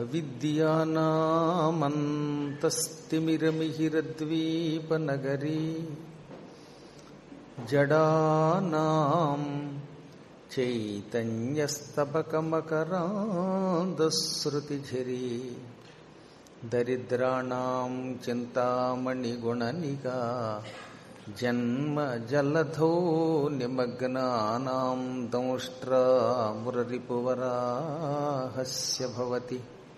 అవిద్యానామంతస్తిమిరమిహిరద్వీపనగరీ జడానాం చైతన్యస్తబకమకరాంధశ్రుతిఝరీ దరిద్రాణం చింతామణిగుణనిగా జన్మ జలధో నిమగ్నానాం దంష్ట్రామురరిపువరాహస్య భవతి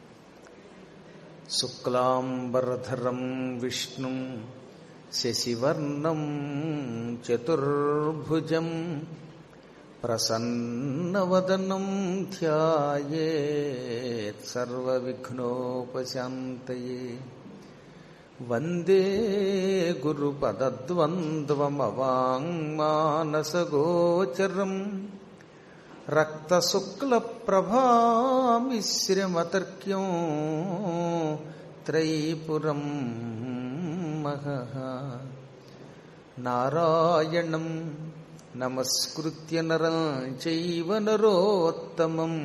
శుక్లాంబరధరం విష్ణుం శశివర్ణం చతుర్భుజం ప్రసన్నవదనం ధ్యాయేత్ సర్వవిఘ్నోపశాంతయే వందే గురుపదద్వంద్వమవాङ्మానసగోచరం రక్తశుక్లప్రభామిశ్రమతర్క్యం త్రైపురం మహః నారాయణం నమస్కృత్య నరం చైవ నరోత్తమం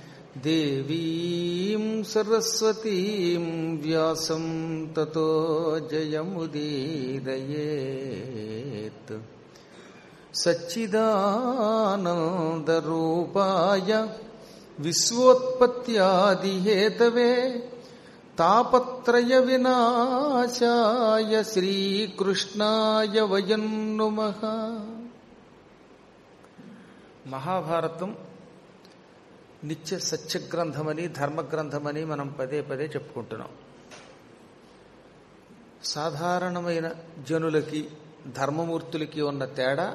దేవీం సరస్వతీం వ్యాసం తతో జయముదీరయేత్ సచ్చిదానందరూపాయ విశ్వోత్పత్యాదిహేతవే తాపత్రయ వినాశాయ శ్రీకృష్ణాయ వయం నుమః మహాభారతం నిత్య సత్యగ్రంథమని ధర్మగ్రంథమని మనం పదే పదే చెప్పుకుంటున్నాం సాధారణమైన జనులకి ధర్మమూర్తులకి ఉన్న తేడా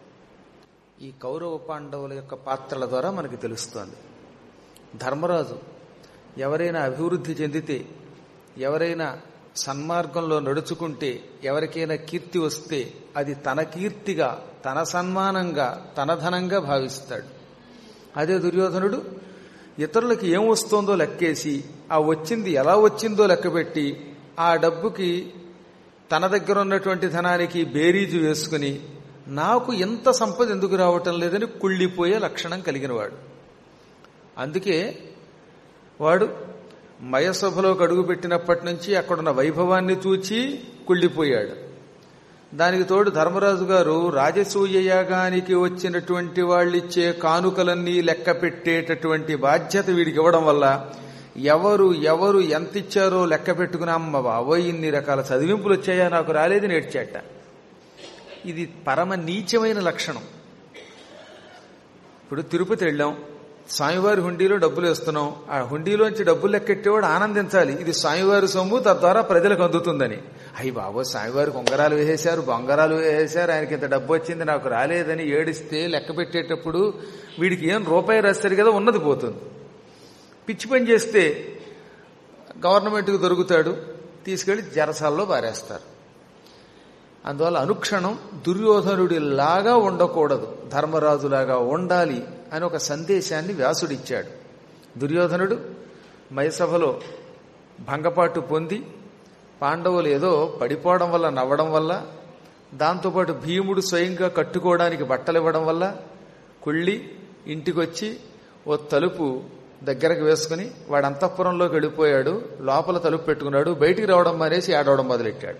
ఈ కౌరవ పాండవుల యొక్క పాత్రల ద్వారా మనకి తెలుస్తోంది ధర్మరాజు ఎవరైనా అభివృద్ధి చెందితే ఎవరైనా సన్మార్గంలో నడుచుకుంటే ఎవరికైనా కీర్తి వస్తే అది తన కీర్తిగా తన సన్మానంగా తన ధనంగా భావిస్తాడు అదే దుర్యోధనుడు ఇతరులకి ఏం వస్తోందో లెక్కేసి ఆ వచ్చింది ఎలా వచ్చిందో లెక్కపెట్టి ఆ డబ్బుకి తన దగ్గర ఉన్నటువంటి ధనానికి బేరీజు వేసుకుని నాకు ఎంత సంపద ఎందుకు రావటం లేదని కుళ్ళిపోయే లక్షణం కలిగినవాడు అందుకే వాడు మయసభలోకి అడుగు పెట్టినప్పటి నుంచి అక్కడున్న వైభవాన్ని చూచి కుళ్ళిపోయాడు దానికి తోడు ధర్మరాజు గారు రాజసూయ యాగానికి వచ్చినటువంటి వాళ్ళిచ్చే కానుకలన్నీ లెక్క పెట్టేటటువంటి బాధ్యత వీడికి ఇవ్వడం వల్ల ఎవరు ఎవరు ఎంత ఇచ్చారో లెక్క పెట్టుకుని అమ్మ బావోయ్ ఇన్ని రకాల చదివింపులు వచ్చాయా నాకు రాలేదు నేర్చేట ఇది పరమ నీచమైన లక్షణం ఇప్పుడు తిరుపతి వెళ్ళాం స్వామివారి హుండీలో డబ్బులు వేస్తున్నాం ఆ హుండీలోంచి డబ్బులు లెక్కెట్టేవాడు ఆనందించాలి ఇది స్వామివారి సొమ్ము తద్వారా ప్రజలకు అందుతుందని అయ్యి బాబో స్వామివారికి ఉంగరాలు వేసేశారు బొంగరాలు వేసేశారు ఆయనకి ఇంత డబ్బు వచ్చింది నాకు రాలేదని ఏడిస్తే లెక్క పెట్టేటప్పుడు వీడికి ఏం రూపాయి రాస్తారు కదా ఉన్నది పోతుంది పిచ్చి పని చేస్తే గవర్నమెంట్కి దొరుకుతాడు తీసుకెళ్లి జరసాల్లో పారేస్తారు అందువల్ల అనుక్షణం దుర్యోధనుడిలాగా ఉండకూడదు ధర్మరాజులాగా ఉండాలి అని ఒక సందేశాన్ని వ్యాసుడిచ్చాడు దుర్యోధనుడు మైసభలో భంగపాటు పొంది పాండవులు ఏదో పడిపోవడం వల్ల నవ్వడం వల్ల దాంతోపాటు భీముడు స్వయంగా కట్టుకోవడానికి బట్టలు ఇవ్వడం వల్ల కుళ్ళి ఇంటికొచ్చి ఓ తలుపు దగ్గరకు వేసుకుని వాడు అంతఃపురంలోకి వెళ్ళిపోయాడు లోపల తలుపు పెట్టుకున్నాడు బయటికి రావడం మానేసి ఆడవడం మొదలెట్టాడు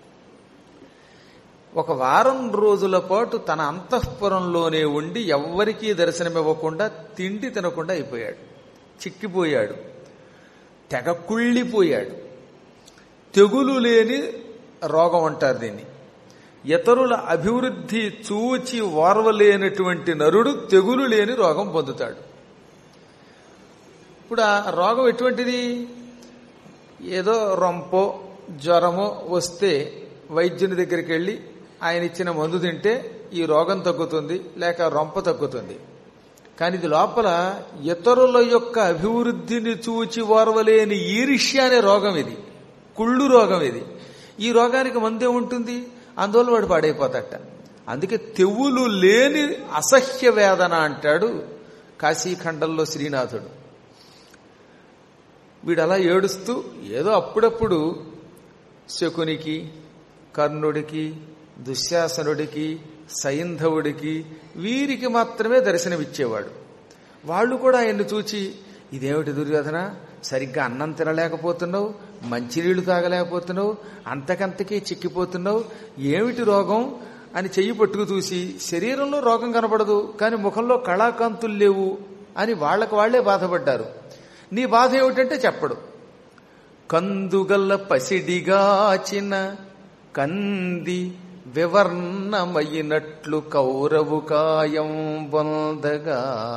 ఒక వారం రోజుల పాటు తన అంతఃపురంలోనే ఉండి ఎవ్వరికీ దర్శనమివ్వకుండా తిండి తినకుండా అయిపోయాడు చిక్కిపోయాడు తెగ కుళ్ళిపోయాడు తెగులు లేని రోగం అంటారు దీన్ని ఇతరుల అభివృద్ధి చూచి ఓర్వలేనటువంటి నరుడు తెగులు లేని రోగం పొందుతాడు ఇప్పుడు ఆ రోగం ఎటువంటిది ఏదో రొంపో జ్వరమో వస్తే వైద్యుని దగ్గరికి వెళ్ళి ఆయన ఇచ్చిన మందు తింటే ఈ రోగం తగ్గుతుంది లేక రొంప తగ్గుతుంది కానీ ఇది లోపల ఇతరుల యొక్క అభివృద్ధిని చూచి ఓర్వలేని ఈర్ష్య అనే రోగం ఇది కుళ్ళు రోగం ఇది ఈ రోగానికి మందే ఉంటుంది అందువల్ల వాడు పాడైపోతాట అందుకే తెవ్వులు లేని అసహ్య వేదన అంటాడు కాశీఖండంలో శ్రీనాథుడు వీడు అలా ఏడుస్తూ ఏదో అప్పుడప్పుడు శకునికి కర్ణుడికి దుశ్శాసనుడికి సైంధవుడికి వీరికి మాత్రమే దర్శనమిచ్చేవాడు వాళ్ళు కూడా ఆయన్ని చూచి ఇదేమిటి దుర్యోధన సరిగ్గా అన్నం తినలేకపోతున్నావు మంచినీళ్లు తాగలేకపోతున్నావు అంతకంతకీ చిక్కిపోతున్నావు ఏమిటి రోగం అని చెయ్యి పట్టుకు చూసి శరీరంలో రోగం కనపడదు కానీ ముఖంలో కళాకాంతులు లేవు అని వాళ్ళకు వాళ్లే బాధపడ్డారు నీ బాధ ఏమిటంటే చెప్పడు కందుగల్ల పసిడిగాచిన కంది వివర్ణమయినట్లు కౌరవు కాయం బొందగా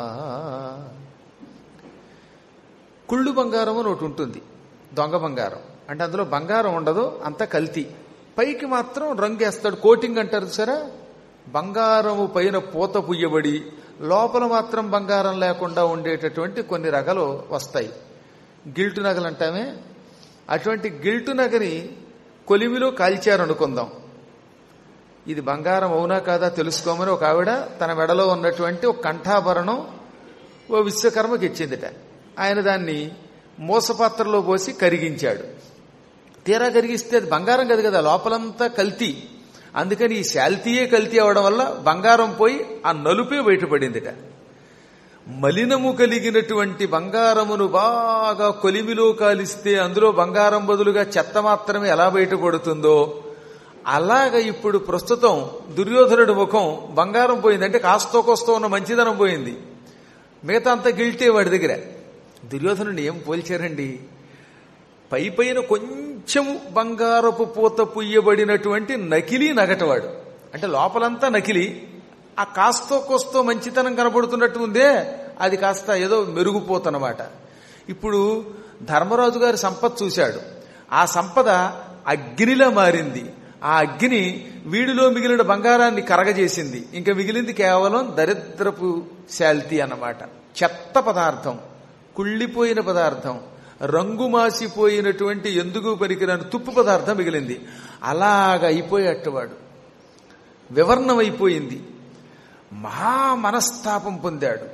కుళ్ళు బంగారం అని ఒకటి ఉంటుంది దొంగ బంగారం అంటే అందులో బంగారం ఉండదు అంతా కల్తీ పైకి మాత్రం రంగేస్తాడు కోటింగ్ అంటారు సరే బంగారము పైన పూత పుయ్యబడి లోపల మాత్రం బంగారం లేకుండా ఉండేటటువంటి కొన్ని రగలు వస్తాయి గిల్టు నగలు అంటామే అటువంటి గిల్టు నగని కొలిమిలో కాల్చారనుకుందాం ఇది బంగారం అవునా కాదా తెలుసుకోమని ఒక ఆవిడ తన మెడలో ఉన్నటువంటి ఒక కంఠాభరణం ఓ విశ్వకర్మకి ఇచ్చిందిట ఆయన దాన్ని మూసపాత్రలో పోసి కరిగించాడు తీరా కరిగిస్తే అది బంగారం కదా కదా లోపలంతా కల్తీ అందుకని ఈ శాల్తీయే కల్తీ అవడం వల్ల బంగారం పోయి ఆ నలుపే బయటపడిందిట మలినము కలిగినటువంటి బంగారమును బాగా కొలిమిలో కాలిస్తే అందులో బంగారం బదులుగా చెత్త మాత్రమే ఎలా బయటపడుతుందో అలాగ ఇప్పుడు ప్రస్తుతం దుర్యోధనుడి ముఖం బంగారం పోయింది అంటే కాస్తో కోస్తో ఉన్న మంచిదనం పోయింది మిగతా అంతా గిల్టే వాడి దగ్గర దుర్యోధనుని ఏం పోల్చారండి పై పైన కొంచెం బంగారపు పూత పుయ్యబడినటువంటి నకిలీ నగటవాడు అంటే లోపలంతా నకిలీ ఆ కాస్తో కోస్తో మంచితనం కనబడుతున్నట్టు ఉందే అది కాస్త ఏదో మెరుగుపోతనమాట ఇప్పుడు ధర్మరాజు గారి సంపద చూశాడు ఆ సంపద అగ్నిలా మారింది ఆ అగ్ని వీడిలో మిగిలిన బంగారాన్ని కరగజేసింది ఇంకా మిగిలింది కేవలం దరిద్రపు శాల్తీ అన్నమాట చెత్త పదార్థం కుళ్ళిపోయిన పదార్థం రంగు మాసిపోయినటువంటి ఎందుకు పనికిరాని తుప్పు పదార్థం మిగిలింది అలాగ అయిపోయేటవాడు వివర్ణమైపోయింది మహా మనస్తాపం పొందాడు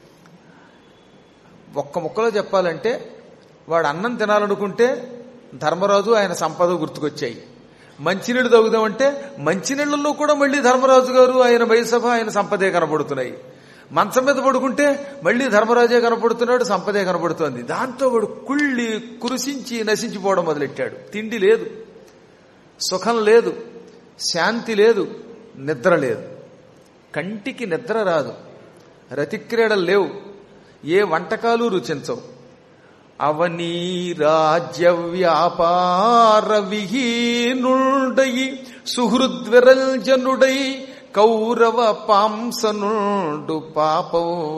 ఒక్క ముక్కలో చెప్పాలంటే వాడు అన్నం తినాలనుకుంటే ధర్మరాజు ఆయన సంపద గుర్తుకొచ్చాయి మంచినీళ్ళు తాగుదామంటే మంచినీళ్లలో కూడా మళ్ళీ ధర్మరాజు గారు ఆయన వైసభ ఆయన సంపదే కనబడుతున్నాయి మంచం మీద పడుకుంటే మళ్ళీ ధర్మరాజే కనపడుతున్నాడు సంపదే కనపడుతోంది దాంతో వాడు కుళ్ళి కురిసించి నశించిపోవడం మొదలెట్టాడు తిండి లేదు సుఖం లేదు శాంతి లేదు నిద్ర లేదు కంటికి నిద్ర రాదు రతిక్రీడలు లేవు ఏ వంటకాలు రుచించవు అవనీ రాజ్య వ్యాపార విహీనుడై సుహృద్విరల్జనుడై కౌరవ పాంసనుడు పాప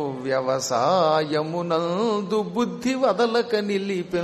వ్యవసాయమునందు బుద్ధి వదలక నిలిపి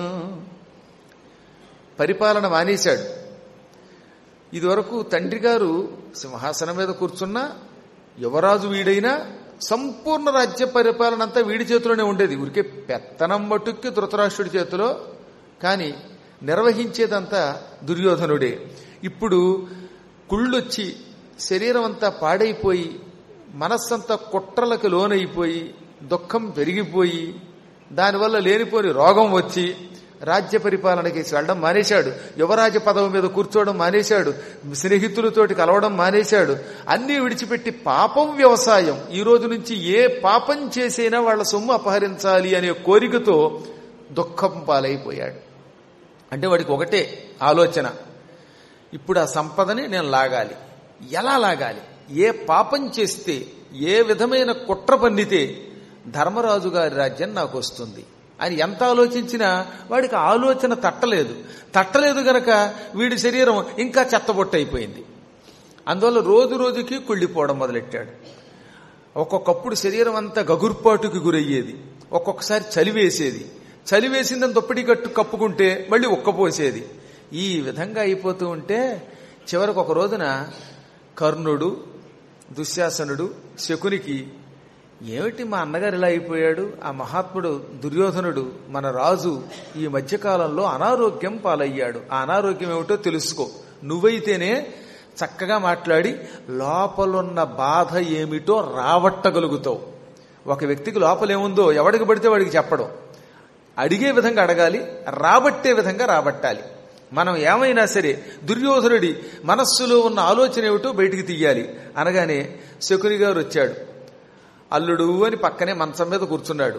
పరిపాలన మానేశాడు ఇదివరకు తండ్రి గారు సింహాసనం మీద కూర్చున్న యువరాజు వీడైనా సంపూర్ణ రాజ్య పరిపాలన అంతా వీడి చేతిలోనే ఉండేది ఊరికే పెత్తనం మటుక్కి ధృతరాష్ట్రుడి చేతిలో కానీ నిర్వహించేదంతా దుర్యోధనుడే ఇప్పుడు కుళ్ళొచ్చి శరీరం అంతా పాడైపోయి మనస్సంతా కుట్రలకు లోనైపోయి దుఃఖం పెరిగిపోయి దానివల్ల లేనిపోని రోగం వచ్చి రాజ్య పరిపాలనకి వెళ్ళడం మానేశాడు యువరాజ పదవి మీద కూర్చోవడం మానేశాడు స్నేహితులతోటి కలవడం మానేశాడు అన్నీ విడిచిపెట్టి పాపం వ్యవసాయం ఈ రోజు నుంచి ఏ పాపం చేసైనా వాళ్ళ సొమ్ము అపహరించాలి అనే కోరికతో దుఃఖం పాలైపోయాడు అంటే వాడికి ఒకటే ఆలోచన ఇప్పుడు ఆ సంపదని నేను లాగాలి ఎలా లాగాలి ఏ పాపం చేస్తే ఏ విధమైన కుట్ర పన్నితే ధర్మరాజు గారి రాజ్యం నాకు వస్తుంది అని ఎంత ఆలోచించినా వాడికి ఆలోచన తట్టలేదు తట్టలేదు గనక వీడి శరీరం ఇంకా చెత్తబొట్టయిపోయింది అందువల్ల రోజు రోజుకి కుళ్ళిపోవడం మొదలెట్టాడు ఒక్కొక్కప్పుడు శరీరం అంతా గగుర్పాటుకి గురయ్యేది ఒక్కొక్కసారి చలివేసేది చలివేసిందని దుప్పటి కట్టు కప్పుకుంటే మళ్ళీ ఉక్కపోసేది ఈ విధంగా అయిపోతూ ఉంటే చివరికి ఒక రోజున కర్ణుడు దుశ్శాసనుడు శకునికి ఏమిటి మా అన్నగారు ఇలా అయిపోయాడు ఆ మహాత్ముడు దుర్యోధనుడు మన రాజు ఈ మధ్యకాలంలో అనారోగ్యం పాలయ్యాడు ఆ అనారోగ్యం ఏమిటో తెలుసుకో నువ్వైతేనే చక్కగా మాట్లాడి లోపలున్న బాధ ఏమిటో రావట్టగలుగుతావు ఒక వ్యక్తికి లోపలేముందో ఎవడికి పడితే వాడికి చెప్పడం అడిగే విధంగా అడగాలి రాబట్టే విధంగా రాబట్టాలి మనం ఏమైనా సరే దుర్యోధనుడి మనస్సులో ఉన్న ఆలోచన ఏమిటో బయటికి తీయాలి అనగానే శకుని గారు వచ్చాడు అల్లుడు అని పక్కనే మంచం మీద కూర్చున్నాడు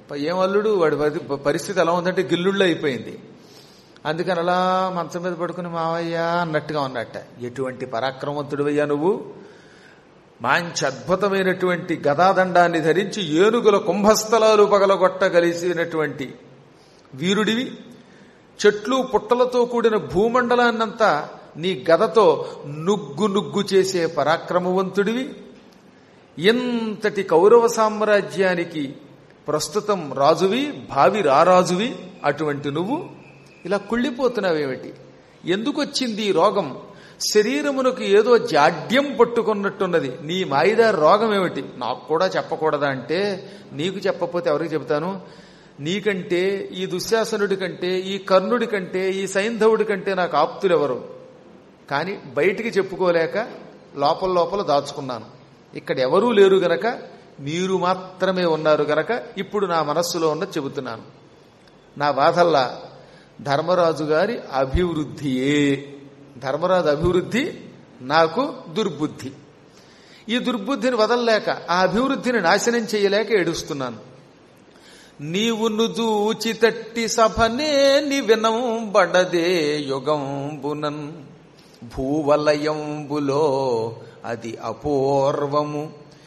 ఏం అల్లుడు వాడి పరి- పరిస్థితి ఎలా ఉందంటే గిల్లుళ్ళు అయిపోయింది అందుకని అలా మంచం మీద పడుకుని మావయ్య అన్నట్టుగా ఉన్నట్ట ఎటువంటి పరాక్రమవంతుడివయ్యా నువ్వు మంచి అద్భుతమైనటువంటి గదాదండాన్ని ధరించి ఏనుగుల కుంభస్థలాలు పగలగొట్టగలిసినటువంటి వీరుడివి చెట్లు పుట్టలతో కూడిన భూమండలాన్నంతా నీ గదతో నుగ్గు నుగ్గు చేసే పరాక్రమవంతుడివి ఎంతటి కౌరవ సామ్రాజ్యానికి ప్రస్తుతం రాజువి భావి రారాజువి అటువంటి నువ్వు ఇలా కుళ్ళిపోతున్నావేమిటి ఎందుకు వచ్చింది ఈ రోగం శరీరమునకు ఏదో జాడ్యం పట్టుకున్నట్టున్నది నీ మాయిదారి రోగం ఏమిటి నాకు కూడా చెప్పకూడదా అంటే నీకు చెప్పకపోతే ఎవరికి చెబుతాను నీకంటే ఈ దుశ్శాసనుడి కంటే ఈ కర్ణుడి కంటే ఈ సైంధవుడి కంటే నాకు ఆప్తులెవరు కానీ బయటికి చెప్పుకోలేక లోపల లోపల దాచుకున్నాను ఇక్కడ ఎవరూ లేరు గనక మీరు మాత్రమే ఉన్నారు గనక ఇప్పుడు నా మనస్సులో ఉన్న చెబుతున్నాను నా బాధల్లా ధర్మరాజు గారి అభివృద్ధియే ధర్మరాజు అభివృద్ధి నాకు దుర్బుద్ధి ఈ దుర్బుద్ధిని వదలలేక ఆ అభివృద్ధిని నాశనం చేయలేక ఏడుస్తున్నాను నీవు నుజూచి తట్టి సభనే నివినం బడదే యుగంబునన్ భూవలయంబులో అది అపూర్వము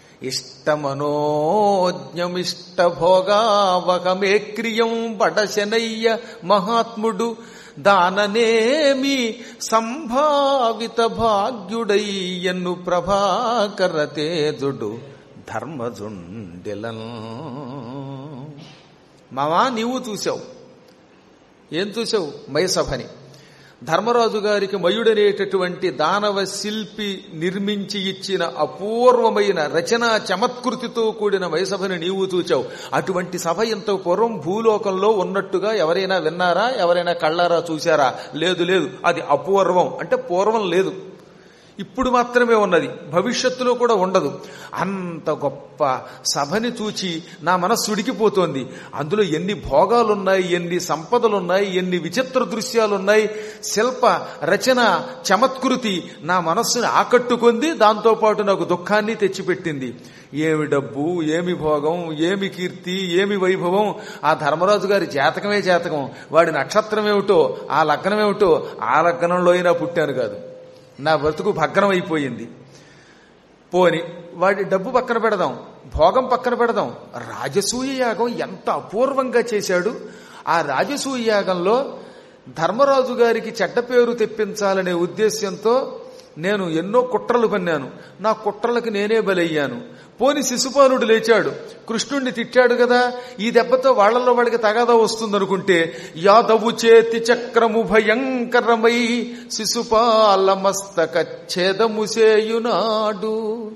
ఇష్టమనోజ్ఞమిష్ట భోగావకమే క్రియం బడశనయ్య మహాత్ముడు దాననేమి సంభావిత భాగ్యుడయ్యను ప్రభాకర తేజుడు ధర్మజుండెలన్ మామా నీవు చూసావు ఏం చూసావు మయసభని ధర్మరాజు గారికి మయుడనేటటువంటి దానవ శిల్పి నిర్మించి ఇచ్చిన అపూర్వమైన రచనా చమత్కృతితో కూడిన మయసభని నీవు చూచావు అటువంటి సభ ఇంత పూర్వం భూలోకంలో ఉన్నట్టుగా ఎవరైనా విన్నారా ఎవరైనా కళ్ళారా చూశారా లేదు లేదు అది అపూర్వం అంటే పూర్వం లేదు ఇప్పుడు మాత్రమే ఉన్నది భవిష్యత్తులో కూడా ఉండదు అంత గొప్ప సభని చూచి నా మనస్సు ఉడికిపోతోంది అందులో ఎన్ని భోగాలున్నాయి ఎన్ని సంపదలున్నాయి ఎన్ని విచిత్ర దృశ్యాలున్నాయి శిల్ప రచన చమత్కృతి నా మనస్సుని ఆకట్టుకుంది దాంతోపాటు నాకు దుఃఖాన్ని తెచ్చిపెట్టింది ఏమి డబ్బు ఏమి భోగం ఏమి కీర్తి ఏమి వైభవం ఆ ధర్మరాజు గారి జాతకమే జాతకం వాడి నక్షత్రం ఏమిటో ఆ లగ్నం ఏమిటో ఆ లగ్నంలో అయినా పుట్టాను కాదు నా బ్రతుకు భగ్నం అయిపోయింది పోని వాడి డబ్బు పక్కన పెడదాం భోగం పక్కన పెడదాం రాజసూయ యాగం ఎంత అపూర్వంగా చేశాడు ఆ రాజసూయ యాగంలో ధర్మరాజు గారికి చెడ్డ పేరు తెప్పించాలనే ఉద్దేశ్యంతో నేను ఎన్నో కుట్రలు పన్నాను నా కుట్రలకు నేనే బలయ్యాను పోని శిశుపాలుడు లేచాడు కృష్ణుణ్ణి తిట్టాడు కదా ఈ దెబ్బతో వాళ్లలో వాడికి తగాదా వస్తుందనుకుంటే యాదవు చేతి చక్రము భయంకరమై శిశుపాల మస్తక ఛేదము చేయునాడు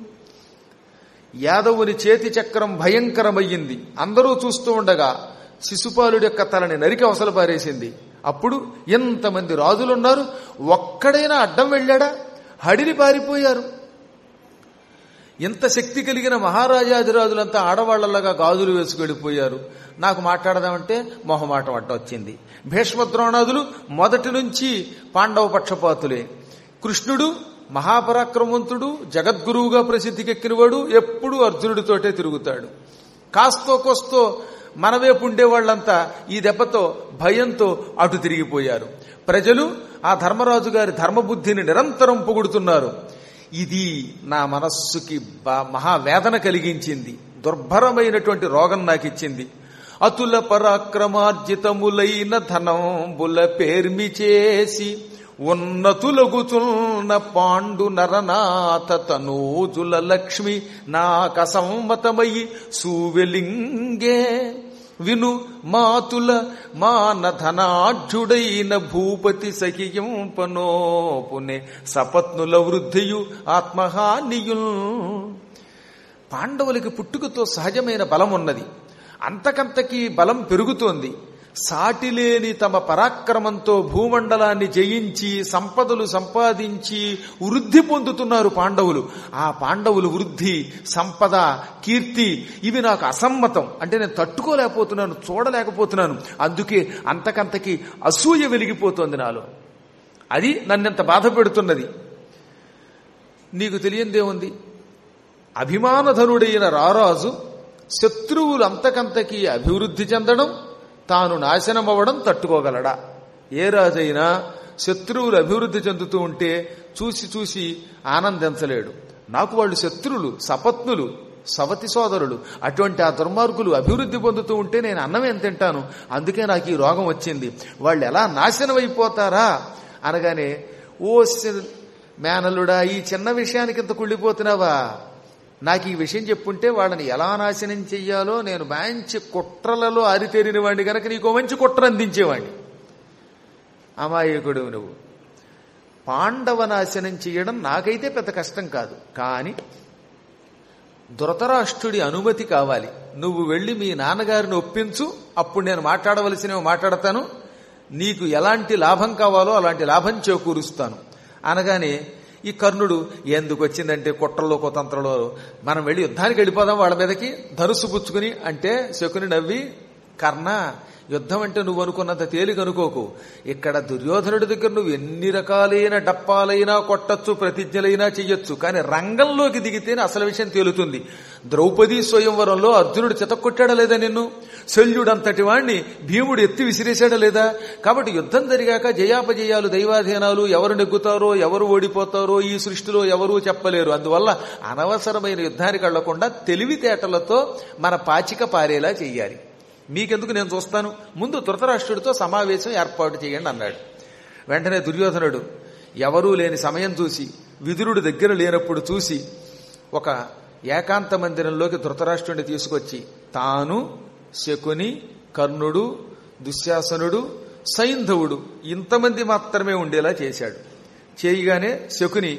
యాదవుని చేతి చక్రం భయంకరమయ్యింది అందరూ చూస్తూ ఉండగా శిశుపాలుడి యొక్క తలని నరికి అవసల పారేసింది అప్పుడు ఎంతమంది రాజులున్నారు ఒక్కడైనా అడ్డం వెళ్ళాడా హడిని పారిపోయారు ఎంత శక్తి కలిగిన మహారాజాదిరాజులంతా ఆడవాళ్లలాగా గాజులు వేసుకెళ్ళిపోయారు నాకు మాట్లాడదామంటే మొహమాటం అడ్డ వచ్చింది భీష్మద్రోణాదులు మొదటి నుంచి పాండవ పక్షపాతులే కృష్ణుడు మహాపరాక్రమవంతుడు జగద్గురువుగా ప్రసిద్ధికెక్కినవాడు ఎప్పుడూ అర్జునుడితోటే తిరుగుతాడు కాస్తో కోస్తో మన వైపు ఉండేవాళ్లంతా ఈ దెబ్బతో భయంతో అటు తిరిగిపోయారు ప్రజలు ఆ ధర్మరాజు గారి ధర్మబుద్ధిని నిరంతరం పొగుడుతున్నారు ఇది నా మనస్సుకి బా- మహావేదన కలిగించింది దుర్భరమైనటువంటి రోగం నాకు ఇచ్చింది అతుల పరాక్రమార్జితములైన ధనంబుల పేర్మి చేసి ఉన్నతులగుచున్న పాండు నరనాథ తనూజుల లక్ష్మి నాకసమ్మతమయి సూవెలింగే విను మాతుల మానధనాఢ్యుడైన భూపతి సఖియంపనోపునే సపత్నుల వృద్ధియు ఆత్మహానియుల్ పాండవులకి పుట్టుకతో సహజమైన బలం ఉన్నది అంతకంతకీ బలం పెరుగుతోంది సాటిలేని తమ పరాక్రమంతో భూమండలాన్ని జయించి సంపదలు సంపాదించి వృద్ధి పొందుతున్నారు పాండవులు ఆ పాండవులు వృద్ధి సంపద కీర్తి ఇవి నాకు అసమ్మతం అంటే నేను తట్టుకోలేకపోతున్నాను చూడలేకపోతున్నాను అందుకే అంతకంతకి అసూయ వెలిగిపోతోంది నాలో అది నన్నెంత బాధ పెడుతున్నది నీకు తెలియందేముంది అభిమానధనుడైన రారాజు శత్రువులు అంతకంతకీ అభివృద్ధి చెందడం తాను నాశనం అవ్వడం తట్టుకోగలడా ఏ రాజైనా శత్రువులు అభివృద్ధి చెందుతూ ఉంటే చూసి చూసి ఆనందించలేడు నాకు వాళ్ళు శత్రువులు సపత్నులు సవతి సోదరులు అటువంటి ఆ దుర్మార్గులు అభివృద్ధి పొందుతూ ఉంటే నేను అన్నమేం తింటాను అందుకే నాకు ఈ రోగం వచ్చింది వాళ్ళు ఎలా నాశనం అయిపోతారా అనగానే ఓ సి- మేనల్లుడా ఈ చిన్న విషయానికి ఇంత కుళ్ళిపోతున్నావా నాకు ఈ విషయం చెప్పుంటే వాళ్ళని ఎలా నాశనం చెయ్యాలో నేను మంచి కుట్రలలో ఆరితేరిన వాడిని కనుక నీకు మంచి కుట్ర అందించేవాడిని అమాయకుడు నువ్వు పాండవ నాశనం చేయడం నాకైతే పెద్ద కష్టం కాదు కానీ ధృతరాష్ట్రుడి అనుమతి కావాలి నువ్వు వెళ్ళి మీ నాన్నగారిని ఒప్పించు అప్పుడు నేను మాట్లాడవలసినవి మాట్లాడతాను నీకు ఎలాంటి లాభం కావాలో అలాంటి లాభం చేకూరుస్తాను అనగానే ఈ కర్ణుడు ఎందుకు వచ్చిందంటే కుట్రలో కుతంత్రలో మనం వెళ్ళి యుద్ధానికి వెళ్ళిపోదాం వాళ్ళ మీదకి ధనుసు పుచ్చుకుని అంటే శకుని నవ్వి కర్ణ యుద్ధం అంటే నువ్వు అనుకున్నంత తేలిక అనుకోకు ఇక్కడ దుర్యోధనుడి దగ్గర నువ్వు ఎన్ని రకాలైన డప్పాలైనా కొట్టచ్చు ప్రతిజ్ఞలైనా చెయ్యొచ్చు కానీ రంగంలోకి దిగితేనే అసలు విషయం తేలుతుంది ద్రౌపది స్వయంవరంలో అర్జునుడు చితక్కొట్టాడా లేదా నిన్ను శల్యుడంతటి వాణ్ణి భీముడు ఎత్తి విసిరేశాడా లేదా కాబట్టి యుద్ధం జరిగాక జయాపజయాలు దైవాధీనాలు ఎవరు నెగ్గుతారో ఎవరు ఓడిపోతారో ఈ సృష్టిలో ఎవరూ చెప్పలేరు అందువల్ల అనవసరమైన యుద్ధానికి వెళ్లకుండా తెలివితేటలతో మన పాచిక పారేలా చెయ్యాలి మీకెందుకు నేను చూస్తాను ముందు ధృతరాష్ట్రుడితో సమావేశం ఏర్పాటు చేయండి అన్నాడు వెంటనే దుర్యోధనుడు ఎవరూ లేని సమయం చూసి విదురుడు దగ్గర లేనప్పుడు చూసి ఒక ఏకాంత మందిరంలోకి ధృతరాష్ట్రుడిని తీసుకొచ్చి తాను శకుని కర్ణుడు దుశ్శాసనుడు సైంధవుడు ఇంతమంది మాత్రమే ఉండేలా చేశాడు చేయగానే శకుని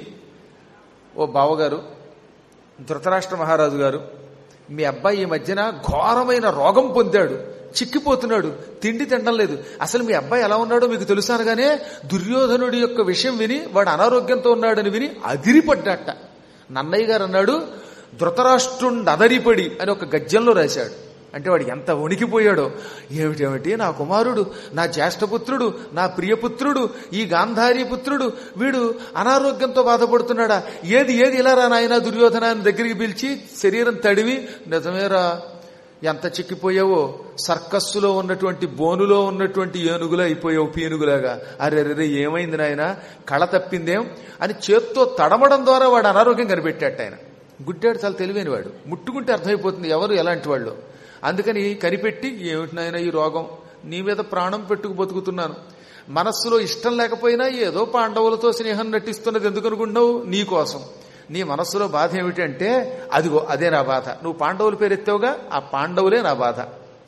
ఓ బావగారు ధృతరాష్ట్ర మహారాజు గారు మీ అబ్బాయి ఈ మధ్యన ఘోరమైన రోగం పొందాడు చిక్కిపోతున్నాడు తిండి తినడం లేదు అసలు మీ అబ్బాయి ఎలా ఉన్నాడో మీకు తెలుసు అనగానే దుర్యోధనుడి యొక్క విషయం విని వాడు అనారోగ్యంతో ఉన్నాడని విని అదిరిపడ్డట నన్నయ్య గారు అన్నాడు ధృతరాష్ట్రుండి అదరిపడి అని ఒక గద్యంలో రాశాడు అంటే వాడు ఎంత వణికిపోయాడో ఏమిటేమిటి నా కుమారుడు నా జ్యేష్ఠపుత్రుడు నా ప్రియపుత్రుడు ఈ గాంధారీ పుత్రుడు వీడు అనారోగ్యంతో బాధపడుతున్నాడా ఏది ఏది ఇలా రా నాయన దుర్యోధనాన్ని దగ్గరికి పిలిచి శరీరం తడివి నిజమేరా ఎంత చిక్కిపోయావో సర్కస్సులో ఉన్నటువంటి బోనులో ఉన్నటువంటి ఏనుగులా అయిపోయావు పీనుగులాగా అరే అరే ఏమైంది నాయన కళ తప్పిందేం అని చేత్తో తడమడం ద్వారా వాడు అనారోగ్యం కనిపెట్టాట ఆయన గుడ్డాడు చాలా తెలివైన వాడు ముట్టుకుంటే అర్థమైపోతుంది ఎవరు ఎలాంటి వాళ్ళు అందుకని కనిపెట్టి ఏమిటి నాయన ఈ రోగం నీ మీద ప్రాణం పెట్టుకు బతుకుతున్నాను మనస్సులో ఇష్టం లేకపోయినా ఏదో పాండవులతో స్నేహం నటిస్తున్నది ఎందుకు అనుకుంటున్నావు నీ కోసం నీ మనస్సులో బాధ ఏమిటంటే అదిగో అదే నా బాధ నువ్వు పాండవుల పేరు ఎత్తావుగా ఆ పాండవులే నా బాధ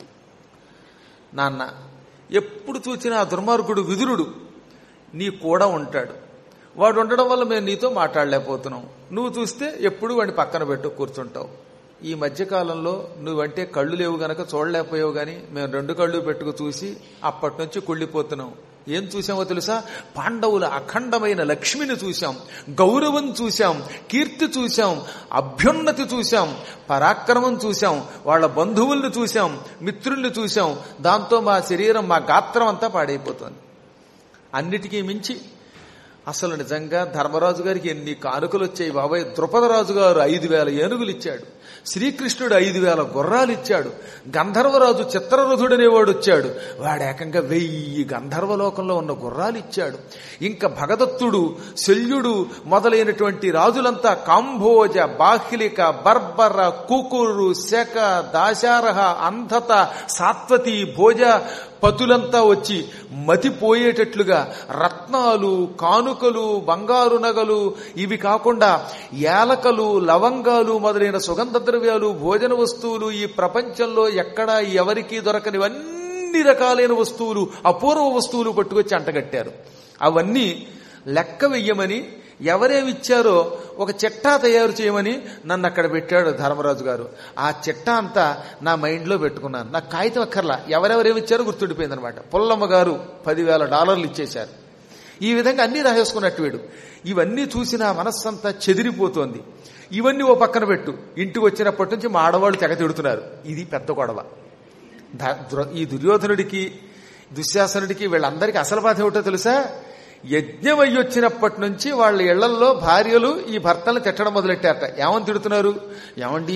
నాన్న ఎప్పుడు చూసినా ఆ దుర్మార్గుడు విదురుడు నీ కూడా ఉంటాడు వాడు ఉండడం వల్ల మేము నీతో మాట్లాడలేకపోతున్నాం నువ్వు చూస్తే ఎప్పుడు వాడిని పక్కన పెట్టు కూర్చుంటావు ఈ మధ్యకాలంలో నువ్వంటే కళ్ళు లేవు గనక చూడలేకపోయావు గాని మేము రెండు కళ్ళు పెట్టుకు చూసి అప్పటి నుంచి కుళ్ళిపోతున్నాం ఏం చూసామో తెలుసా పాండవుల అఖండమైన లక్ష్మిని చూశాం గౌరవం చూశాం కీర్తి చూశాం అభ్యున్నతి చూశాం పరాక్రమం చూశాం వాళ్ళ బంధువుల్ని చూశాం మిత్రుల్ని చూశాం దాంతో మా శరీరం మా గాత్రం అంతా పాడైపోతుంది అన్నిటికీ మించి అసలు నిజంగా ధర్మరాజు గారికి ఎన్ని కానుకలు వచ్చాయి బాబాయ్ ద్రుపదరాజు గారు ఐదు వేల ఏనుగులు ఇచ్చాడు శ్రీకృష్ణుడు ఐదు వేల గుర్రాలు ఇచ్చాడు గంధర్వరాజు చిత్రరథుడనేవాడు వచ్చాడు వాడు ఏకంగా వెయ్యి గంధర్వలోకంలో ఉన్న గుర్రాలు ఇచ్చాడు ఇంకా భగదత్తుడు శల్యుడు మొదలైనటువంటి రాజులంతా కాంభోజ బాహ్లిక బర్బర కుకురు శక దాశారహ అంధత సాత్వతి భోజ పతులంతా వచ్చి మతిపోయేటట్లుగా రత్నాలు కానుకలు బంగారు నగలు ఇవి కాకుండా ఏలకలు లవంగాలు మొదలైన సుగంధ ద్రవ్యాలు భోజన వస్తువులు ఈ ప్రపంచంలో ఎక్కడా ఎవరికీ దొరకనివన్నీ రకాలైన వస్తువులు అపూర్వ వస్తువులు పట్టుకొచ్చి అంటగట్టారు అవన్నీ లెక్క వెయ్యమని ఎవరేమిచ్చారో ఒక చిట్టా తయారు చేయమని నన్ను అక్కడ పెట్టాడు ధర్మరాజు గారు ఆ చిట్టా అంతా నా మైండ్లో పెట్టుకున్నాను నాకు కాగితం అక్కర్లా ఎవరెవరేమిచ్చారో గుర్తుండిపోయింది అనమాట పుల్లమ్మ గారు పదివేల డాలర్లు ఇచ్చేశారు ఈ విధంగా అన్ని రాసేసుకున్నట్టు వీడు ఇవన్నీ చూసి నా మనస్సంతా చెదిరిపోతోంది ఇవన్నీ ఓ పక్కన పెట్టు ఇంటికి వచ్చినప్పటి నుంచి మా ఆడవాళ్ళు తెగ తిడుతున్నారు ఇది పెద్ద గొడవ ద- దుర- ఈ దుర్యోధనుడికి దుశ్శాసనుడికి వీళ్ళందరికీ అసలు బాధ ఏమిటో తెలుసా యజ్ఞం అయ్యి వచ్చినప్పటి నుంచి వాళ్ళ ఇళ్లల్లో భార్యలు ఈ భర్తలను తిట్టడం మొదలెట్టారట ఏమని తిడుతున్నారు ఏమండి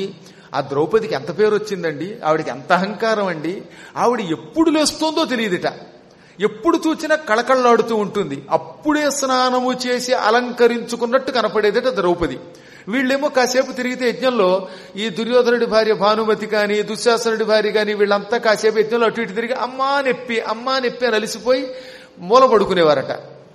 ఆ ద్రౌపదికి ఎంత పేరు వచ్చిందండి ఆవిడికి ఎంత అహంకారం అండి ఆవిడ ఎప్పుడు లేస్తోందో తెలియదుట ఎప్పుడు చూచినా కళకళలాడుతూ ఉంటుంది అప్పుడే స్నానము చేసి అలంకరించుకున్నట్టు కనపడేదట ద్రౌపది వీళ్ళేమో కాసేపు తిరిగితే యజ్ఞంలో ఈ దుర్యోధనుడి భార్య భానుమతి కానీ దుశ్శాసనుడి భార్య కానీ వీళ్ళంతా కాసేపు యజ్ఞంలో అటు ఇటు తిరిగి అమ్మా నెప్పి అమ్మా నెప్పి అని అలిసిపోయి మూల పడుకునేవారట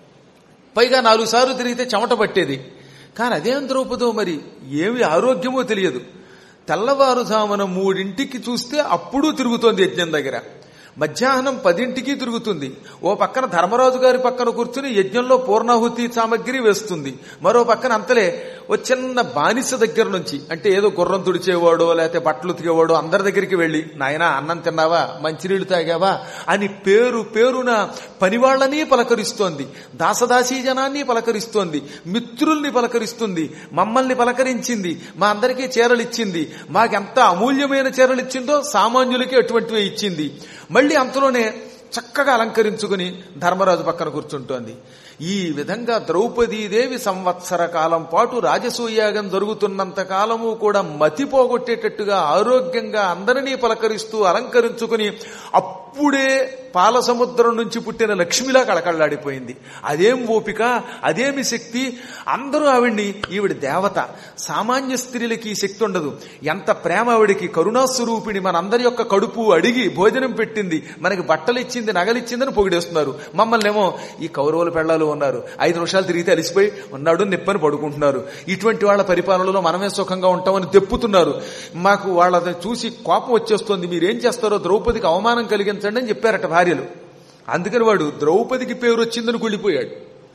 పైగా నాలుగు సార్లు తిరిగితే చెమట పట్టేది కానీ అదేం ద్రౌపదో మరి ఏమి ఆరోగ్యమో తెలియదు తెల్లవారుజామున మూడింటికి చూస్తే అప్పుడు తిరుగుతోంది యజ్ఞం దగ్గర మధ్యాహ్నం పదింటికి తిరుగుతుంది ఓ పక్కన ధర్మరాజు గారి పక్కన కూర్చుని యజ్ఞంలో పూర్ణాహుతి సామగ్రి వేస్తుంది మరో పక్కన అంతలే ఓ చిన్న బానిస దగ్గర నుంచి అంటే ఏదో గుర్రం తుడిచేవాడో లేకపోతే బట్టలు ఉతికేవాడో అందరి దగ్గరికి వెళ్ళి నాయనా అన్నం తిన్నావా మంచినీళ్లు తాగావా అని పేరు పేరున పనివాళ్లని పలకరిస్తోంది దాసదాసీ జనాన్ని పలకరిస్తోంది మిత్రుల్ని పలకరిస్తుంది మమ్మల్ని పలకరించింది మా అందరికీ చీరలు ఇచ్చింది మాకెంత అమూల్యమైన చీరలు ఇచ్చిందో సామాన్యులకి అటువంటివే ఇచ్చింది మళ్ళీ అంతలోనే చక్కగా అలంకరించుకుని ధర్మరాజు పక్కన కూర్చుంటోంది ఈ విధంగా ద్రౌపదీదేవి సంవత్సర కాలం పాటు రాజసూయాగం జరుగుతున్నంత కాలము కూడా మతి పోగొట్టేటట్టుగా ఆరోగ్యంగా అందరినీ పలకరిస్తూ అలంకరించుకుని అప్పుడే పాల సముద్రం నుంచి పుట్టిన లక్ష్మిలా కళకళలాడిపోయింది అదేం ఓపిక అదేమి శక్తి అందరూ ఆవిడ్ని ఈవిడ దేవత సామాన్య స్త్రీలకి ఈ శక్తి ఉండదు ఎంత ప్రేమ ఆవిడికి కరుణాస్వరూపిణి మనందరి యొక్క కడుపు అడిగి భోజనం పెట్టింది మనకి బట్టలు ఇచ్చింది నగలిచ్చిందని పొగిడేస్తున్నారు మమ్మల్ని ఏమో ఈ కౌరవుల పెళ్ళాలు ఉన్నారు ఐదు నిమిషాలు తిరిగితే అలిసిపోయి ఉన్నాడు నిప్పని పడుకుంటున్నారు ఇటువంటి వాళ్ళ పరిపాలనలో మనమే సుఖంగా ఉంటామని తెప్పుతున్నారు మాకు వాళ్ళని చూసి కోపం వచ్చేస్తుంది మీరేం చేస్తారో ద్రౌపదికి అవమానం కలిగించండి అని చెప్పారట భార్యలు అందుకని వాడు ద్రౌపదికి పేరు వచ్చిందని కుళ్ళిపోయాడు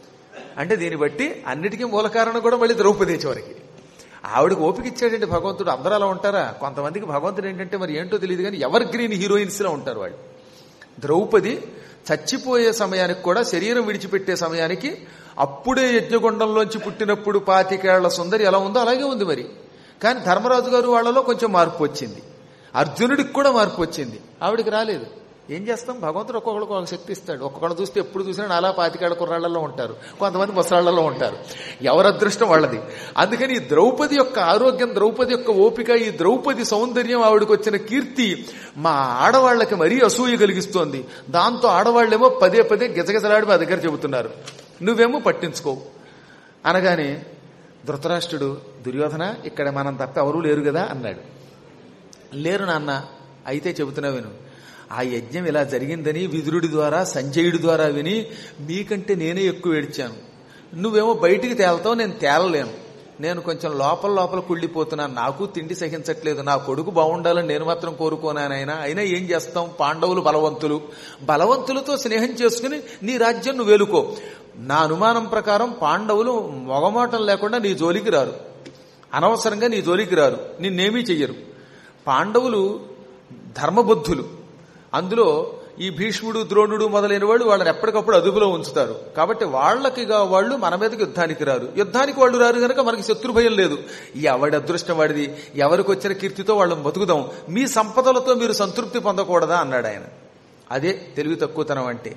అంటే దీన్ని బట్టి అన్నిటికీ మూల కారణం కూడా మళ్ళీ ద్రౌపది చివరికి ఆవిడకి ఓపిక ఇచ్చాడండి భగవంతుడు అందరూ అలా ఉంటారా కొంతమందికి భగవంతుడు ఏంటంటే మరి ఏంటో తెలియదు కానీ ఎవర్ గ్రీన్ హీరోయిన్స్ లా ఉంటారు వాళ్ళు ద్రౌపది చచ్చిపోయే సమయానికి కూడా శరీరం విడిచిపెట్టే సమయానికి అప్పుడే యజ్ఞగుండంలోంచి పుట్టినప్పుడు పాతికేళ్ల సుందరి ఎలా ఉందో అలాగే ఉంది మరి కానీ ధర్మరాజు గారు వాళ్ళలో కొంచెం మార్పు వచ్చింది అర్జునుడికి కూడా మార్పు వచ్చింది ఆవిడికి రాలేదు ఏం చేస్తాం భగవంతుడు ఒక్కొక్కడికి ఒక శక్తి ఇస్తాడు ఒక్కొక్కడు చూస్తే ఎప్పుడు చూసినా అలా పాతికేళ్ల కుర్రాళ్లలో ఉంటారు కొంతమంది ముసరాళ్లలో ఉంటారు ఎవరి అదృష్టం వాళ్ళది అందుకని ఈ ద్రౌపది యొక్క ఆరోగ్యం ద్రౌపది యొక్క ఓపిక ఈ ద్రౌపది సౌందర్యం ఆవిడకి వచ్చిన కీర్తి మా ఆడవాళ్లకి మరీ అసూయ కలిగిస్తోంది దాంతో ఆడవాళ్లేమో పదే పదే గిజగిజలాడి మా దగ్గర చెబుతున్నారు నువ్వేమో పట్టించుకోవు అనగానే ధృతరాష్ట్రుడు దుర్యోధన ఇక్కడ మనం తప్ప ఎవరూ లేరు కదా అన్నాడు లేరు నాన్న అయితే చెబుతున్నా విను ఆ యజ్ఞం ఇలా జరిగిందని విదురుడి ద్వారా సంజయుడి ద్వారా విని మీకంటే నేనే ఎక్కువ ఏడ్చాను నువ్వేమో బయటికి తేలతావు నేను తేలలేను నేను కొంచెం లోపల లోపల కుళ్ళిపోతున్నాను నాకు తిండి సహించట్లేదు నా కొడుకు బాగుండాలని నేను మాత్రం కోరుకోనానైనా అయినా ఏం చేస్తాం పాండవులు బలవంతులు బలవంతులతో స్నేహం చేసుకుని నీ రాజ్యం నువ్వు వేలుకో నా అనుమానం ప్రకారం పాండవులు మొగమాటం లేకుండా నీ జోలికి రారు అనవసరంగా నీ జోలికి రారు నిన్నేమీ చెయ్యరు పాండవులు ధర్మబుద్ధులు అందులో ఈ భీష్ముడు ద్రోణుడు మొదలైన వాళ్ళు వాళ్ళని ఎప్పటికప్పుడు అదుపులో ఉంచుతారు కాబట్టి వాళ్ళకిగా వాళ్ళు మన మీదకి యుద్ధానికి రారు యుద్ధానికి వాళ్ళు రారు కనుక మనకి శత్రు భయం లేదు ఎవడి అదృష్టం వాడిది ఎవరికి వచ్చిన కీర్తితో వాళ్ళని బతుకుదాం మీ సంపదలతో మీరు సంతృప్తి పొందకూడదా అన్నాడు ఆయన అదే తెలివి తక్కువతనం అంటే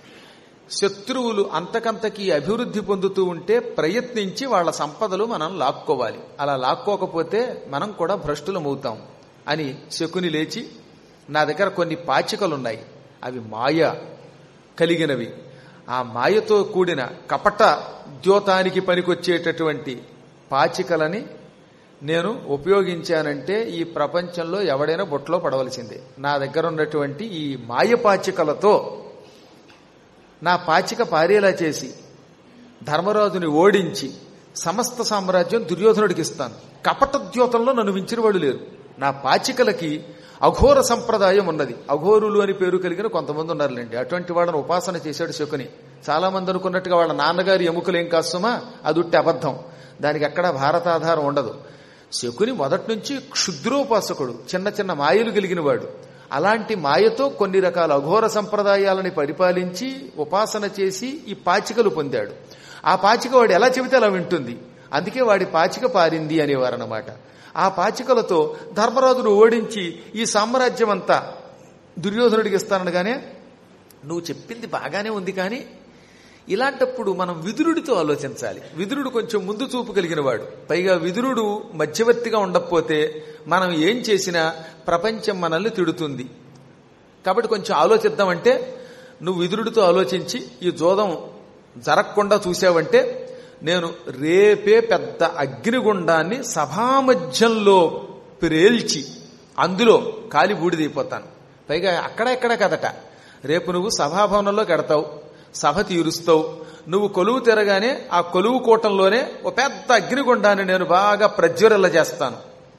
శత్రువులు అంతకంతకి అభివృద్ధి పొందుతూ ఉంటే ప్రయత్నించి వాళ్ళ సంపదలు మనం లాక్కోవాలి అలా లాక్కోకపోతే మనం కూడా భ్రష్టులమవుతాం అని శకుని లేచి నా దగ్గర కొన్ని పాచికలున్నాయి అవి మాయ కలిగినవి ఆ మాయతో కూడిన కపట ద్యోతానికి పనికొచ్చేటటువంటి పాచికలని నేను ఉపయోగించానంటే ఈ ప్రపంచంలో ఎవడైనా బొట్లో పడవలసిందే నా దగ్గర ఉన్నటువంటి ఈ మాయ పాచికలతో నా పాచిక పారేలా చేసి ధర్మరాజుని ఓడించి సమస్త సామ్రాజ్యం దుర్యోధనుడికి ఇస్తాను కపట ద్యోతంలో నన్ను మించిన వాడు లేరు నా పాచికలకి అఘోర సంప్రదాయం ఉన్నది అఘోరులు అని పేరు కలిగిన కొంతమంది ఉన్నారులేండి అటువంటి వాళ్ళని ఉపాసన చేశాడు శకుని చాలా మంది అనుకున్నట్టుగా వాళ్ళ నాన్నగారి ఎముకలేం కాస్తుమా అది ఉట్టి అబద్ధం దానికి ఎక్కడా భారతాధారం ఉండదు శకుని మొదటి నుంచి క్షుద్రోపాసకుడు చిన్న చిన్న మాయలు కలిగిన వాడు అలాంటి మాయతో కొన్ని రకాల అఘోర సంప్రదాయాలని పరిపాలించి ఉపాసన చేసి ఈ పాచికలు పొందాడు ఆ పాచిక వాడు ఎలా చెబితే అలా వింటుంది అందుకే వాడి పాచిక పారింది అనేవారన్నమాట ఆ పాచికలతో ధర్మరాజును ఓడించి ఈ సామ్రాజ్యం అంతా దుర్యోధనుడికి ఇస్తానగానే నువ్వు చెప్పింది బాగానే ఉంది కానీ ఇలాంటప్పుడు మనం విదురుడితో ఆలోచించాలి విదురుడు కొంచెం ముందు చూపు కలిగిన వాడు పైగా విదురుడు మధ్యవర్తిగా ఉండకపోతే మనం ఏం చేసినా ప్రపంచం మనల్ని తిడుతుంది కాబట్టి కొంచెం ఆలోచిద్దామంటే నువ్వు విదురుడితో ఆలోచించి ఈ జోదం జరగకుండా చూసావంటే నేను రేపే పెద్ద అగ్నిగుండాన్ని సభామధ్యంలో ప్రేల్చి అందులో కాలి బూడిదైపోతాను పైగా అక్కడ ఎక్కడ కదట రేపు నువ్వు సభాభవనంలో కడతావు సభ తీరుస్తావు నువ్వు కొలువు తిరగానే ఆ కొలువు కూటంలోనే ఓ పెద్ద అగ్నిగుండాన్ని నేను బాగా ప్రజ్వరల్ల చేస్తాను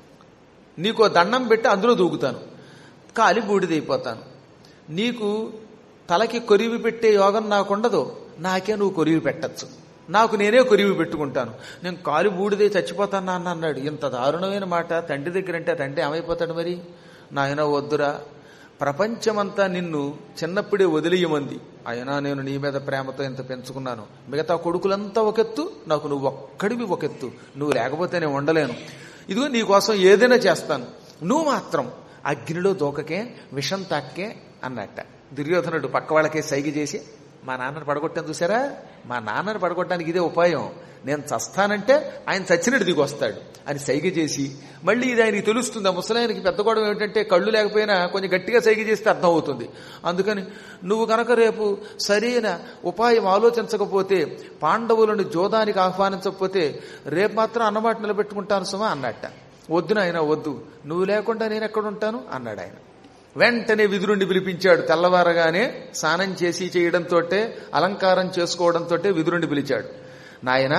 నీకు దండం పెట్టి అందులో దూకుతాను కాలి బూడిదైపోతాను నీకు తలకి కొరివి పెట్టే యోగం నాకుండదు నాకే నువ్వు కొరివి పెట్టచ్చు నాకు నేనే కొరివి పెట్టుకుంటాను నేను కాలి బూడిదే చచ్చిపోతాను నాన్న అన్నాడు ఇంత దారుణమైన మాట తండ్రి దగ్గర అంటే తండ్రి ఏమైపోతాడు మరి నాయన వద్దురా ప్రపంచమంతా నిన్ను చిన్నప్పుడే వదిలియమంది అయినా నేను నీ మీద ప్రేమతో ఇంత పెంచుకున్నాను మిగతా కొడుకులంతా ఒకెత్తు నాకు నువ్వు ఒక్కడివి ఒకెత్తు నువ్వు లేకపోతే నేను ఉండలేను ఇదిగో నీకోసం ఏదైనా చేస్తాను నువ్వు మాత్రం అగ్నిలో దూకకే విషం తాక్కే అన్నట్ట దుర్యోధనుడు పక్క వాళ్ళకే సైగ చేసి మా నాన్నని పడగొట్టాను చూసారా మా నాన్నని పడగొట్టడానికి ఇదే ఉపాయం నేను చస్తానంటే ఆయన చచ్చినట్టు దిగి వస్తాడు అని సైగ చేసి మళ్ళీ ఇది ఆయనకి తెలుస్తుంది ఆ ముసలాయనకి పెద్ద గొడవ ఏమిటంటే కళ్ళు లేకపోయినా కొంచెం గట్టిగా సైగ చేస్తే అర్థం అవుతుంది అందుకని నువ్వు కనుక రేపు సరైన ఉపాయం ఆలోచించకపోతే పాండవులను జోదానికి ఆహ్వానించకపోతే రేపు మాత్రం అన్నమాట నిలబెట్టుకుంటాను సుమా అన్నట్ట వద్దు నాయన వద్దు నువ్వు లేకుండా నేను ఎక్కడుంటాను అన్నాడు ఆయన వెంటనే విదురుణ్ణి పిలిపించాడు తెల్లవారగానే స్నానం చేసి చేయడంతో అలంకారం చేసుకోవడంతో విదురుణ్ణి పిలిచాడు నాయన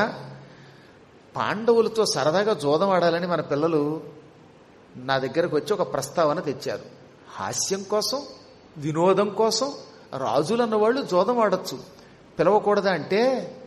పాండవులతో సరదాగా జోదం ఆడాలని మన పిల్లలు నా దగ్గరకు వచ్చి ఒక ప్రస్తావన తెచ్చారు హాస్యం కోసం వినోదం కోసం రాజులన్న వాళ్ళు జోదం ఆడొచ్చు పిలవకూడదా అంటే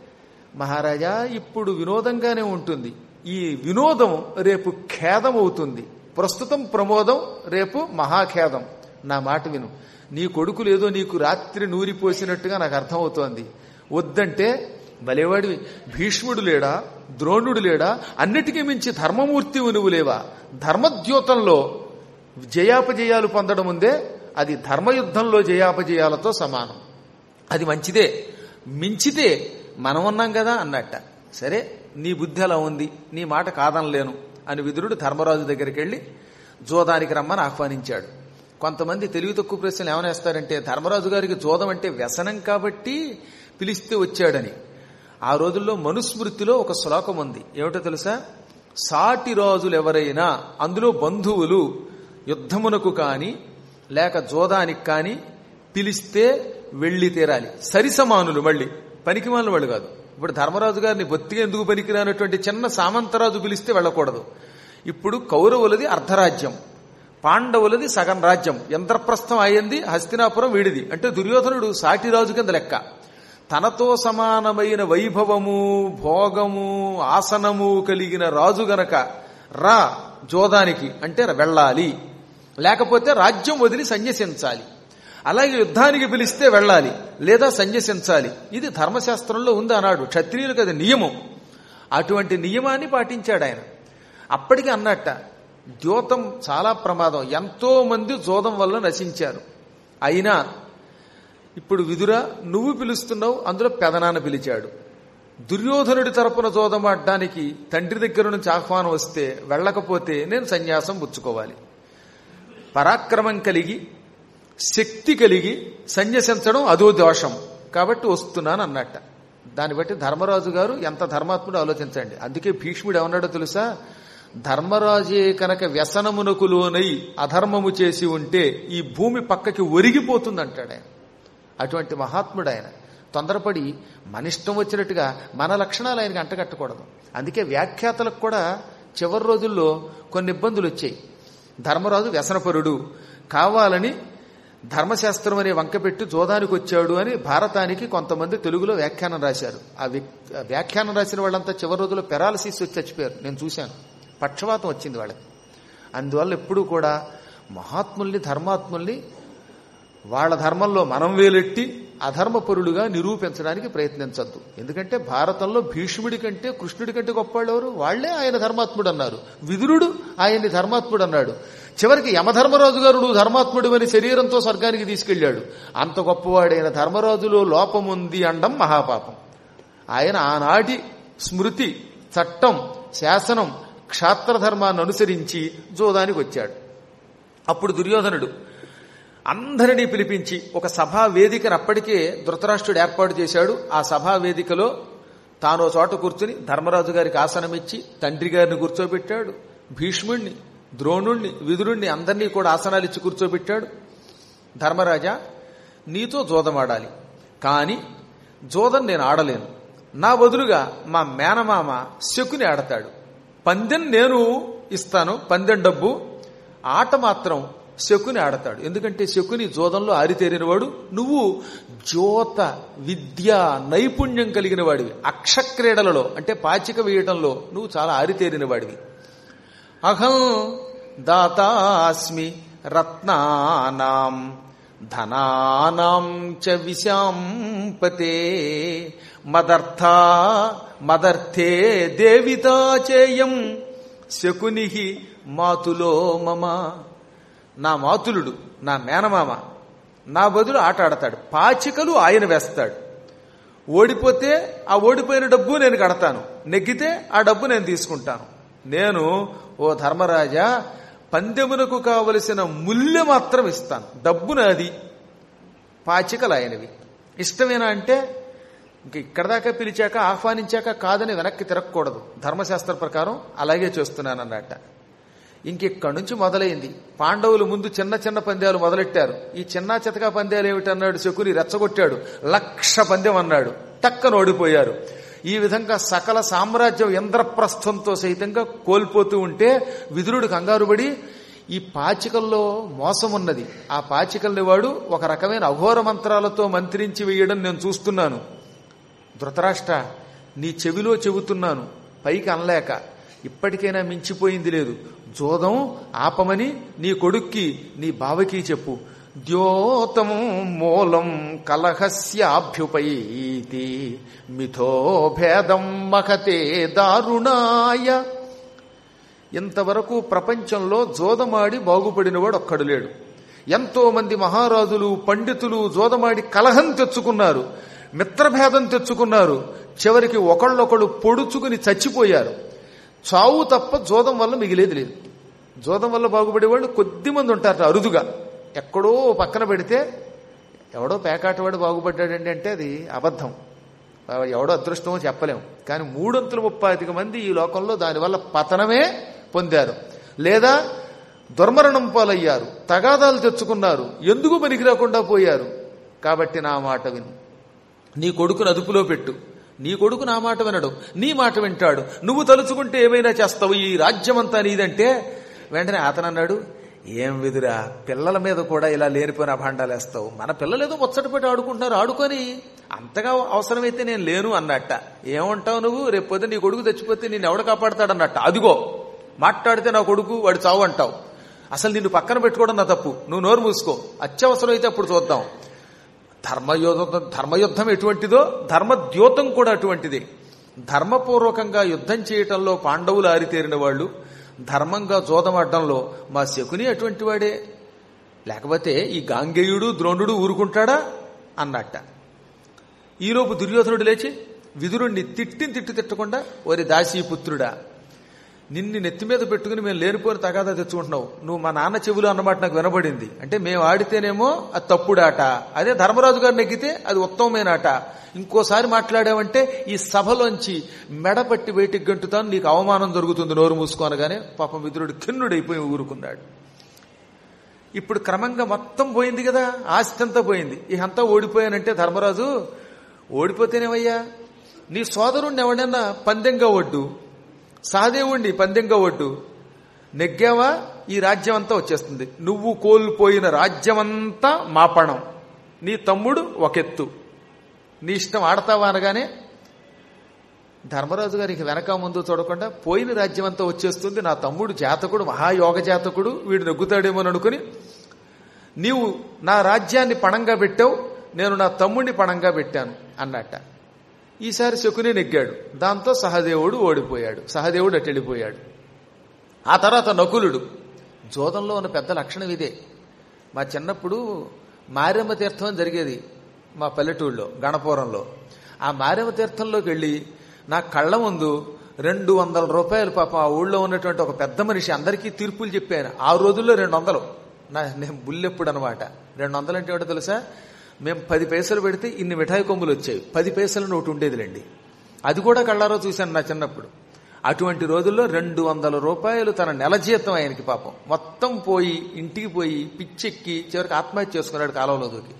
మహారాజా ఇప్పుడు వినోదంగానే ఉంటుంది ఈ వినోదం రేపు ఖేదం అవుతుంది ప్రస్తుతం ప్రమోదం రేపు మహాఖేదం నా మాట విను నీ కొడుకు లేదో నీకు రాత్రి నూరిపోసినట్టుగా నాకు అర్థమవుతోంది వద్దంటే బలేవాడివి భీష్ముడు లేడా ద్రోణుడు లేడా అన్నిటికీ మించి ధర్మమూర్తి నువ్వు లేవా ధర్మద్యోతంలో జయాపజయాలు పొందడం ఉందే అది ధర్మయుద్ధంలో జయాపజయాలతో సమానం అది మంచిదే మించితే మనం ఉన్నాం కదా అన్నట్ట సరే నీ బుద్ధి అలా ఉంది నీ మాట కాదనలేను అని విదురుడు ధర్మరాజు దగ్గరికి వెళ్ళి జోదానికి రమ్మని ఆహ్వానించాడు కొంతమంది తెలివి తక్కువ ప్రశ్నలు ఏమనేస్తారంటే ధర్మరాజు గారికి జోదం అంటే వ్యసనం కాబట్టి పిలిస్తే వచ్చాడని ఆ రోజుల్లో మనుస్మృతిలో ఒక శ్లోకం ఉంది ఏమిటో తెలుసా సాటి రాజులు ఎవరైనా అందులో బంధువులు యుద్ధమునకు కాని లేక జోదానికి కాని పిలిస్తే వెళ్లి తీరాలి సరిసమానులు మళ్ళీ పనికిమాలిన వాళ్ళు కాదు ఇప్పుడు ధర్మరాజు గారిని బొత్తిగా ఎందుకు పనికిరానటువంటి చిన్న సామంతరాజు పిలిస్తే వెళ్ళకూడదు ఇప్పుడు కౌరవులది అర్ధరాజ్యం పాండవులది సగం రాజ్యం యంత్రప్రస్థం అయ్యింది హస్తినాపురం వీడిది అంటే దుర్యోధనుడు సాటి రాజు కింద లెక్క తనతో సమానమైన వైభవము భోగము ఆసనము కలిగిన రాజు గనక రా జోదానికి అంటే వెళ్ళాలి లేకపోతే రాజ్యం వదిలి సన్యసించాలి అలాగే యుద్ధానికి పిలిస్తే వెళ్ళాలి లేదా సన్యసించాలి ఇది ధర్మశాస్త్రంలో ఉంది అన్నాడు క్షత్రియులకు అది నియమం అటువంటి నియమాన్ని పాటించాడు ఆయన అప్పటికి అన్నట్ట ద్యోతం చాలా ప్రమాదం ఎంతో మంది జోదం వల్ల నశించారు అయినా ఇప్పుడు విదుర నువ్వు పిలుస్తున్నావు అందులో పెదనాన్న పిలిచాడు దుర్యోధనుడి తరపున జోదమాడడానికి తండ్రి దగ్గర నుంచి ఆహ్వానం వస్తే వెళ్ళకపోతే నేను సన్యాసం పుచ్చుకోవాలి పరాక్రమం కలిగి శక్తి కలిగి సన్యసించడం అదో దోషం కాబట్టి వస్తున్నాను అన్నట్ట దాన్ని బట్టి ధర్మరాజు గారు ఎంత ధర్మాత్ముడు ఆలోచించండి అందుకే భీష్ముడు ఏమన్నాడో తెలుసా ధర్మరాజే కనుక వ్యసనమునకు లోనై అధర్మము చేసి ఉంటే ఈ భూమి పక్కకి ఒరిగిపోతుంది అంటాడు ఆయన అటువంటి మహాత్ముడు ఆయన తొందరపడి మన ఇష్టం వచ్చినట్టుగా మన లక్షణాలు ఆయనకి అంటగట్టకూడదు అందుకే వ్యాఖ్యాతలకు కూడా చివరి రోజుల్లో కొన్ని ఇబ్బందులు వచ్చాయి ధర్మరాజు వ్యసనపరుడు కావాలని ధర్మశాస్త్రం అనే వంకపెట్టి జోదానికి వచ్చాడు అని భారతానికి కొంతమంది తెలుగులో వ్యాఖ్యానం రాశారు ఆ వ్యాఖ్యానం రాసిన వాళ్ళంతా చివరి రోజుల్లో పెరాలసిస్ వచ్చి చచ్చిపోయారు నేను చూశాను పక్షవాతం వచ్చింది వాళ్ళకి అందువల్ల ఎప్పుడూ కూడా మహాత్ముల్ని ధర్మాత్ముల్ని వాళ్ళ ధర్మంలో మనం వేలెట్టి అధర్మపరులుగా నిరూపించడానికి ప్రయత్నించద్దు ఎందుకంటే భారతంలో భీష్ముడి కంటే కృష్ణుడి కంటే గొప్పవాళ్ళు ఎవరు వాళ్లే ఆయన ధర్మాత్ముడు అన్నారు విదురుడు ఆయన్ని ధర్మాత్ముడు అన్నాడు చివరికి యమధర్మరాజు గారు నువ్వు ధర్మాత్ముడు అని శరీరంతో స్వర్గానికి తీసుకెళ్ళాడు అంత గొప్పవాడైన ధర్మరాజులో లోపముంది అండం మహాపాపం ఆయన ఆనాటి స్మృతి చట్టం శాసనం క్షాత్రధర్మాన్ని అనుసరించి జోదానికి వచ్చాడు అప్పుడు దుర్యోధనుడు అందరినీ పిలిపించి ఒక సభా వేదికను అప్పటికే ధృతరాష్ట్రుడు ఏర్పాటు చేశాడు ఆ సభా వేదికలో తానో చోట కూర్చుని ధర్మరాజు గారికి ఆసనం ఇచ్చి తండ్రి గారిని కూర్చోబెట్టాడు భీష్ముణ్ణి ద్రోణుణ్ణి విదురుణ్ణి అందరినీ కూడా ఆసనాలు ఇచ్చి కూర్చోబెట్టాడు ధర్మరాజా నీతో జోదమాడాలి కానీ జోదం నేను ఆడలేను నా బదులుగా మా మేనమామ శకుని ఆడతాడు పందెం నేను ఇస్తాను పందెం డబ్బు ఆట మాత్రం శకుని ఆడతాడు ఎందుకంటే శకుని జోదంలో ఆరితేరినవాడు నువ్వు జ్యోత విద్య నైపుణ్యం కలిగిన వాడివి అక్షక్రీడలలో అంటే పాచిక వేయటంలో నువ్వు చాలా ఆరితేరిన వాడివి అహం దాతాస్మి రత్నానాం ధనానాం చ విశాంపతే మదర్థా మదర్థే దేవితా చేయం శకుని మాతులో మమ నా మాతులుడు నా మేనమామ నా బదులు ఆట ఆడతాడు పాచికలు ఆయన వేస్తాడు ఓడిపోతే ఆ ఓడిపోయిన డబ్బు నేను కడతాను నెగ్గితే ఆ డబ్బు నేను తీసుకుంటాను నేను ఓ ధర్మరాజా పందెమునకు కావలసిన ముల్య మాత్రం ఇస్తాను డబ్బు నాది పాచికలు ఆయనవి ఇష్టమేనా అంటే ఇంక ఇక్కడ దాకా పిలిచాక ఆహ్వానించాక కాదని వెనక్కి తిరగకూడదు ధర్మశాస్త్ర ప్రకారం అలాగే చేస్తున్నానన్నట్ట ఇంకెక్కడి నుంచి మొదలైంది పాండవులు ముందు చిన్న చిన్న పందాలు మొదలెట్టారు ఈ చిన్న చితకా పందాలు ఏమిటన్నాడు శకుని రెచ్చగొట్టాడు లక్ష పందెం అన్నాడు టక్కన ఓడిపోయారు ఈ విధంగా సకల సామ్రాజ్యం ఇంద్రప్రస్థంతో సైతంగా కోల్పోతూ ఉంటే విదురుడు కంగారుపడి ఈ పాచికల్లో మోసం ఉన్నది ఆ పాచికల్ని వాడు ఒక రకమైన అఘోర మంత్రాలతో మంత్రించి వేయడం నేను చూస్తున్నాను ధృతరాష్ట్ర నీ చెవిలో చెబుతున్నాను పైకి అనలేక ఇప్పటికైనా మించిపోయింది లేదు జోదం ఆపమని నీ కొడుక్కి నీ బావకి చెప్పు ద్యోతం మూలం కలహస్యాభ్యుపైతి మిథో భేదం మహతే దారుణాయ ఇంతవరకు ప్రపంచంలో జోదమాడి బాగుపడినవాడు ఒక్కడు లేడు ఎంతో మంది మహారాజులు పండితులు జోదమాడి కలహం తెచ్చుకున్నారు మిత్రభేదం తెచ్చుకున్నారు చివరికి ఒకళ్ళొకళ్ళు పొడుచుకుని చచ్చిపోయారు చావు తప్ప జోదం వల్ల మిగిలేది లేదు జోదం వల్ల బాగుపడేవాళ్ళు కొద్ది మంది ఉంటారట అరుదుగా ఎక్కడో పక్కన పెడితే ఎవడో పేకాటవాడు బాగుపడ్డాడండి అంటే అది అబద్ధం ఎవడో అదృష్టమో చెప్పలేం కానీ మూడొంతుల ముప్పాతిక మంది ఈ లోకంలో దానివల్ల పతనమే పొందారు లేదా దుర్మరణం పాలయ్యారు తగాదాలు తెచ్చుకున్నారు ఎందుకు పనికి రాకుండా పోయారు కాబట్టి నా మాట విను నీ కొడుకును అదుపులో పెట్టు నీ కొడుకు నా మాట వినడు నీ మాట వింటాడు నువ్వు తలుచుకుంటే ఏమైనా చేస్తావు ఈ రాజ్యమంతా నీదంటే వెంటనే అతను అన్నాడు ఏం విదురా పిల్లల మీద కూడా ఇలా లేనిపోయిన అభాండాలు వేస్తావు మన పిల్లలు ఏదో ముచ్చటపెట్టి ఆడుకుంటున్నారు ఆడుకొని అంతగా అవసరమైతే నేను లేను అన్నట్ట ఏమంటావు నువ్వు రేపు పొద్దున నీ కొడుకు తెచ్చిపోతే నేను ఎవడు కాపాడతాడన్నట్ట అదిగో మాట్లాడితే నా కొడుకు వాడు చావు అంటావు అసలు నిన్ను పక్కన పెట్టుకోవడం నా తప్పు నువ్వు నోరు మూసుకో అత్యవసరం అయితే అప్పుడు చూద్దాం ధర్మయుద్ధం ధర్మయుద్ధం ఎటువంటిదో ధర్మద్యోతం కూడా అటువంటిదే ధర్మపూర్వకంగా యుద్ధం చేయటంలో పాండవులు ఆరితేరిన వాళ్ళు ధర్మంగా జోదమడ్డంలో మా శకుని అటువంటి వాడే లేకపోతే ఈ గాంగేయుడు ద్రోణుడు ఊరుకుంటాడా అన్నట్ట ఈలోపు దుర్యోధనుడు లేచి విదురుణ్ణి తిట్టిని తిట్టి తిట్టకుండా ఓరి దాసీపుత్రుడా నిన్ను నెత్తి మీద పెట్టుకుని మేము లేనిపోని తగాదా తెచ్చుకుంటున్నావు నువ్వు మా నాన్న చెవులు అన్నమాట నాకు వినబడింది అంటే మేము ఆడితేనేమో అది తప్పుడాట అదే ధర్మరాజు గారు నెగ్గితే అది ఉత్తమమైన ఆట ఇంకోసారి మాట్లాడావంటే ఈ సభలోంచి మెడపట్టి బయటికి గంటుతాను నీకు అవమానం జరుగుతుంది నోరు మూసుకోనగానే పాపం విదురుడు కిన్నుడైపోయి ఊరుకున్నాడు ఇప్పుడు క్రమంగా మొత్తం పోయింది కదా ఆస్తి అంతా పోయింది ఇహంతా ఓడిపోయానంటే ధర్మరాజు ఓడిపోతేనేమయ్యా నీ సోదరుణ్ణి ఎవడన్నా పందెంగా ఒడ్డు సహదేవుణ్ణి పందెంగా ఒడ్డు నెగ్గావా ఈ రాజ్యం అంతా వచ్చేస్తుంది నువ్వు కోల్పోయిన రాజ్యమంతా మాపణం నీ తమ్ముడు ఒకెత్తు నీ ఇష్టం ఆడతావా అనగానే ధర్మరాజు గారికి వెనక ముందు చూడకుండా పోయిన రాజ్యం అంతా వచ్చేస్తుంది నా తమ్ముడు జాతకుడు మహాయోగ జాతకుడు వీడు నెగ్గుతాడేమో అనుకుని నీవు నా రాజ్యాన్ని పణంగా పెట్టావు నేను నా తమ్ముడిని పణంగా పెట్టాను అన్నట్ట ఈసారి శకుని నెగ్గాడు దాంతో సహదేవుడు ఓడిపోయాడు సహదేవుడు అటు వెళ్ళిపోయాడు ఆ తర్వాత నకులుడు జోదంలో ఉన్న పెద్ద లక్షణం ఇదే మా చిన్నప్పుడు మారెమ్మ తీర్థం అని జరిగేది మా పల్లెటూళ్ళలో గణపురంలో ఆ మారెమ్మ తీర్థంలోకి వెళ్ళి నా కళ్ళ ముందు రెండు వందల రూపాయలు పాప ఆ ఊళ్ళో ఉన్నటువంటి ఒక పెద్ద మనిషి అందరికీ తీర్పులు చెప్పాను ఆ రోజుల్లో రెండు వందలు నా నేను బుల్లెప్పుడు అనమాట రెండు వందలు అంటే ఏమిటో తెలుసా మేము పది పైసలు పెడితే ఇన్ని మిఠాయి కొమ్ములు వచ్చాయి పది పైసలు నోటు ఉండేదిలేండి అది కూడా కళ్ళారో చూశాను నా చిన్నప్పుడు అటువంటి రోజుల్లో రెండు వందల రూపాయలు తన నెల జీతం ఆయనకి పాపం మొత్తం పోయి ఇంటికి పోయి పిచ్చెక్కి చివరికి ఆత్మహత్య చేసుకున్నాడు కాలంలో దూకి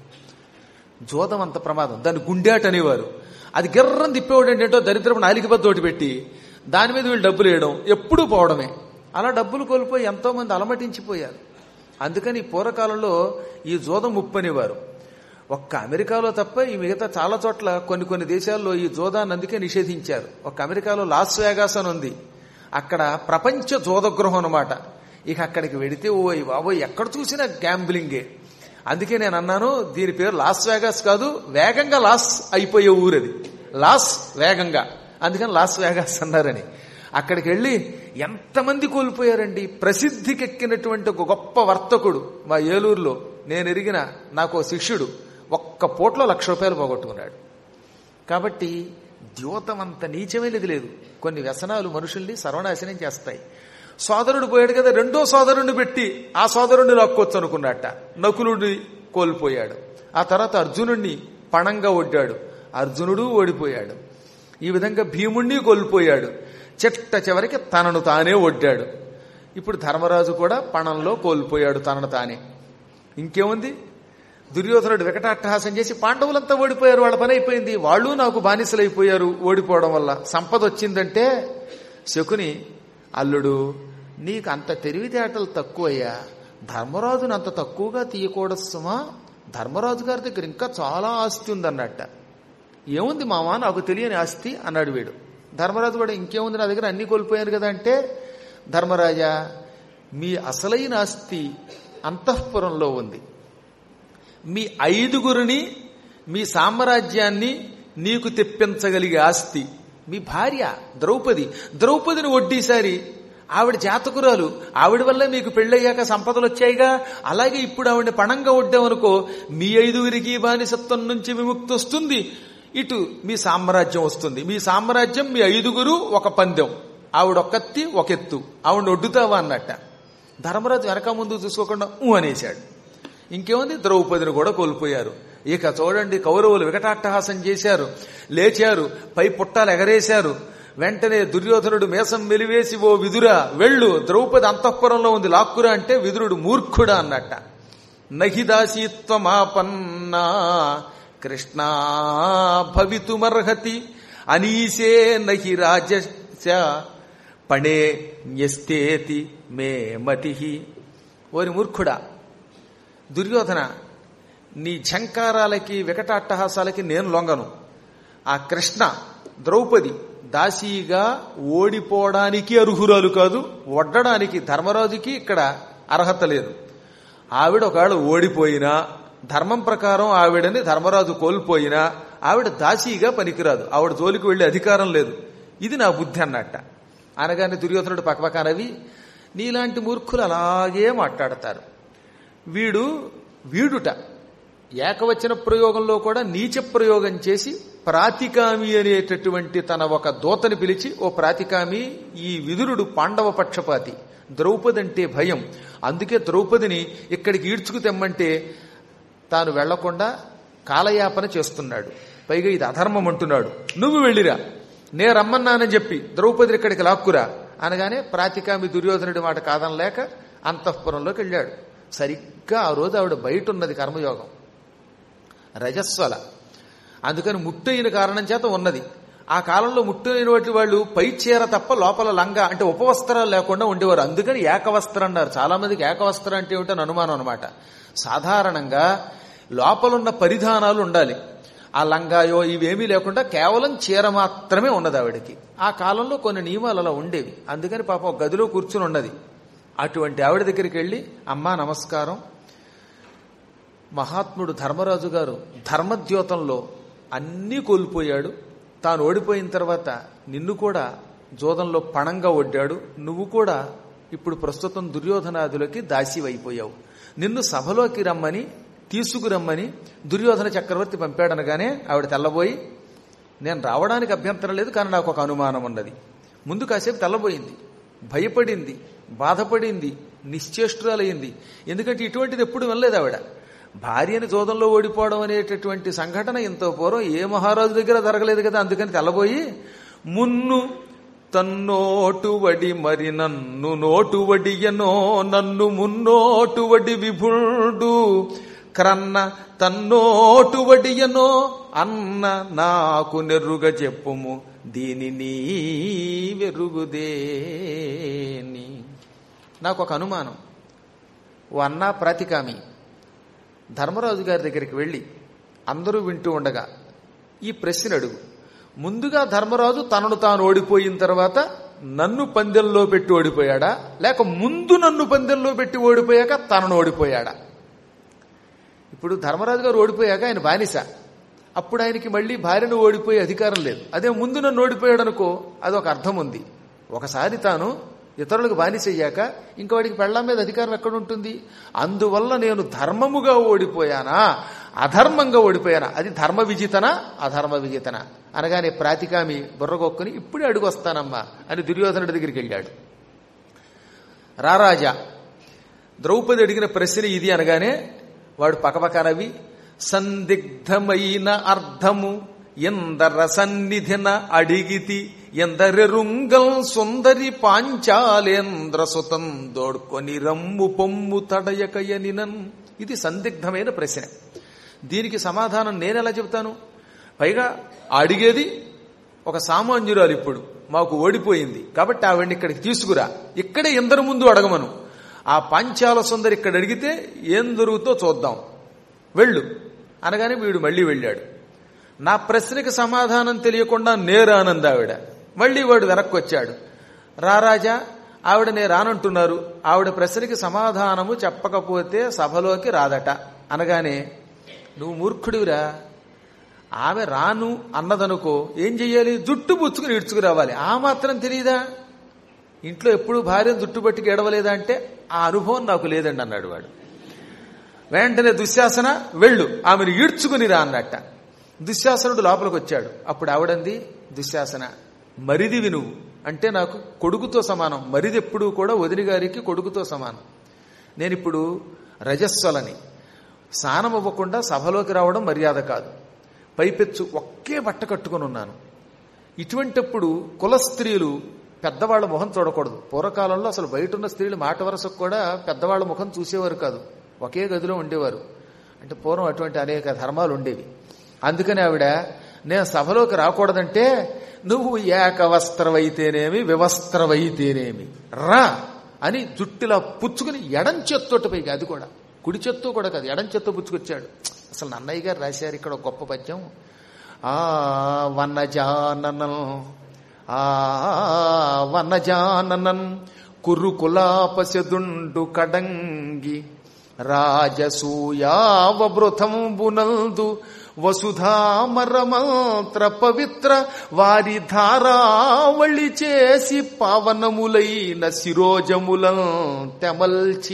జోదం అంత ప్రమాదం దాన్ని గుండేట అనేవారు అది గిర్రం తిప్పేవాడు ఏంటంటో దరిద్రపు నాలికబద్దోటి పెట్టి దాని మీద వీళ్ళు డబ్బులు వేయడం ఎప్పుడూ పోవడమే అలా డబ్బులు కోల్పోయి ఎంతో మంది అలమటించిపోయారు అందుకని పూర్వకాలంలో ఈ జోదం ముప్పనేవారు ఒక్క అమెరికాలో తప్ప ఈ మిగతా చాలా చోట్ల కొన్ని కొన్ని దేశాల్లో ఈ జోదాన్ని అందుకే నిషేధించారు ఒక్క అమెరికాలో లాస్ వేగాస్ అని ఉంది అక్కడ ప్రపంచ జోదగృహం అనమాట ఇక అక్కడికి వెడితే ఓ బాబోయ్ ఎక్కడ చూసినా గ్యాంబ్లింగే అందుకే నేను అన్నాను దీని పేరు లాస్ వేగాస్ కాదు వేగంగా లాస్ అయిపోయే ఊరది లాస్ వేగంగా అందుకని లాస్ వేగాస్ అన్నారని అక్కడికి వెళ్ళి ఎంతమంది కోల్పోయారండి ప్రసిద్ధికెక్కినటువంటి ఒక గొప్ప వర్తకుడు మా ఏలూరులో నేను ఎరిగిన నాకు ఓ శిష్యుడు ఒక్క పూటలో లక్ష రూపాయలు పోగొట్టుకున్నాడు కాబట్టి ద్యోతం అంత నీచమైనది లేదు కొన్ని వ్యసనాలు మనుషుల్ని సర్వనాశనం చేస్తాయి సోదరుడు పోయాడు కదా రెండో సోదరుడిని పెట్టి ఆ సోదరుడిని లాక్కొచ్చు అనుకున్నట్ట నకులుడిని కోల్పోయాడు ఆ తర్వాత అర్జునుడిని పణంగా ఒడ్డాడు అర్జునుడు ఓడిపోయాడు ఈ విధంగా భీముణ్ణి కోల్పోయాడు చిట్ట చివరికి తనను తానే ఒడ్డాడు ఇప్పుడు ధర్మరాజు కూడా పణంలో కోల్పోయాడు తనను తానే ఇంకేముంది దుర్యోధనుడు వికటాట్టహాసం చేసి పాండవులంతా ఓడిపోయారు వాళ్ళ పని అయిపోయింది వాళ్ళు నాకు బానిసలైపోయారు ఓడిపోవడం వల్ల సంపద వచ్చిందంటే శకుని అల్లుడు నీకు అంత తెలివితేటలు తక్కువయ్యా ధర్మరాజును అంత తక్కువగా తీయకూడదు సుమా ధర్మరాజు గారి దగ్గర ఇంకా చాలా ఆస్తి ఉందన్నట్ట ఏముంది మామా నాకు తెలియని ఆస్తి అన్నాడు వీడు ధర్మరాజు కూడా ఇంకేముంది నా దగ్గర అన్ని కోల్పోయాను కదా అంటే ధర్మరాజా మీ అసలైన ఆస్తి అంతఃపురంలో ఉంది మీ ఐదుగురిని మీ సామ్రాజ్యాన్ని నీకు తెప్పించగలిగే ఆస్తి మీ భార్య ద్రౌపది ద్రౌపదిని వడ్డీసారి ఆవిడ జాతకురాలు ఆవిడ వల్ల మీకు పెళ్ళయ్యాక సంపదలు వచ్చాయిగా అలాగే ఇప్పుడు ఆవిడ పణంగా వడ్డామనుకో మీ ఐదుగురికి బానిసత్వం నుంచి విముక్తి వస్తుంది ఇటు మీ సామ్రాజ్యం వస్తుంది మీ సామ్రాజ్యం మీ ఐదుగురు ఒక పందెం ఆవిడ ఒక్కత్తి ఒక ఎత్తు ఆవిడ ఒడ్డుతావా అన్నట్ట ధర్మరాజు వెనక ముందు చూసుకోకుండా ఊ అనేశాడు ఇంకేముంది ద్రౌపదిని కూడా కోల్పోయారు ఇక చూడండి కౌరవులు వికటాట్టహాసం చేశారు లేచారు పై పుట్టాలు ఎగరేశారు వెంటనే దుర్యోధనుడు మేసం వెలివేసి ఓ విదురా వెళ్ళు ద్రౌపది అంతఃపురంలో ఉంది లాక్కురా అంటే విదురుడు మూర్ఖుడా అన్నట్ట నహిదాసీత్వమాపన్నా కృష్ణా భవితుమర్హతి అనీసే నహి రాజస్య పణే న్యస్తేతి మే మతి ఓరి మూర్ఖుడా దుర్యోధన నీ ఝంకారాలకి వికటాట్టహాసాలకి నేను లొంగను ఆ కృష్ణ ద్రౌపది దాసీగా ఓడిపోవడానికి అర్హురాలు కాదు వడ్డడానికి ధర్మరాజుకి ఇక్కడ అర్హత లేదు ఆవిడ ఒకవేళ ఓడిపోయినా ధర్మం ప్రకారం ఆవిడని ధర్మరాజు కోల్పోయినా ఆవిడ దాసీగా పనికిరాదు ఆవిడ జోలికి వెళ్లే అధికారం లేదు ఇది నా బుద్ధి అన్నట్ట అనగానే దుర్యోధనుడు పక్కపక్కనవి నీలాంటి మూర్ఖులు అలాగే మాట్లాడతారు వీడు వీడుట ఏకవచన ప్రయోగంలో కూడా నీచ ప్రయోగం చేసి ప్రాతికామి అనేటటువంటి తన ఒక దూతని పిలిచి ఓ ప్రాతికామి ఈ విదురుడు పాండవ పక్షపాతి ద్రౌపది అంటే భయం అందుకే ద్రౌపదిని ఇక్కడికి ఈడ్చుకు తెమ్మంటే తాను వెళ్లకుండా కాలయాపన చేస్తున్నాడు పైగా ఇది అధర్మం అంటున్నాడు నువ్వు వెళ్ళిరా నే రమ్మన్నానని చెప్పి ద్రౌపదిని ఇక్కడికి లాక్కురా అనగానే ప్రాతికామి దుర్యోధనుడి మాట కాదనలేక అంతఃపురంలోకి వెళ్ళాడు సరిగ్గా ఆ రోజు ఆవిడ బయట ఉన్నది కర్మయోగం రజస్వల అందుకని ముట్టయిన కారణం చేత ఉన్నది ఆ కాలంలో ముట్టయినటువంటి వాళ్ళు పై చీర తప్ప లోపల లంగా అంటే ఉపవస్త్రాలు లేకుండా ఉండేవారు అందుకని ఏకవస్త్రం అన్నారు చాలా మందికి ఏకవస్త్రం అంటే ఏమిటని అనుమానం అనమాట సాధారణంగా లోపలున్న పరిధానాలు ఉండాలి ఆ లంగాయో ఇవేమీ లేకుండా కేవలం చీర మాత్రమే ఉన్నది ఆవిడకి ఆ కాలంలో కొన్ని నియమాలు అలా ఉండేవి అందుకని పాపం గదిలో కూర్చుని ఉన్నది అటువంటి ఆవిడ దగ్గరికి వెళ్ళి అమ్మా నమస్కారం మహాత్ముడు ధర్మరాజు గారు ధర్మద్యోతంలో అన్నీ కోల్పోయాడు తాను ఓడిపోయిన తర్వాత నిన్ను కూడా జోదంలో పణంగా ఒడ్డాడు నువ్వు కూడా ఇప్పుడు ప్రస్తుతం దుర్యోధనాదులకి దాసివైపోయావు నిన్ను సభలోకి రమ్మని తీసుకురమ్మని దుర్యోధన చక్రవర్తి పంపాడనగానే ఆవిడ తెల్లబోయి నేను రావడానికి అభ్యంతరం లేదు కానీ నాకు ఒక అనుమానం ఉన్నది ముందు కాసేపు తెల్లబోయింది భయపడింది బాధపడింది నిశ్చేష్టురాలయ్యింది ఎందుకంటే ఇటువంటిది ఎప్పుడు వెళ్ళలేదు ఆవిడ భార్యని జోదంలో ఓడిపోవడం అనేటటువంటి సంఘటన ఇంత పూర్వం ఏ మహారాజు దగ్గర జరగలేదు కదా అందుకని తెల్లబోయి మున్ను తన్నోటు వడి మరి నన్ను నోటు వడియనో నన్ను మున్నోటు వడి విభుడు క్రన్న తన్నోటు వడియనో అన్న నాకు నెర్రుగ చెప్పుము దీనిని వెరుగుదేని నాకు ఒక అనుమానం ఓ అన్నా ప్రాతికామి ధర్మరాజు గారి దగ్గరికి వెళ్ళి అందరూ వింటూ ఉండగా ఈ ప్రశ్న అడుగు ముందుగా ధర్మరాజు తనను తాను ఓడిపోయిన తర్వాత నన్ను పందెంలో పెట్టి ఓడిపోయాడా లేక ముందు నన్ను పందెంలో పెట్టి ఓడిపోయాక తనను ఓడిపోయాడా ఇప్పుడు ధర్మరాజు గారు ఓడిపోయాక ఆయన బానిస అప్పుడు ఆయనకి మళ్ళీ భార్యను ఓడిపోయే అధికారం లేదు అదే ముందు నన్ను ఓడిపోయాడు అనుకో అదొక అర్థం ఉంది ఒకసారి తాను ఇతరులకు బానిసయ్యాక ఇంక వాడికి పెళ్లం మీద అధికారం ఎక్కడ ఉంటుంది అందువల్ల నేను ధర్మముగా ఓడిపోయానా అధర్మంగా ఓడిపోయానా అది ధర్మ విజితనా అధర్మ విజితనా అనగానే ప్రాతికామి బుర్రగొక్కుని ఇప్పుడే అడుగు వస్తానమ్మా అని దుర్యోధనుడి దగ్గరికి వెళ్ళాడు రారాజా ద్రౌపది అడిగిన ప్రశ్న ఇది అనగానే వాడు పకపక నవ్వి సందిగ్ధమైన అర్థము ఎందర సన్నిధిన అడిగితి ఎందరెరుంగల్ సుందరి పాంచాలేంద్ర సుతం దోడ్కొని రమ్ము పొమ్ము తడయకయనినన్ ఇది సందిగ్ధమైన ప్రశ్న దీనికి సమాధానం నేనెలా చెబుతాను పైగా అడిగేది ఒక సామాన్యురాలు ఇప్పుడు మాకు ఓడిపోయింది కాబట్టి ఆవిడ్ని ఇక్కడికి తీసుకురా ఇక్కడే ఎందరి ముందు అడగమను ఆ పాంచాల సుందరి ఇక్కడ అడిగితే ఏం దొరుకుతో చూద్దాం వెళ్ళు అనగానే వీడు మళ్ళీ వెళ్ళాడు నా ప్రశ్నకి సమాధానం తెలియకుండా నేరానంది ఆవిడ మళ్ళీ వాడు వెనక్కి వచ్చాడు రారాజా ఆవిడ నే రానంటున్నారు ఆవిడ ప్రశ్నకి సమాధానము చెప్పకపోతే సభలోకి రాదట అనగానే నువ్వు మూర్ఖుడివిరా ఆమె రాను అన్నదనుకో ఏం చెయ్యాలి జుట్టు పుచ్చుకుని ఇడ్చుకురావాలి ఆ మాత్రం తెలియదా ఇంట్లో ఎప్పుడు భార్యను జుట్టు పట్టుకు ఎడవలేదా అంటే ఆ అనుభవం నాకు లేదండి అన్నాడు వాడు వెంటనే దుశ్శాసన వెళ్ళు ఆమెను ఈడ్చుకుని రా అన్నట్ట దుశ్శాసనుడు లోపలికి వచ్చాడు అప్పుడు ఆవిడంది దుశ్శాసన మరిదివి నువ్వు అంటే నాకు కొడుకుతో సమానం మరిది ఎప్పుడూ కూడా వదిలి గారికి కొడుకుతో సమానం నేనిప్పుడు రజస్వలని స్నానం ఇవ్వకుండా సభలోకి రావడం మర్యాద కాదు పైపెచ్చు ఒకే బట్ట కట్టుకుని ఉన్నాను ఇటువంటప్పుడు కుల స్త్రీలు పెద్దవాళ్ల ముఖం చూడకూడదు పూర్వకాలంలో అసలు బయట ఉన్న స్త్రీలు మాట వరసకు కూడా పెద్దవాళ్ల ముఖం చూసేవారు కాదు ఒకే గదిలో ఉండేవారు అంటే పూర్వం అటువంటి అనేక ధర్మాలు ఉండేవి అందుకని ఆవిడ నేను సభలోకి రాకూడదంటే నువ్వు ఏకవస్త్రవైతేనేమి వివస్త్రవైతేనేమి రా అని జుట్టులా పుచ్చుకుని ఎడం చేత్తోటి పైకి అది కూడా కుడి చేత్తో కూడా కాదు ఎడం చేత్తో పుచ్చుకొచ్చాడు అసలు నన్నయ్య గారు రాశారు ఇక్కడ ఒక గొప్ప పద్యం ఆ వన్నజాననం ఆ వన్నజాననన్ కురుకులాపశదుండు కడంగి రాజసూయావృతంబునందు వసుధామరమంత్ర పవిత్ర వారి ధారావళి చేసి పావనములైన శిరోజములం తెమల్చి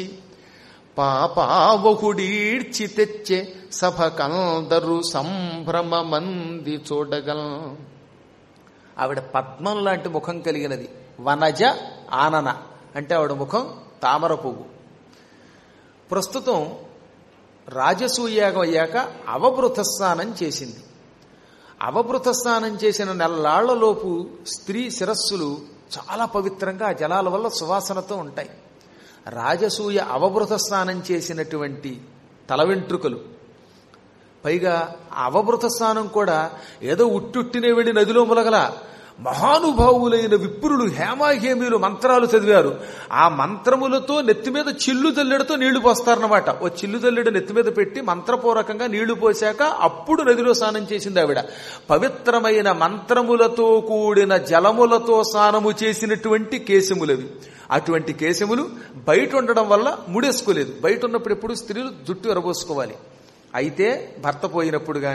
పాపావహుడీడ్చి తెచ్చే సభకందరు సంభ్రమమంది చూడగల ఆవిడ పద్మం లాంటి ముఖం కలిగినది వనజ ఆనన అంటే ఆవిడ ముఖం తామర పువ్వు ప్రస్తుతం రాజసూయాగం అయ్యాక అవభృత స్నానం చేసింది అవభృత స్నానం చేసిన నెలలాళ్లలోపు స్త్రీ శిరస్సులు చాలా పవిత్రంగా ఆ జలాల వల్ల సువాసనతో ఉంటాయి రాజసూయ అవభృత స్నానం చేసినటువంటి తల వెంట్రుకలు పైగా అవభృత స్నానం కూడా ఏదో ఉట్టుట్టినే వెళ్ళి నదిలో ములగల మహానుభావులైన విప్రులు హేమాహేమీలు మంత్రాలు చదివారు ఆ మంత్రములతో నెత్తి మీద చిల్లు జల్లెడతో నీళ్లు పోస్తారన్నమాట ఓ చిల్లు జల్లెడ నెత్తి మీద పెట్టి మంత్రపూర్వకంగా నీళ్లు పోశాక అప్పుడు నదిలో స్నానం చేసింది ఆవిడ పవిత్రమైన మంత్రములతో కూడిన జలములతో స్నానము చేసినటువంటి కేశములవి అటువంటి కేశములు బయట ఉండడం వల్ల ముడేసుకోలేదు బయట ఉన్నప్పుడు ఎప్పుడు స్త్రీలు జుట్టు ఎరబోసుకోవాలి అయితే భర్త పోయినప్పుడు గాని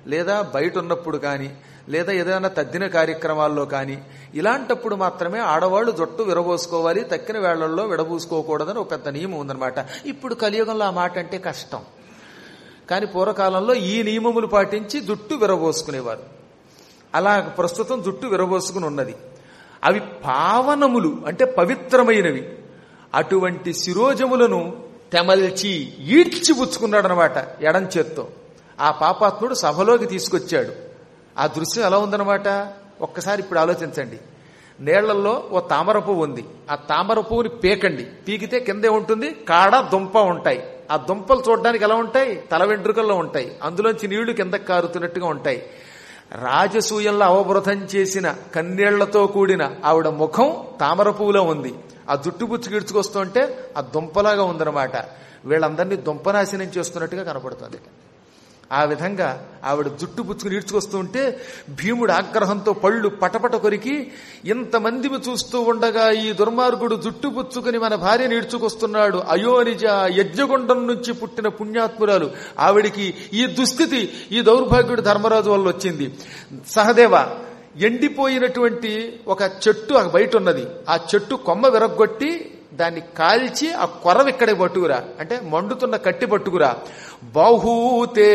లేదా బయట ఉన్నప్పుడు కానీ లేదా ఏదైనా తద్దిన కార్యక్రమాల్లో కానీ ఇలాంటప్పుడు మాత్రమే ఆడవాళ్లు జుట్టు విరబోసుకోవాలి తక్కిన వేళ్లలో విడబూసుకోకూడదని ఒక పెద్ద నియమం ఉందన్నమాట ఇప్పుడు కలియుగంలో ఆ మాట అంటే కష్టం కానీ పూర్వకాలంలో ఈ నియమములు పాటించి జుట్టు విరబోసుకునేవారు అలా ప్రస్తుతం జుట్టు విరబోసుకుని ఉన్నది అవి పావనములు అంటే పవిత్రమైనవి అటువంటి శిరోజములను తెమల్చి ఈడ్చి పుచ్చుకున్నాడనమాట ఎడం చేత్తో ఆ పాపాత్ముడు సభలోకి తీసుకొచ్చాడు ఆ దృశ్యం ఎలా ఉందన్నమాట ఒక్కసారి ఇప్పుడు ఆలోచించండి నీళ్లలో ఓ తామర పువ్వు ఉంది ఆ తామర పువ్వుని పీకండి పీకితే కిందే ఉంటుంది కాడ దుంప ఉంటాయి ఆ దుంపలు చూడడానికి ఎలా ఉంటాయి తల వెంట్రుకల్లో ఉంటాయి అందులోంచి నీళ్లు కిందకి కారుతున్నట్టుగా ఉంటాయి రాజసూయంలో అవబృతం చేసిన కన్నీళ్లతో కూడిన ఆవిడ ముఖం తామర పువ్వులో ఉంది ఆ జుట్టు పుచ్చి గిడ్చుకొస్తుంటే ఆ దుంపలాగా ఉందన్నమాట వీళ్ళందరినీ దుంపనాశనం చేస్తున్నట్టుగా కనపడుతుంది ఆ విధంగా ఆవిడ జుట్టు పుచ్చుకుని ఈడ్చుకొస్తూ ఉంటే భీముడు ఆగ్రహంతో పళ్ళు పటపట కొరికి ఇంతమంది చూస్తూ ఉండగా ఈ దుర్మార్గుడు జుట్టు పుచ్చుకుని మన భార్యను ఈడ్చుకొస్తున్నాడు అయోనిజ యజ్ఞగుండం నుంచి పుట్టిన పుణ్యాత్మురాలు ఆవిడికి ఈ దుస్థితి ఈ దౌర్భాగ్యుడు ధర్మరాజు వల్ల వచ్చింది సహదేవ ఎండిపోయినటువంటి ఒక చెట్టు బయట ఉన్నది ఆ చెట్టు కొమ్మ విరగొట్టి దాన్ని కాల్చి ఆ కొరవ ఇక్కడే పట్టుకురా అంటే మండుతున్న కట్టి పట్టుకురా బాహూతే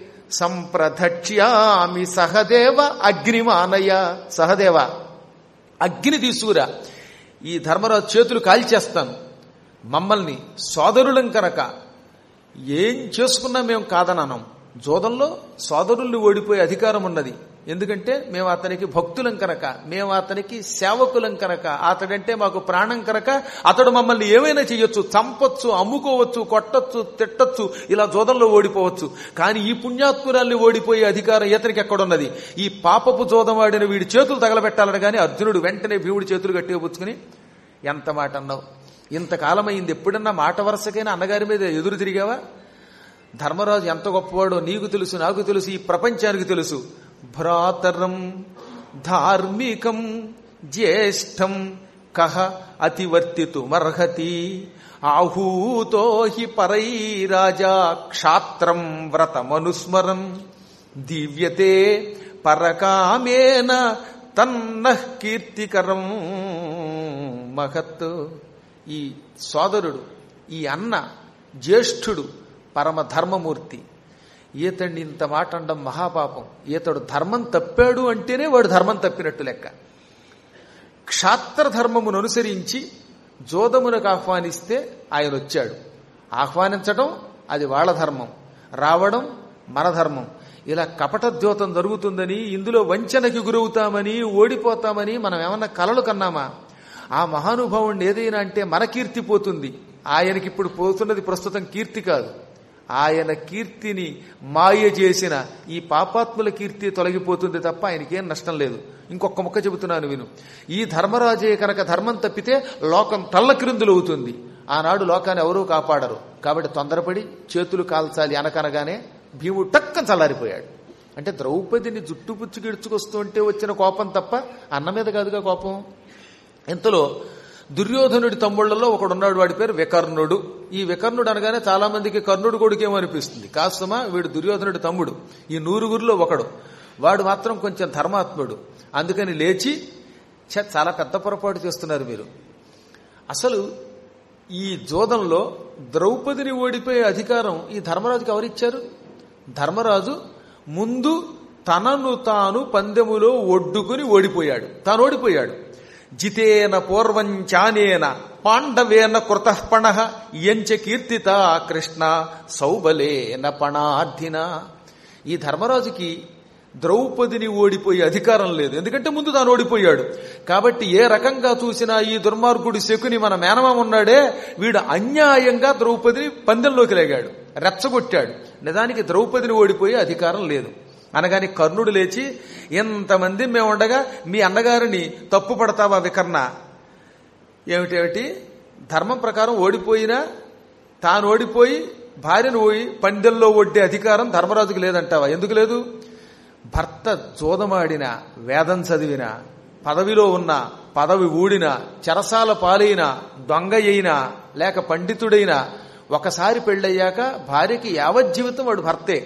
సంప్రదక్ష్యామి సహదేవ అగ్నిమానయ సహదేవ అగ్ని తీసుకురా ఈ ధర్మరాజు చేతులు కాల్చేస్తాను మమ్మల్ని సోదరులం కనుక ఏం చేసుకున్నా మేము కాదననం జోదంలో సోదరుల్ని ఓడిపోయే అధికారం ఉన్నది ఎందుకంటే మేము అతనికి భక్తులం కనుక మేము అతనికి సేవకులం కనుక అతడంటే మాకు ప్రాణం కనుక అతడు మమ్మల్ని ఏమైనా చేయొచ్చు చంపొచ్చు అమ్ముకోవచ్చు కొట్టొచ్చు తిట్టొచ్చు ఇలా జోదంలో ఓడిపోవచ్చు కానీ ఈ పుణ్యాత్మురాల్ని ఓడిపోయే అధికారం ఇతనికి ఎక్కడున్నది ఈ పాపపు జోదం వీడి చేతులు తగలబెట్టాలని కానీ అర్జునుడు వెంటనే భీముడి చేతులు గట్టిగా పుచ్చుకుని ఎంత మాట అన్నావు ఇంతకాలమైంది ఎప్పుడన్నా మాట వరుసకైనా అన్నగారి మీద ఎదురు తిరిగావా ధర్మరాజు ఎంత గొప్పవాడో నీకు తెలుసు నాకు తెలుసు ఈ ప్రపంచానికి తెలుసు భ్రాతరం ధార్మికం జ్యేష్టం కహ అతివర్తితుమర్హతి ఆహూతో హి పరై రాజా క్షాత్రం వ్రతమనుస్మరం దివ్యతే పరకామేన తన్నః కీర్తికరం మహత్ ఈ సోదరుడు ఈ అన్న జ్యేష్ఠుడు పరమ ధర్మమూర్తి ఈతడిని ఇంత మాట అనడం మహాపాపం ఈతడు ధర్మం తప్పాడు అంటేనే వాడు ధర్మం తప్పినట్టు లెక్క క్షాత్ర ధర్మమును అనుసరించి జోదమునకు ఆహ్వానిస్తే ఆయన వచ్చాడు ఆహ్వానించడం అది వాళ్ళ ధర్మం రావడం మన ధర్మం ఇలా కపట ద్యోతం జరుగుతుందని ఇందులో వంచనకి గురవుతామని ఓడిపోతామని మనం ఏమన్నా కలలు కన్నామా ఆ మహానుభావుణ్ణి ఏదైనా అంటే మన కీర్తి పోతుంది ఆయనకి ఇప్పుడు పోతున్నది ప్రస్తుతం కీర్తి కాదు ఆయన కీర్తిని మాయ చేసిన ఈ పాపాత్ముల కీర్తి తొలగిపోతుంది తప్ప ఆయనకేం నష్టం లేదు ఇంకొక ముక్క చెబుతున్నాను విను ఈ ధర్మరాజే కనుక ధర్మం తప్పితే లోకం తల్లక్రిందులు అవుతుంది ఆనాడు లోకాన్ని ఎవరూ కాపాడరు కాబట్టి తొందరపడి చేతులు కాల్చాలి అనకనగానే భీముడు టక్కన చల్లారిపోయాడు అంటే ద్రౌపదిని జుట్టు పుచ్చుకి ఇడ్చుకొస్తుంటే వచ్చిన కోపం తప్ప అన్న మీద కాదుగా కోపం ఇంతలో దుర్యోధనుడి తమ్ముళ్లలో ఒకడున్నాడు వాడి పేరు వికర్ణుడు ఈ వికర్ణుడు అనగానే చాలా మందికి కర్ణుడు కొడుకేమో అనిపిస్తుంది కాస్తమా వీడు దుర్యోధనుడి తమ్ముడు ఈ నూరుగురిలో ఒకడు వాడు మాత్రం కొంచెం ధర్మాత్ముడు అందుకని లేచి ఛ, చాలా పెద్ద పొరపాటు చేస్తున్నారు మీరు అసలు ఈ జోదంలో ద్రౌపదిని ఓడిపోయే అధికారం ఈ ధర్మరాజుకి ఎవరిచ్చారు ధర్మరాజు ముందు తనను తాను పందెములో ఒడ్డుకుని ఓడిపోయాడు తాను ఓడిపోయాడు జితేన పూర్వంచానేన పాండవేన కృతఃపణ ఇయంచ కీర్తిత కృష్ణ సౌబలేన పణార్థిన ఈ ధర్మరాజుకి ద్రౌపదిని ఓడిపోయే అధికారం లేదు ఎందుకంటే ముందు తాను ఓడిపోయాడు కాబట్టి ఏ రకంగా చూసినా ఈ దుర్మార్గుడు శకుని మన మేనమామ ఉన్నాడే వీడు అన్యాయంగా ద్రౌపదిని పందెంలోకి లేగాడు రెచ్చగొట్టాడు నిజానికి ద్రౌపదిని ఓడిపోయే అధికారం లేదు అనగాని కర్ణుడు లేచి ఇంతమంది మేము ఉండగా మీ అన్నగారిని తప్పు పడతావా వికర్ణ ఏమిటేమిటి ధర్మం ప్రకారం ఓడిపోయినా తాను ఓడిపోయి భార్యను పోయి పందెల్లో ఒడ్డే అధికారం ధర్మరాజుకు లేదంటావా ఎందుకు లేదు భర్త జోదమాడిన వేదం చదివిన పదవిలో ఉన్న పదవి ఊడిన చెరసాల పాలైన దొంగ అయినా లేక పండితుడైనా ఒకసారి పెళ్ళయ్యాక భార్యకి యావజ్జీవితం వాడు భర్తే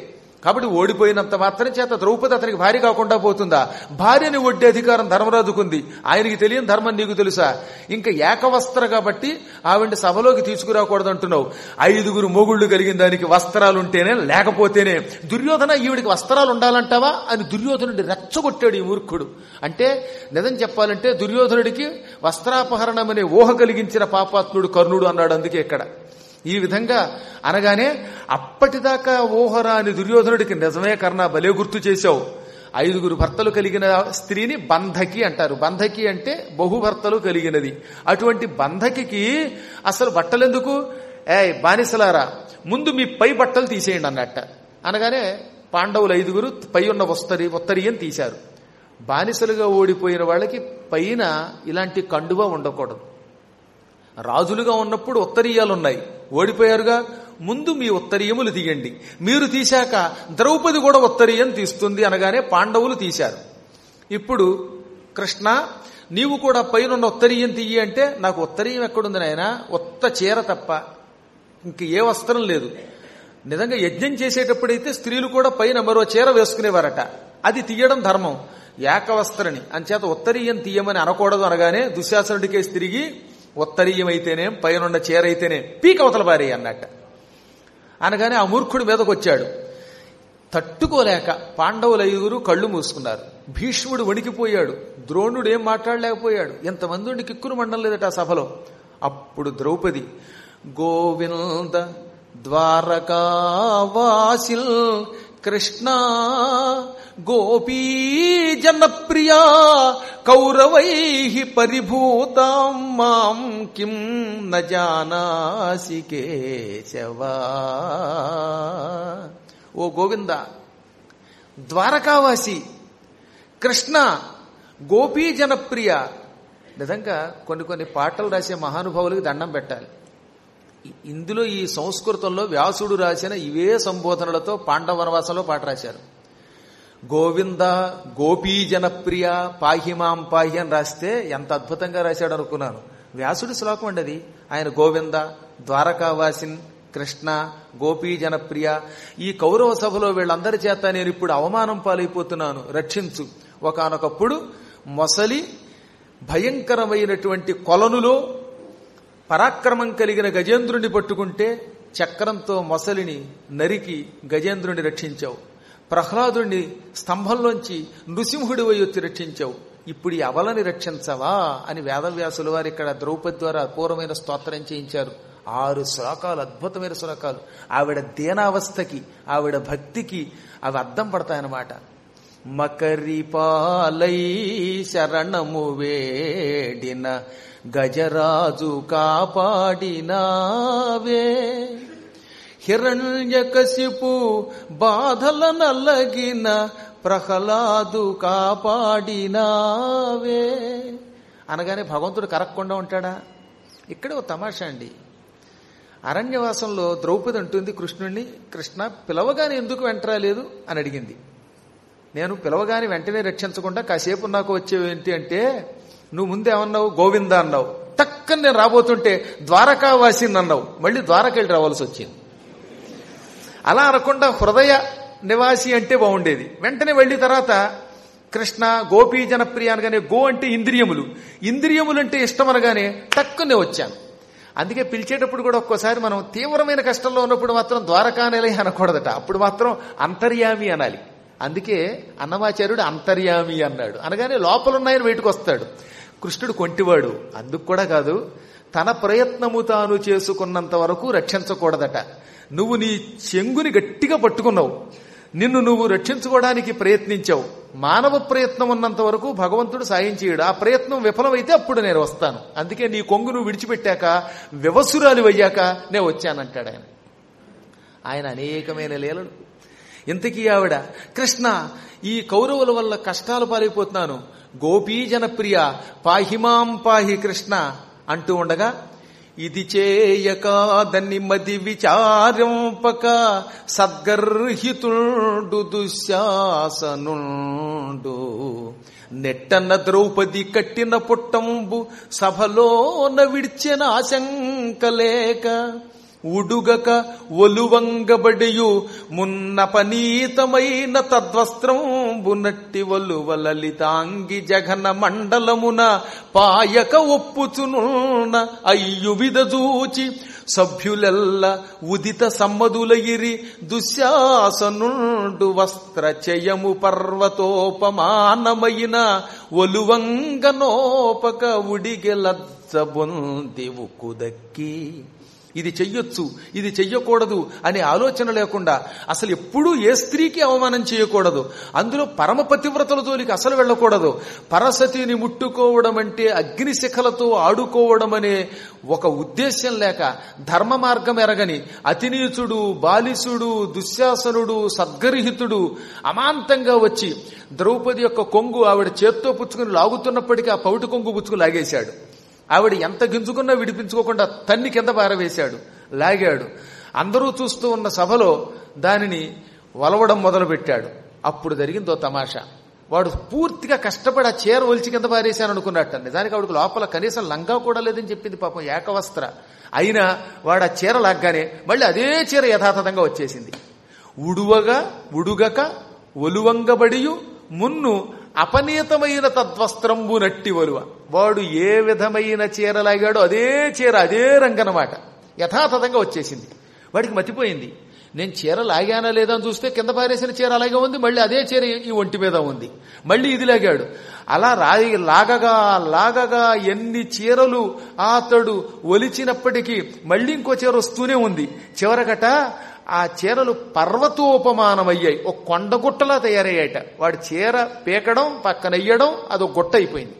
కాబట్టి ఓడిపోయినంత మాత్రం చేత ద్రౌపది అతనికి భార్య కాకుండా పోతుందా భార్యని ఒడ్డే అధికారం ధర్మరాజుకుంది ఆయనకి తెలియని ధర్మం నీకు తెలుసా ఇంకా ఏకవస్త్ర కాబట్టి ఆవిడ సభలోకి తీసుకురాకూడదు అంటున్నావు ఐదుగురు మొగుళ్ళు కలిగిన దానికి వస్త్రాలు ఉంటేనే లేకపోతేనే దుర్యోధన ఈవిడికి వస్త్రాలు ఉండాలంటావా అని దుర్యోధనుడి రెచ్చగొట్టాడు ఈ మూర్ఖుడు అంటే నిజం చెప్పాలంటే దుర్యోధనుడికి వస్త్రాపహరణం అనే ఊహ కలిగించిన పాపాత్ముడు కర్ణుడు అన్నాడు అందుకే ఇక్కడ ఈ విధంగా అనగానే అప్పటిదాకా ఊహరాని దుర్యోధనుడికి నిజమే కర్ణ భలే గుర్తు చేశావు ఐదుగురు భర్తలు కలిగిన స్త్రీని బంధకి అంటారు బంధకి అంటే బహుభర్తలు కలిగినది అటువంటి బంధకి అసలు బట్టలెందుకు ఏ బానిసలారా ముందు మీ పై బట్టలు తీసేయండి అన్నట్ట అనగానే పాండవులు ఐదుగురు పై ఉన్న వస్తరి ఉత్తరీయం తీశారు బానిసలుగా ఓడిపోయిన వాళ్ళకి పైన ఇలాంటి కండువ ఉండకూడదు రాజులుగా ఉన్నప్పుడు ఉత్తరీయాలున్నాయి ఓడిపోయారుగా ముందు మీ ఉత్తరీయములు తీయండి మీరు తీశాక ద్రౌపది కూడా ఉత్తరీయం తీస్తుంది అనగానే పాండవులు తీశారు ఇప్పుడు కృష్ణ నీవు కూడా పైన ఉత్తరీయం తీయి అంటే నాకు ఉత్తరీయం ఎక్కడుంది నాయన ఉత్త చీర తప్ప ఇంక ఏ వస్త్రం లేదు నిజంగా యజ్ఞం చేసేటప్పుడైతే స్త్రీలు కూడా పైన మరో చీర వేసుకునేవారట అది తీయడం ధర్మం ఏకవస్త్రని అంచేత ఉత్తరీయం తీయమని అనకూడదు అనగానే దుశ్శాసనుడికేసి తిరిగి ఉత్తరీయం అయితేనే పైనున్న చీర అయితేనే పీక అవతల బారి అన్నట్ట అనగానే ఆ మూర్ఖుడి మీదకు వచ్చాడు తట్టుకోలేక పాండవులు ఐదుగురు కళ్ళు మూసుకున్నారు భీష్ముడు వణికిపోయాడు ద్రోణుడు ఏం మాట్లాడలేకపోయాడు ఎంతమంది ఉండి కిక్కురు మండం లేదట ఆ సభలో అప్పుడు ద్రౌపది గోవింద ద్వారకావాసిల్ కృష్ణ గోపీ జనప్రియా కౌరవై పరిభూతాం మాం కిం న జానాసి కేశవా ఓ గోవింద ద్వారకావాసి కృష్ణ గోపీ జనప్రియ నిజంగా కొన్ని కొన్ని పాటలు రాసే మహానుభావులకి దండం పెట్టాలి ఇందులో ఈ సంస్కృతంలో వ్యాసుడు రాసిన ఇవే సంబోధనలతో పాండవ వనవాసంలో పాట రాశారు గోవింద గోపీ జనప్రియ పాహిమాం పాహి అని రాస్తే ఎంత అద్భుతంగా రాశాడు అనుకున్నాను వ్యాసుడి శ్లోకం అండి అది ఆయన గోవింద ద్వారకావాసిన్ కృష్ణ గోపీ జనప్రియ ఈ కౌరవ సభలో వీళ్ళందరి చేత నేను ఇప్పుడు అవమానం పాలైపోతున్నాను రక్షించు ఒకనొకప్పుడు మొసలి భయంకరమైనటువంటి కొలనులో పరాక్రమం కలిగిన గజేంద్రుని పట్టుకుంటే చక్రంతో మొసలిని నరికి గజేంద్రుని రక్షించావు ప్రహ్లాదుణ్ణి స్తంభంలోంచి నృసింహుడి వచ్చి రక్షించావు ఇప్పుడు ఈ అవలని రక్షించవా అని వేదవ్యాసుల వారు ఇక్కడ ద్రౌపది ద్వారా అపూర్వమైన స్తోత్రం చేయించారు ఆరు శ్లోకాలు అద్భుతమైన శ్లోకాలు ఆవిడ దీనావస్థకి ఆవిడ భక్తికి అవి అద్దం పడతాయన్నమాట మకరిపాలై శరణము వేడిన గజరాజు కాపాడినావే హిరణ్యకశిపు బాధల నల్లగిన ప్రహ్లాదు కాపాడినావే అనగానే భగవంతుడు కరక్కుండా ఉంటాడా ఇక్కడే ఒక తమాషా అండి అరణ్యవాసంలో ద్రౌపది అంటుంది కృష్ణుణ్ణి కృష్ణ పిలవగానే ఎందుకు వెంటరాలేదు అని అడిగింది నేను పిలవగానే వెంటనే రక్షించకుండా కాసేపు నాకు వచ్చేవేంటి అంటే నువ్వు ముందేమన్నావు గోవింద అన్నావు టక్కన నేను రాబోతుంటే ద్వారకావాసిని అన్నావు మళ్ళీ ద్వారకెళ్ళి రావాల్సి వచ్చింది అలా అనకుండా హృదయ నివాసి అంటే బాగుండేది వెంటనే వెళ్ళిన తర్వాత కృష్ణ గోపీ జనప్రియ అనగానే గో అంటే ఇంద్రియములు ఇంద్రియములు అంటే ఇష్టం అనగానే టక్కునే వచ్చాను అందుకే పిలిచేటప్పుడు కూడా ఒక్కోసారి మనం తీవ్రమైన కష్టంలో ఉన్నప్పుడు మాత్రం ద్వారకా నిలయ అనకూడదట అప్పుడు మాత్రం అంతర్యామి అనాలి అందుకే అన్నమాచార్యుడు అంతర్యామి అన్నాడు అనగానే లోపలున్నాయని బయటకు వస్తాడు కృష్ణుడు కొంటివాడు అందుకు కూడా కాదు తన ప్రయత్నము తాను చేసుకున్నంత వరకు రక్షించకూడదట నువ్వు నీ చెంగుని గట్టిగా పట్టుకున్నావు నిన్ను నువ్వు రక్షించుకోవడానికి ప్రయత్నించావు మానవ ప్రయత్నం ఉన్నంత వరకు భగవంతుడు సాయం చేయడు ఆ ప్రయత్నం విఫలమైతే అప్పుడు నేను వస్తాను అందుకే నీ కొంగు నువ్వు విడిచిపెట్టాక వివసురాలు అయ్యాక నేను వచ్చానంటాడు ఆయన ఆయన అనేకమైన లీలలు ఇంతకీ ఆవిడ కృష్ణ ఈ కౌరవుల వల్ల కష్టాలు పాలైపోతున్నాను గోపీ జనప్రియ పాహిమాం పాహి కృష్ణ అంటూ ఉండగా ఇది చేయకాదని మది విచారింపక సద్గర్హితుండు దుశ్శాసనుండు నెట్టన్న ద్రౌపది కట్టిన పుట్టంబు సభలోన విడిచిన ఆశంకలేక ఉడుగక ఒలువంగబడియు మున్నపనీతమైన తద్వస్త్రంబునట్టి ఒలువ లలితాంగి జఘన మండలమున పాయక ఒప్పుచునున్న అయ్యు విదజూచి సభ్యులెల్ల ఉదిత సమ్మదులయిరి దుశ్శాసనుండు వస్త్ర చయము పర్వతోపమానమైన ఒలువంగనోపక ఉడిగెలచ్చబొంది ఉక్కుదక్కి ఇది చెయ్యొచ్చు ఇది చెయ్యకూడదు అనే ఆలోచన లేకుండా అసలు ఎప్పుడూ ఏ స్త్రీకి అవమానం చేయకూడదు అందులో పరమ పతివ్రతల జోలికి అసలు వెళ్ళకూడదు పరసతిని ముట్టుకోవడం అంటే అగ్నిశిఖలతో ఆడుకోవడం అనే ఒక ఉద్దేశ్యం లేక ధర్మ మార్గం ఎరగని అతినీచుడు బాలిసుడు దుశ్శాసనుడు సద్గర్హితుడు అమాంతంగా వచ్చి ద్రౌపది యొక్క కొంగు ఆవిడ చేత్తో పుచ్చుకుని లాగుతున్నప్పటికీ ఆ పౌటి కొంగు పుచ్చుకు లాగేశాడు ఆవిడ ఎంత గింజుకున్నా విడిపించుకోకుండా తన్ని కింద పారవేశాడు లాగాడు అందరూ చూస్తూ ఉన్న సభలో దానిని వలవడం మొదలుపెట్టాడు అప్పుడు జరిగిందో తమాషా వాడు పూర్తిగా కష్టపడి ఆ చీర ఒలిచి కింద పారేశాను అనుకున్నట్ట నిజానికి ఆవిడకు లోపల కనీసం లంగా కూడా లేదని చెప్పింది పాపం ఏకవస్త్ర అయినా వాడు ఆ చీర లాగ్గానే మళ్ళీ అదే చీర యథాతథంగా వచ్చేసింది ఉడువగా ఉడుగక ఒలువంగబడియు మున్ను అపనీతమైన తద్వస్త్రంబు నట్టి వలువ వాడు ఏ విధమైన చీర లాగాడో అదే చీర అదే రంగనమాట యథాతథంగా వచ్చేసింది వాడికి మతిపోయింది నేను చీర లాగానా లేదా అని చూస్తే కింద పారేసిన చీర అలాగే ఉంది మళ్ళీ అదే చీర ఈ ఒంటి మీద ఉంది మళ్ళీ ఇది లాగాడు అలా రాయి లాగగా లాగగా ఎన్ని చీరలు అతడు ఒలిచినప్పటికీ మళ్ళీ ఇంకో చీర వస్తూనే ఉంది చివరగట ఆ చీరలు పర్వతోపమానమయ్యాయి ఒక కొండగుట్టలా తయారయ్యాయట వాడి చీర పీకడం పక్కనయ్యడం అదొక గుట్ట అయిపోయింది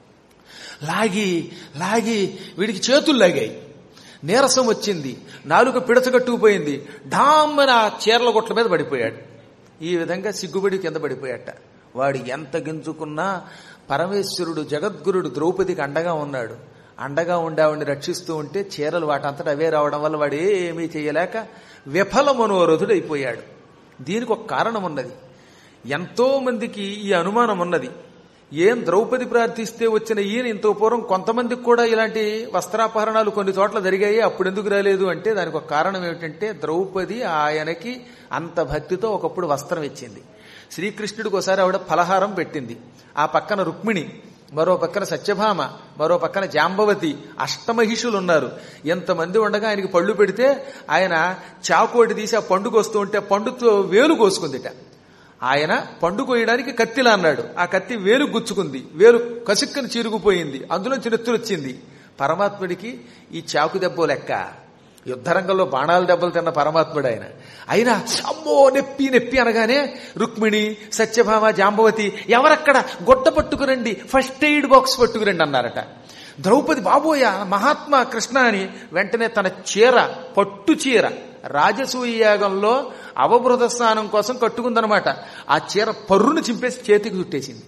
లాగి లాగి వీడికి చేతులు లాగాయి నీరసం వచ్చింది నాలుక పిడచగట్టుకుపోయింది ఢామ్మని ఆ చీరల గుట్ల మీద పడిపోయాడు ఈ విధంగా సిగ్గుబడి కింద పడిపోయాట వాడు ఎంత గింజుకున్నా పరమేశ్వరుడు జగద్గురుడు ద్రౌపదికి అండగా ఉన్నాడు అండగా ఉండి ఆవిడ్ని రక్షిస్తూ ఉంటే చీరలు వాటంతటా అవే రావడం వల్ల వాడు ఏమీ చేయలేక విఫల మనోరథుడైపోయాడు దీనికి ఒక కారణం ఉన్నది ఎంతో మందికి ఈ అనుమానం ఉన్నది ఏం ద్రౌపది ప్రార్థిస్తే వచ్చిన ఈయన ఇంత పూర్వం కొంతమందికి కూడా ఇలాంటి వస్త్రాపహరణాలు కొన్ని చోట్ల జరిగాయి అప్పుడు ఎందుకు రాలేదు అంటే దానికి ఒక కారణం ఏమిటంటే ద్రౌపది ఆయనకి అంత భక్తితో ఒకప్పుడు వస్త్రం ఇచ్చింది శ్రీకృష్ణుడికి ఒకసారి ఆవిడ ఫలహారం పెట్టింది ఆ పక్కన రుక్మిణి మరో పక్కన సత్యభామ మరో పక్కన జాంబవతి అష్టమహిషులు ఉన్నారు ఎంతమంది ఉండగా ఆయనకి పళ్ళు పెడితే ఆయన చాకోటి తీసి ఆ పండు కోస్తూ ఉంటే పండుతో వేలు కోసుకుందిట ఆయన పండు కోయడానికి కత్తిలా అన్నాడు ఆ కత్తి వేలు గుచ్చుకుంది వేలు కసుక్కని చీరుకుపోయింది అందులో చిన్నెత్తులు వచ్చింది పరమాత్ముడికి ఈ చాకు దెబ్బ లెక్క యుద్ధరంగంలో బాణాల దెబ్బలు తిన్న పరమాత్ముడు ఆయన అయినా అమ్మో నెప్పి నెప్పి అనగానే రుక్మిణి సత్యభామ జాంబవతి ఎవరక్కడ గొడ్డ పట్టుకురండి ఫస్ట్ ఎయిడ్ బాక్స్ పట్టుకురండి అన్నారట ద్రౌపది బాబోయ మహాత్మా కృష్ణ అని వెంటనే తన చీర పట్టు చీర రాజసూయ యాగంలో అవబృత స్నానం కోసం కట్టుకుందనమాట ఆ చీర పర్రును చింపేసి చేతికి చుట్టేసింది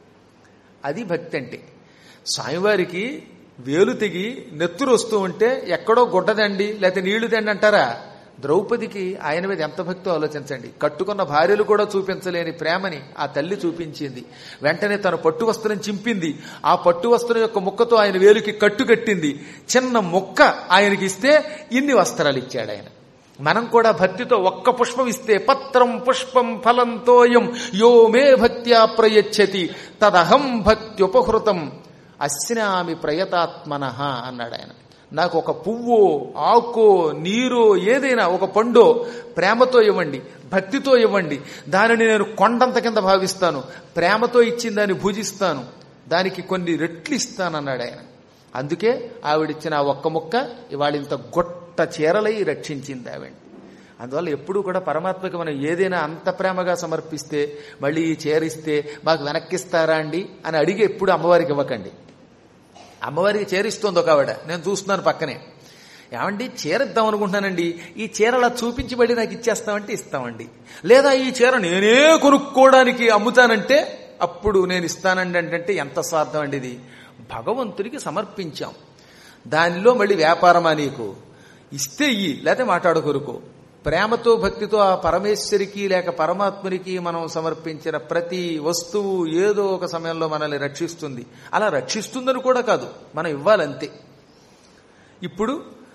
అది భక్తి అంటే స్వామివారికి వేలు తెగి నెత్తురు వస్తూ ఉంటే ఎక్కడో గుడ్డదండి లేకపోతే నీళ్లు తండి అంటారా ద్రౌపదికి ఆయన మీద ఎంత భక్తో ఆలోచించండి కట్టుకున్న భార్యలు కూడా చూపించలేని ప్రేమని ఆ తల్లి చూపించింది వెంటనే తన పట్టు వస్త్రం చింపింది ఆ పట్టు వస్త్రం యొక్క ముక్కతో ఆయన వేలుకి కట్టుకట్టింది చిన్న ముక్క ఆయనకి ఇస్తే ఇన్ని వస్త్రాలు ఇచ్చాడు ఆయన మనం కూడా భక్తితో ఒక్క పుష్పం ఇస్తే పత్రం పుష్పం ఫలంతోయం యో మే భక్త్యా ప్రయచ్చతి తదహం భక్త్యుపహృతం అశ్నామి ప్రయతాత్మన అన్నాడు ఆయన నాకు ఒక పువ్వో ఆకో నీరో ఏదైనా ఒక పండో ప్రేమతో ఇవ్వండి భక్తితో ఇవ్వండి దానిని నేను కొండంత కింద భావిస్తాను ప్రేమతో ఇచ్చిన దాన్ని భుజిస్తాను దానికి కొన్ని రెట్లు ఇస్తానన్నాడు ఆయన అందుకే ఆవిడిచ్చిన ఆ ఒక్క ముక్క ఇవాళ ఇంత గొట్ట చీరలై రక్షించింది ఆవిడ అందువల్ల ఎప్పుడూ కూడా పరమాత్మకి మనం ఏదైనా అంత ప్రేమగా సమర్పిస్తే మళ్ళీ ఈ చేరిస్తే మాకు వెనక్కిస్తారా అండి అని అడిగి ఎప్పుడు అమ్మవారికి ఇవ్వకండి అమ్మవారికి చేరిస్తోంది ఒక ఆవిడ నేను చూస్తున్నాను పక్కనే ఏమండి చీర ఇద్దాం అనుకుంటున్నానండి ఈ చీర అలా చూపించి మళ్ళీ నాకు ఇచ్చేస్తామంటే ఇస్తామండి లేదా ఈ చీర నేనే కొనుక్కోవడానికి అమ్ముతానంటే అప్పుడు నేను ఇస్తానండి అంటే ఎంత స్వార్థం అండి ఇది భగవంతుడికి సమర్పించాం దానిలో మళ్ళీ వ్యాపారమా నీకు ఇస్తే ఇయ్యి లేకపోతే మాట్లాడుకొరుకో ప్రేమతో భక్తితో ఆ పరమేశ్వరికి లేక పరమాత్మునికి మనం సమర్పించిన ప్రతి వస్తువు ఏదో ఒక సమయంలో మనల్ని రక్షిస్తుంది అలా రక్షిస్తుందని కూడా కాదు మనం ఇవ్వాలంతే ఇప్పుడు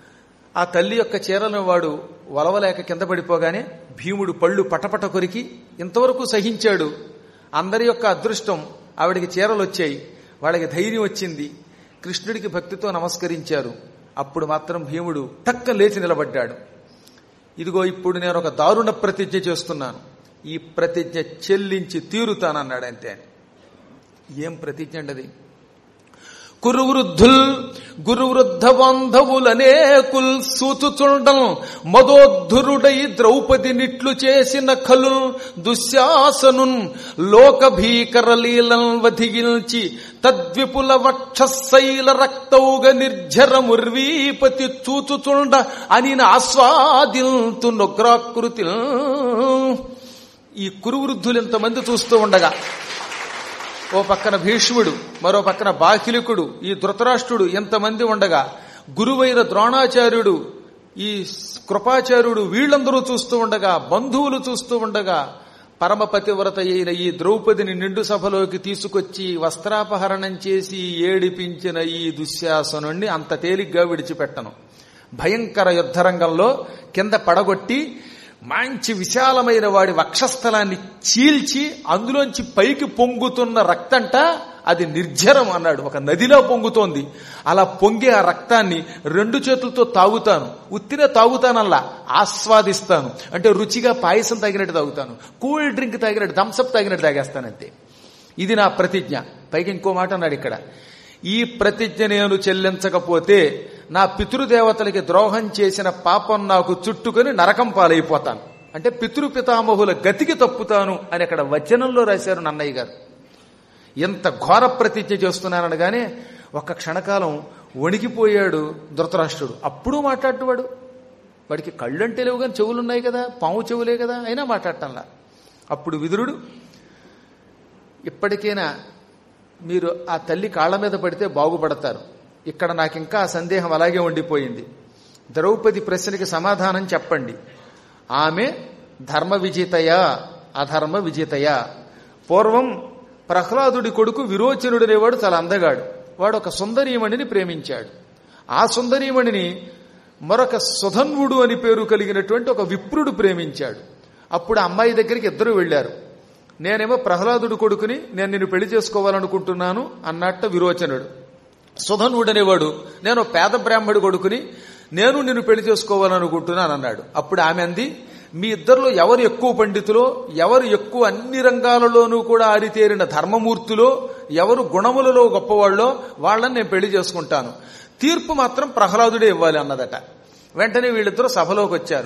ఆ తల్లి యొక్క చీరలను వాడు వలవలేక కింద పడిపోగానే భీముడు పళ్ళు పటపట కొరికి ఇంతవరకు సహించాడు అందరి యొక్క అదృష్టం ఆవిడికి చీరలు వచ్చాయి వాళ్ళకి ధైర్యం వచ్చింది కృష్ణుడికి భక్తితో నమస్కరించారు అప్పుడు మాత్రం భీముడు టక్క లేచి నిలబడ్డాడు ఇదిగో ఇప్పుడు నేను ఒక దారుణ ప్రతిజ్ఞ చేస్తున్నాను ఈ ప్రతిజ్ఞ చెల్లించి తీరుతానన్నాడు అంతే ఏం ప్రతిజ్ఞ అండి కురువృద్ధుల్ గురువృద్ధ బాంధవులనేకుల్ సూచుచుండం మదోద్ధురుడై ద్రౌపది నిట్లు చేసిన ఖలు దుశ్శాసనున్ లోక భీకర లీలం వధిగిల్చి తద్విపుల వక్షశైల రక్తౌగ నిర్జర ముర్వీపతి చూచుచుండ అని ఆస్వాదిల్తు నొగ్రాకృతి ఈ కురువృద్ధులు ఎంతమంది చూస్తూ ఉండగా ఓ పక్కన భీష్ముడు మరో పక్కన బాకిలికుడు ఈ ధృతరాష్ట్రుడు ఎంతమంది ఉండగా గురువైన ద్రోణాచార్యుడు ఈ కృపాచార్యుడు వీళ్ళందరూ చూస్తూ ఉండగా బంధువులు చూస్తూ ఉండగా పరమపతివ్రత అయిన ఈ ద్రౌపదిని నిండు సభలోకి తీసుకొచ్చి వస్త్రాపహరణం చేసి ఏడిపించిన ఈ దుశ్శాసనుణ్ణి అంత తేలిగ్గా విడిచిపెట్టను భయంకర యుద్ధరంగంలో కింద పడగొట్టి మంచి విశాలమైన వాడి వక్షస్థలాన్ని చీల్చి అందులోంచి పైకి పొంగుతున్న రక్తంట అది నిర్జరం అన్నాడు ఒక నదిలో పొంగుతోంది అలా పొంగే ఆ రక్తాన్ని రెండు చేతులతో తాగుతాను ఉత్తినే తాగుతానల్లా ఆస్వాదిస్తాను అంటే రుచిగా పాయసం తాగినట్టు తాగుతాను కూల్ డ్రింక్ తాగినట్టు థమ్సప్ తాగినట్టు తాగేస్తానంతే ఇది నా ప్రతిజ్ఞ పైకి ఇంకో మాట అన్నాడు ఇక్కడ ఈ ప్రతిజ్ఞ నేను చెల్లించకపోతే నా పితృదేవతలకి ద్రోహం చేసిన పాపం నాకు చుట్టుకొని నరకం పాలైపోతాను అంటే పితృపితామహుల గతికి తప్పుతాను అని అక్కడ వచనంలో రాశారు నన్నయ్య గారు ఎంత ఘోర ప్రతిజ్ఞ చేస్తున్నాననగానే ఒక్క క్షణకాలం వణికిపోయాడు ధృతరాష్ట్రుడు అప్పుడు మాట్లాడువాడు వాడికి కళ్ళంటే లేవు కానీ చెవులున్నాయి కదా పాము చెవులే కదా అయినా మాట్లాడటంలా అప్పుడు విదురుడు ఇప్పటికైనా మీరు ఆ తల్లి కాళ్ళ మీద పడితే బాగుపడతారు ఇక్కడ నాకు ఇంకా ఆ సందేహం అలాగే ఉండిపోయింది ద్రౌపది ప్రశ్నకి సమాధానం చెప్పండి ఆమె ధర్మ విజితయా అధర్మ విజితయా పూర్వం ప్రహ్లాదుడి కొడుకు విరోచనుడనేవాడు చాలా అందగాడు వాడు ఒక సుందరీమణిని ప్రేమించాడు ఆ సుందరీమణిని మరొక సుధన్వుడు అని పేరు కలిగినటువంటి ఒక విప్రుడు ప్రేమించాడు అప్పుడు అమ్మాయి దగ్గరికి ఇద్దరు వెళ్లారు నేనేమో ప్రహ్లాదుడు కొడుకుని నేను నిన్ను పెళ్లి చేసుకోవాలనుకుంటున్నాను అన్నట్టు విరోచనుడు సుధనుడనేవాడు నేను పేద బ్రాహ్మడి కొడుకుని నేను నిన్ను పెళ్లి చేసుకోవాలనుకుంటున్నాను అన్నాడు అప్పుడు ఆమె అంది మీ ఇద్దరిలో ఎవరు ఎక్కువ పండితులో ఎవరు ఎక్కువ అన్ని రంగాలలోనూ కూడా ఆరితేరిన ధర్మమూర్తిలో ఎవరు గుణములలో గొప్పవాళ్ళో వాళ్ళని నేను పెళ్లి చేసుకుంటాను తీర్పు మాత్రం ప్రహ్లాదుడే ఇవ్వాలి అన్నదట వెంటనే వీళ్ళిద్దరూ సభలోకి వచ్చారు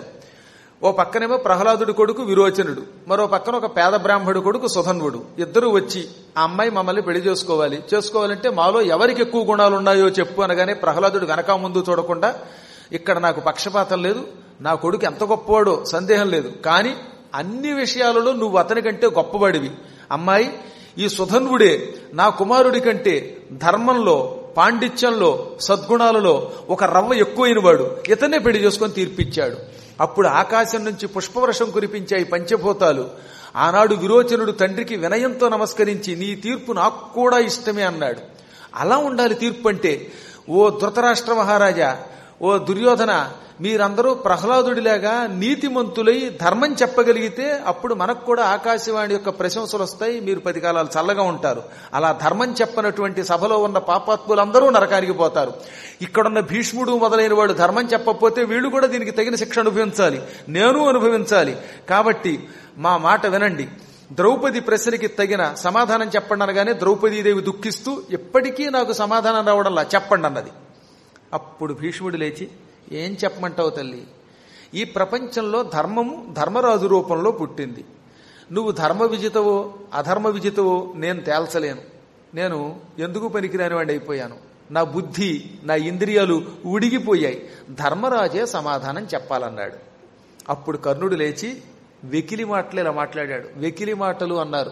ఓ పక్కనేమో ప్రహ్లాదుడి కొడుకు విరోచనుడు మరో పక్కన ఒక పేద బ్రాహ్మడు కొడుకు సుధన్వుడు ఇద్దరు వచ్చి ఆ అమ్మాయి మమ్మల్ని పెళ్లి చేసుకోవాలి చేసుకోవాలంటే మాలో ఎవరికి ఎక్కువ గుణాలు ఉన్నాయో చెప్పు అనగానే ప్రహ్లాదుడు వెనక ముందు చూడకుండా ఇక్కడ నాకు పక్షపాతం లేదు నా కొడుకు ఎంత గొప్పవాడో సందేహం లేదు కానీ అన్ని విషయాలలో నువ్వు అతని కంటే గొప్పవాడివి అమ్మాయి ఈ సుధన్వుడే నా కుమారుడి కంటే ధర్మంలో పాండిత్యంలో సద్గుణాలలో ఒక రవ్వ ఎక్కువైన వాడు ఇతనే పెళ్లి చేసుకొని తీర్పిచ్చాడు అప్పుడు ఆకాశం నుంచి పుష్పవర్షం కురిపించాయి పంచభూతాలు ఆనాడు విరోచనుడు తండ్రికి వినయంతో నమస్కరించి నీ తీర్పు నాకు కూడా ఇష్టమే అన్నాడు అలా ఉండాలి తీర్పు అంటే ఓ ధృతరాష్ట్ర మహారాజా ఓ దుర్యోధన మీరందరూ ప్రహ్లాదుడిలాగా నీతిమంతులై ధర్మం చెప్పగలిగితే అప్పుడు మనకు కూడా ఆకాశవాణి యొక్క ప్రశంసలు వస్తాయి మీరు పది కాలాలు చల్లగా ఉంటారు అలా ధర్మం చెప్పనటువంటి సభలో ఉన్న పాపాత్ములందరూ నరకానికి పోతారు ఇక్కడున్న భీష్ముడు మొదలైన వాడు ధర్మం చెప్పకపోతే వీళ్ళు కూడా దీనికి తగిన శిక్ష అనుభవించాలి నేను అనుభవించాలి కాబట్టి మా మాట వినండి ద్రౌపది ప్రశ్నకి తగిన సమాధానం చెప్పండి అనగానే ద్రౌపదీదేవి దుఃఖిస్తూ ఎప్పటికీ నాకు సమాధానం రావడంలా చెప్పండి అన్నది అప్పుడు భీష్ముడు లేచి ఏం చెప్పమంటావు తల్లి ఈ ప్రపంచంలో ధర్మము ధర్మరాజు రూపంలో పుట్టింది నువ్వు ధర్మ విజితవో అధర్మ విజితవో నేను తేల్చలేను నేను ఎందుకు పనికిరాని వాడిని అయిపోయాను నా బుద్ధి నా ఇంద్రియాలు ఉడిగిపోయాయి ధర్మరాజే సమాధానం చెప్పాలన్నాడు అప్పుడు కర్ణుడు లేచి వెకిలి మాటలు ఇలా మాట్లాడాడు వెకిలి మాటలు అన్నారు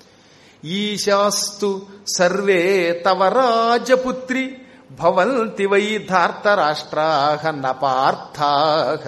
ఈశాస్తు సర్వే తవ రాజపుత్రి భవంతి వై ధార్తరాష్ట్రాహ నపార్థాహ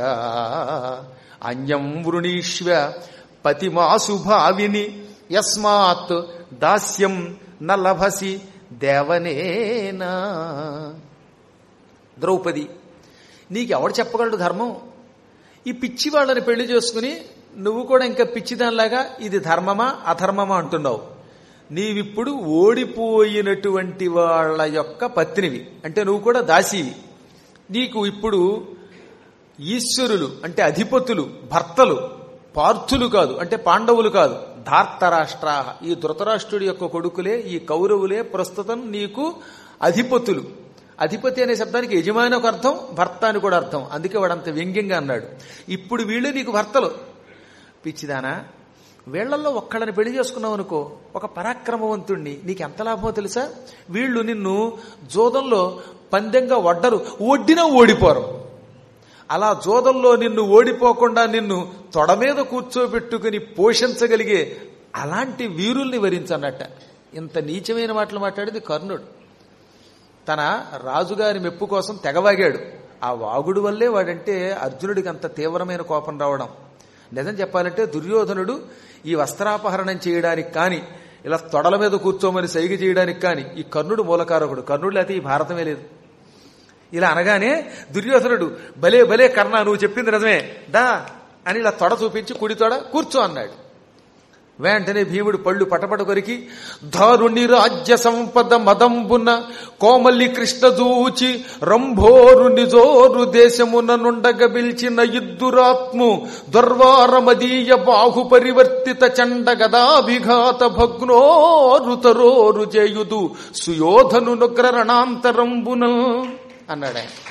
అన్యం వృణీష్వ పతిమాసు భావిని యస్మాత్ దాస్యం న లభసి దేవనేనా ద్రౌపది నీకు ఎవడు చెప్పగలడు ధర్మం ఈ పిచ్చి వాళ్ళని పెళ్లి చేసుకుని నువ్వు కూడా ఇంకా పిచ్చిదానిలాగా ఇది ధర్మమా అధర్మమా అంటున్నావు నీవిప్పుడు ఓడిపోయినటువంటి వాళ్ళ యొక్క పత్నివి అంటే నువ్వు కూడా దాసీవి నీకు ఇప్పుడు ఈశ్వరులు అంటే అధిపతులు భర్తలు పార్థులు కాదు అంటే పాండవులు కాదు ధార్తరాష్ట్ర ఈ ధృతరాష్ట్రుడి యొక్క కొడుకులే ఈ కౌరవులే ప్రస్తుతం నీకు అధిపతులు అధిపతి అనే శబ్దానికి యజమాని ఒక అర్థం భర్త అని కూడా అర్థం అందుకే వాడంత వ్యంగ్యంగా అన్నాడు ఇప్పుడు వీళ్ళు నీకు భర్తలు పిచ్చిదానా వీళ్లలో ఒక్కళ్ళని పెళ్లి చేసుకున్నావు అనుకో ఒక పరాక్రమవంతుణ్ణి నీకు ఎంత లాభమో తెలుసా వీళ్ళు నిన్ను జోదంలో పందెంగా వడ్డరు ఒడ్డినా ఓడిపోరు అలా జోదంలో నిన్ను ఓడిపోకుండా నిన్ను తొడ మీద కూర్చోబెట్టుకుని పోషించగలిగే అలాంటి వీరుల్ని వరించన్నట్ట ఇంత నీచమైన మాటలు మాట్లాడేది కర్ణుడు తన రాజుగారి మెప్పు కోసం తెగవాగాడు ఆ వాగుడు వల్లే వాడంటే అర్జునుడికి అంత తీవ్రమైన కోపం రావడం నిజం చెప్పాలంటే దుర్యోధనుడు ఈ వస్త్రాపహరణం చేయడానికి కానీ ఇలా తొడల మీద కూర్చోమని సైగ చేయడానికి కానీ ఈ కర్ణుడు మూలకారకుడు కర్ణుడు లేకపోతే ఈ భారతమే లేదు ఇలా అనగానే దుర్యోధనుడు భలే భలే కర్ణ నువ్వు చెప్పింది నిజమే దా అని ఇలా తొడ చూపించి కుడి తొడ కూర్చో అన్నాడు వెంటనే భీముడు పళ్ళు పటపట కొరికి దారుణి రాజ్య సంపద మదంబున కోమల్లి కృష్ణ దూచి రంభోరు నిజోరు దేశమున నుండగ పిలిచిన ఇద్దురాత్ము దుర్వారమదీయ బాహు పరివర్తిత చండ గదాభిఘాత భగ్నోరు తరోరు చేయుదు సుయోధను నుగ్రరణాంతరంబున అన్నాడు ఆయన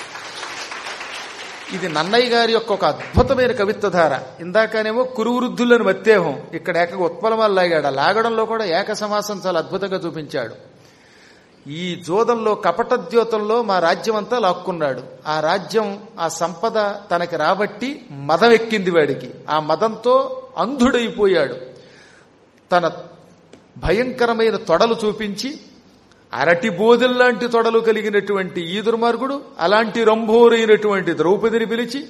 ఇది నన్నయ్య గారి యొక్క ఒక అద్భుతమైన కవిత్వధార ఇందాకనేమో కురువృద్ధులను మత్తేహం ఇక్కడ ఏక ఉత్పలమాలు లాగాడు ఆ లాగడంలో కూడా ఏక సమాసం చాలా అద్భుతంగా చూపించాడు ఈ జోదంలో కపటద్యోతంలో మా రాజ్యం అంతా లాక్కున్నాడు ఆ రాజ్యం ఆ సంపద తనకి రాబట్టి మదం ఎక్కింది వాడికి ఆ మదంతో అంధుడైపోయాడు తన భయంకరమైన తొడలు చూపించి అరటి బోధల్లాంటి తొడలు కలిగినటువంటి ఈ దుర్మార్గుడు అలాంటి రంభోరైనటువంటి ద్రౌపదిని పిలిచి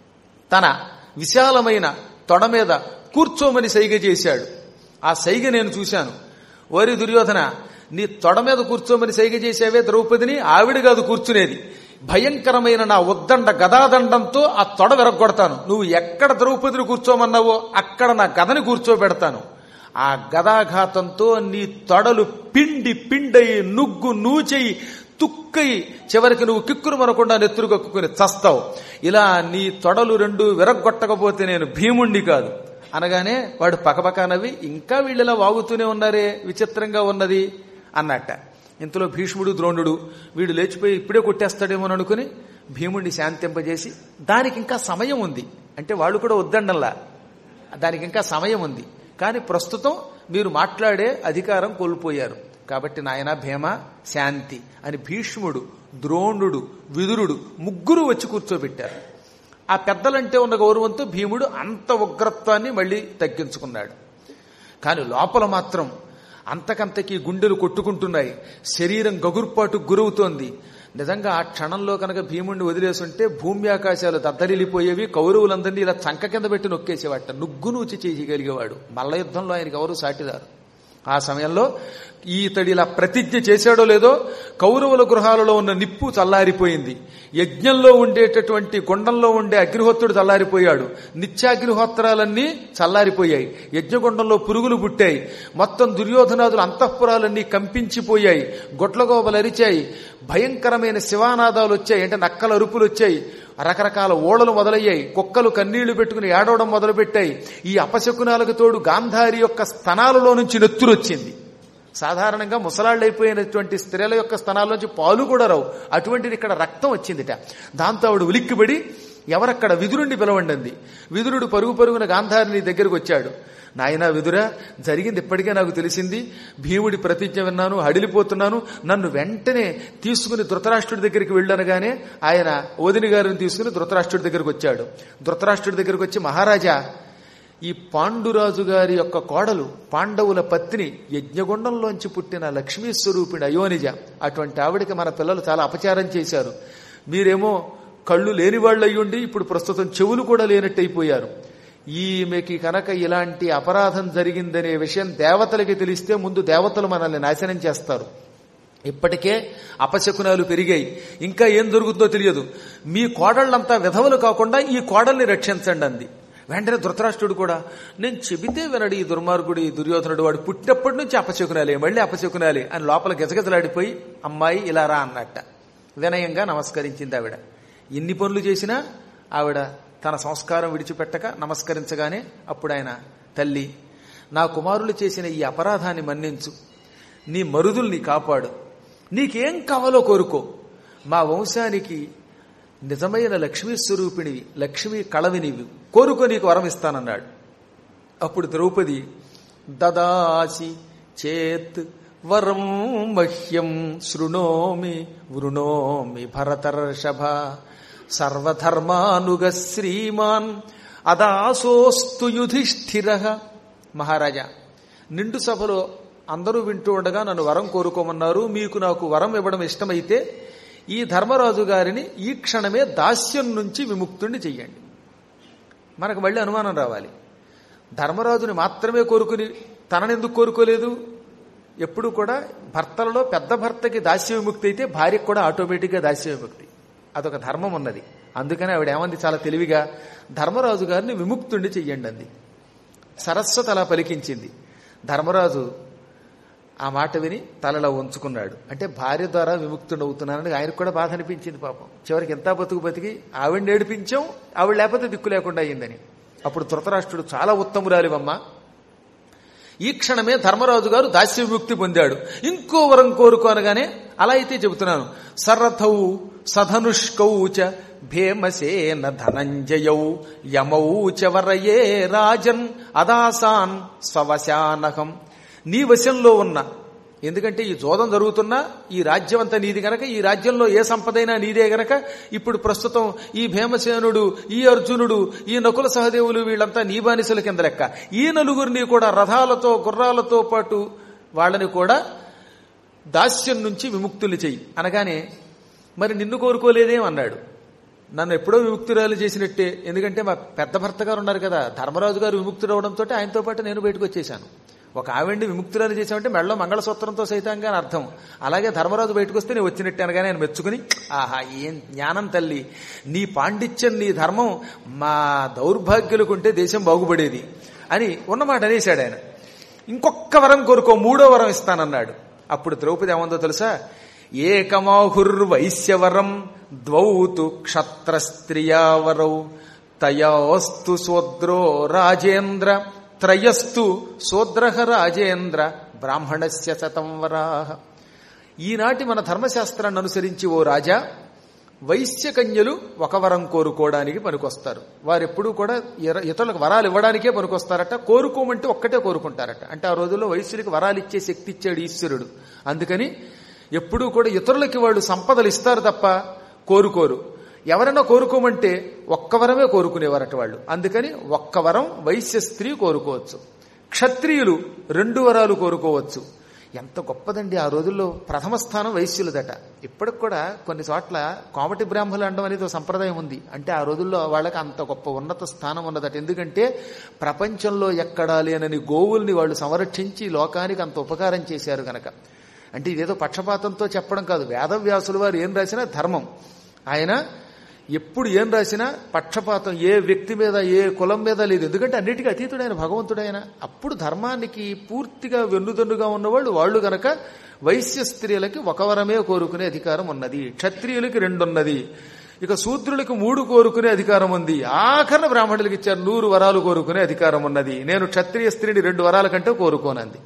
తన విశాలమైన తొడ మీద కూర్చోమని సైగ చేశాడు ఆ సైగ నేను చూశాను ఓరి దుర్యోధన నీ తొడ మీద కూర్చోమని సైగ చేసావే ద్రౌపదిని ఆవిడ కాదు కూర్చునేది భయంకరమైన నా ఉద్దండ గదాదండంతో ఆ తొడ విరగొడతాను నువ్వు ఎక్కడ ద్రౌపదిని కూర్చోమన్నావో అక్కడ నా గదని కూర్చోబెడతాను ఆ గదాఘాతంతో నీ తొడలు పిండి పిండయి నుగ్గు నూచెయి తుక్కయి చివరికి నువ్వు కిక్కురు మనకుండా నెత్తురు కక్కుని చస్తావు ఇలా నీ తొడలు రెండు విరగొట్టకపోతే నేను భీముణ్ణి కాదు అనగానే వాడు పకపక నవ్వి ఇంకా వీళ్ళలా వాగుతూనే ఉన్నారే విచిత్రంగా ఉన్నది అన్నట్ట ఇంతలో భీష్ముడు ద్రోణుడు వీడు లేచిపోయి ఇప్పుడే కొట్టేస్తాడేమో అనుకుని భీముడిని శాంతింపజేసి దానికి ఇంకా సమయం ఉంది అంటే వాళ్ళు కూడా వద్దండల్లా దానికి ఇంకా సమయం ఉంది కానీ ప్రస్తుతం మీరు మాట్లాడే అధికారం కోల్పోయారు కాబట్టి నాయన భీమ శాంతి అని భీష్ముడు ద్రోణుడు విదురుడు ముగ్గురు వచ్చి కూర్చోబెట్టారు ఆ పెద్దలంటే ఉన్న గౌరవంతో భీముడు అంత ఉగ్రత్వాన్ని మళ్ళీ తగ్గించుకున్నాడు కానీ లోపల మాత్రం అంతకంతకి గుండెలు కొట్టుకుంటున్నాయి శరీరం గగుర్పాటు గురవుతోంది నిజంగా ఆ క్షణంలో కనుక భీముడిని వదిలేసుంటే భూమి ఆకాశాలు దద్దరిల్లిపోయేవి కౌరవులందరినీ ఇలా చంక కింద పెట్టి నొక్కేసేవాట నుగ్గు నూచి చేయగలిగేవాడు మల్ల యుద్ధంలో ఆయనకి ఎవరు సాటిదారు ఆ సమయంలో ఈతడి ఇలా ప్రతిజ్ఞ చేశాడో లేదో కౌరవుల గృహాలలో ఉన్న నిప్పు చల్లారిపోయింది యజ్ఞంలో ఉండేటటువంటి గుండంలో ఉండే అగ్నిహోత్రుడు చల్లారిపోయాడు నిత్యాగ్నిహోత్రాలన్నీ చల్లారిపోయాయి యజ్ఞగుండంలో పురుగులు పుట్టాయి మొత్తం దుర్యోధనాదులు అంతఃపురాలన్నీ కంపించిపోయాయి గొట్లగోబలు అరిచాయి భయంకరమైన శివానాదాలు వచ్చాయి అంటే నక్కల అరుపులు వచ్చాయి రకరకాల ఓడలు మొదలయ్యాయి కుక్కలు కన్నీళ్లు పెట్టుకుని ఏడవడం మొదలుపెట్టాయి ఈ అపశకునాలకు తోడు గాంధారి యొక్క స్తనాలలో నుంచి నెత్తురొచ్చింది సాధారణంగా ముసలాళ్ళు అయిపోయినటువంటి స్త్రీల యొక్క స్తనాల్లోంచి పాలు కూడా రావు అటువంటిది ఇక్కడ రక్తం వచ్చిందిట దాంతో ఆవిడ ఉలిక్కిబడి ఎవరక్కడ విదురుణ్ణి పిలవండి విదురుడు పరుగు పరుగున గాంధారిని దగ్గరకు వచ్చాడు నాయన విదురా జరిగింది ఇప్పటికే నాకు తెలిసింది భీముడి ప్రతిజ్ఞ విన్నాను హడిలిపోతున్నాను నన్ను వెంటనే తీసుకుని ధృతరాష్ట్రుడి దగ్గరికి వెళ్ళనగానే ఆయన ఓదిని గారిని తీసుకుని ధృతరాష్ట్రుడి దగ్గరికి వచ్చాడు ధృతరాష్ట్రుడి దగ్గరికి వచ్చి మహారాజా ఈ పాండురాజు గారి యొక్క కోడలు పాండవుల పత్ని యజ్ఞగుండంలోంచి పుట్టిన లక్ష్మీ స్వరూపిణి అయోనిజ అటువంటి ఆవిడకి మన పిల్లలు చాలా అపచారం చేశారు మీరేమో కళ్ళు లేని వాళ్ళు అయ్యుండి ఇప్పుడు ప్రస్తుతం చెవులు కూడా లేనట్టయిపోయారు ఈమెకి కనుక ఇలాంటి అపరాధం జరిగిందనే విషయం దేవతలకి తెలిస్తే ముందు దేవతలు మనల్ని నాశనం చేస్తారు ఇప్పటికే అపశకునాలు పెరిగాయి ఇంకా ఏం జరుగుతుందో తెలియదు మీ కోడళ్ళంతా విధవలు కాకుండా ఈ కోడల్ని రక్షించండి అంది వెంటనే ధృతరాష్ట్రుడు కూడా నేను చెబితే వినడు ఈ దుర్మార్గుడు ఈ దుర్యోధనుడు వాడు పుట్టినప్పటి నుంచి అపశకునాలే మళ్ళీ అపశకునాలి అని లోపల గజగజలాడిపోయి అమ్మాయి ఇలా రా అన్నట్ట వినయంగా నమస్కరించింది ఆవిడ ఎన్ని పనులు చేసినా ఆవిడ తన సంస్కారం విడిచిపెట్టక నమస్కరించగానే అప్పుడు ఆయన తల్లి నా కుమారులు చేసిన ఈ అపరాధాన్ని మన్నించు నీ మరుదుల్ని కాపాడు నీకేం కావాలో కోరుకో మా వంశానికి నిజమైన లక్ష్మీ స్వరూపిణివి లక్ష్మీ కళవినివి కోరుకో నీకు వరం ఇస్తానన్నాడు అప్పుడు ద్రౌపది దదాసి చేత్ వరం మహ్యం శృణోమి వృణోమి భరతర్షభ సర్వధర్మానుగ శ్రీమాన్ అదాసోస్తు యుధిష్ఠిర మహారాజా నిండు సభలో అందరూ వింటూ ఉండగా నన్ను వరం కోరుకోమన్నారు మీకు నాకు వరం ఇవ్వడం ఇష్టమైతే ఈ ధర్మరాజు గారిని ఈ క్షణమే దాస్యం నుంచి విముక్తుణ్ణి చెయ్యండి మనకు మళ్ళీ అనుమానం రావాలి ధర్మరాజుని మాత్రమే కోరుకుని తననెందుకు కోరుకోలేదు ఎప్పుడు కూడా భర్తలలో పెద్ద భర్తకి దాస్య విముక్తి అయితే భార్యకు కూడా ఆటోమేటిక్గా దాస్య విముక్తి అదొక ధర్మం ఉన్నది అందుకని ఆవిడ ఏమంది చాలా తెలివిగా ధర్మరాజు గారిని విముక్తుండి చెయ్యండి అంది సరస్వతి అలా పలికించింది ధర్మరాజు ఆ మాట విని తలలో ఉంచుకున్నాడు అంటే భార్య ద్వారా విముక్తుడవుతున్నానని ఆయనకు కూడా బాధ అనిపించింది పాపం చివరికి ఎంత బతుకు బతికి ఆవిడ ఏడిపించాం ఆవిడ లేకపోతే దిక్కు లేకుండా అయ్యిందని అప్పుడు ధృతరాష్ట్రుడు చాలా ఉత్తమురాలివమ్మ ఈ క్షణమే ధర్మరాజు గారు దాస్య విముక్తి పొందాడు ఇంకో వరం కోరుకోనగానే అలా అయితే చెబుతున్నాను సరథౌ సధనుష్కౌ చ భీమసేన ధనంజయౌ యమౌ చ వరయే రాజన్ అదాసాన్ స్వవశానహం నీ వశంలో ఉన్న ఎందుకంటే ఈ జోదం జరుగుతున్నా ఈ రాజ్యం అంతా నీది గనక ఈ రాజ్యంలో ఏ సంపదైనా నీదే గనక ఇప్పుడు ప్రస్తుతం ఈ భీమసేనుడు ఈ అర్జునుడు ఈ నకుల సహదేవులు వీళ్ళంతా నీ బానిసల కింద లెక్క ఈ నలుగురిని కూడా రథాలతో గుర్రాలతో పాటు వాళ్ళని కూడా దాస్యం నుంచి విముక్తులు చెయ్యి అనగానే మరి నిన్ను కోరుకోలేదేం అన్నాడు నన్ను ఎప్పుడో విముక్తురాలు చేసినట్టే ఎందుకంటే మా పెద్ద భర్త గారు ఉన్నారు కదా ధర్మరాజు గారు విముక్తుడవడంతో ఆయనతో పాటు నేను బయటకు వచ్చేసాను ఒక ఆవిడ్ని విముక్తురాలు చేశామంటే మెడలో మంగళసూత్రంతో సైతంగా అని అర్థం అలాగే ధర్మరాజు బయటకు వస్తే నేను వచ్చినట్టే అనగానే ఆయన మెచ్చుకుని ఆహా ఏం జ్ఞానం తల్లి నీ పాండిత్యం నీ ధర్మం మా దౌర్భాగ్యులకుంటే దేశం బాగుపడేది అని ఉన్నమాట అనేశాడు ఆయన ఇంకొక వరం కోరుకో మూడో వరం ఇస్తానన్నాడు అప్పుడు ద్రౌపది ఏమందో తెలుసా ఏకమాహుర్వైశ్యవరం ద్వౌతు క్షత్రస్త్రియావరౌ తయోస్తు శూద్రో రాజేంద్ర త్రయస్తు శూద్రహ రాజేంద్ర బ్రాహ్మణస్య శతం వరాహ ఈనాటి మన ధర్మశాస్త్రాన్ని అనుసరించి ఓ రాజా వైశ్యకన్యలు ఒక వరం కోరుకోవడానికి పనికొస్తారు వారెప్పుడూ కూడా ఇర- ఇతరులకు వరాలు ఇవ్వడానికే పనికొస్తారట కోరుకోమంటే ఒక్కటే కోరుకుంటారట అంటే ఆ రోజుల్లో వైశ్యుడికి వరాలు ఇచ్చే శక్తి ఇచ్చాడు ఈశ్వరుడు అందుకని ఎప్పుడూ కూడా ఇతరులకి వాళ్ళు సంపదలు ఇస్తారు తప్ప కోరుకోరు ఎవరైనా కోరుకోమంటే ఒక్క వరమే కోరుకునేవారట వాళ్ళు అందుకని ఒక్క వరం వైశ్య స్త్రీ కోరుకోవచ్చు క్షత్రియులు రెండు వరాలు కోరుకోవచ్చు ఎంత గొప్పదండి ఆ రోజుల్లో ప్రథమ స్థానం వైశ్యులదట ఇప్పటికి కూడా కొన్ని చోట్ల కోమటి బ్రాహ్మణులు అనడం అనేది ఒక సంప్రదాయం ఉంది అంటే ఆ రోజుల్లో వాళ్ళకి అంత గొప్ప ఉన్నత స్థానం ఉన్నదట ఎందుకంటే ప్రపంచంలో ఎక్కడా లేనని గోవుల్ని వాళ్ళు సంరక్షించి లోకానికి అంత ఉపకారం చేశారు గనక అంటే ఇదేదో పక్షపాతంతో చెప్పడం కాదు వేదవ్యాసుల వారు ఏం రాసినా ధర్మం ఆయన ఎప్పుడు ఏం రాసినా పక్షపాతం ఏ వ్యక్తి మీద ఏ కులం మీద లేదు ఎందుకంటే అన్నిటికీ అతీతుడైన భగవంతుడైన అప్పుడు ధర్మానికి పూర్తిగా వెన్నుదన్నుగా ఉన్నవాళ్ళు వాళ్ళు గనక వైశ్య స్త్రీలకి ఒక వరమే కోరుకునే అధికారం ఉన్నది క్షత్రియులకి రెండున్నది ఇక శూద్రులకు మూడు కోరుకునే అధికారం ఉంది ఆఖరణ బ్రాహ్మణులకు ఇచ్చారు నూరు వరాలు కోరుకునే అధికారం ఉన్నది నేను క్షత్రియ స్త్రీని రెండు వరాల కంటే కోరుకోనంది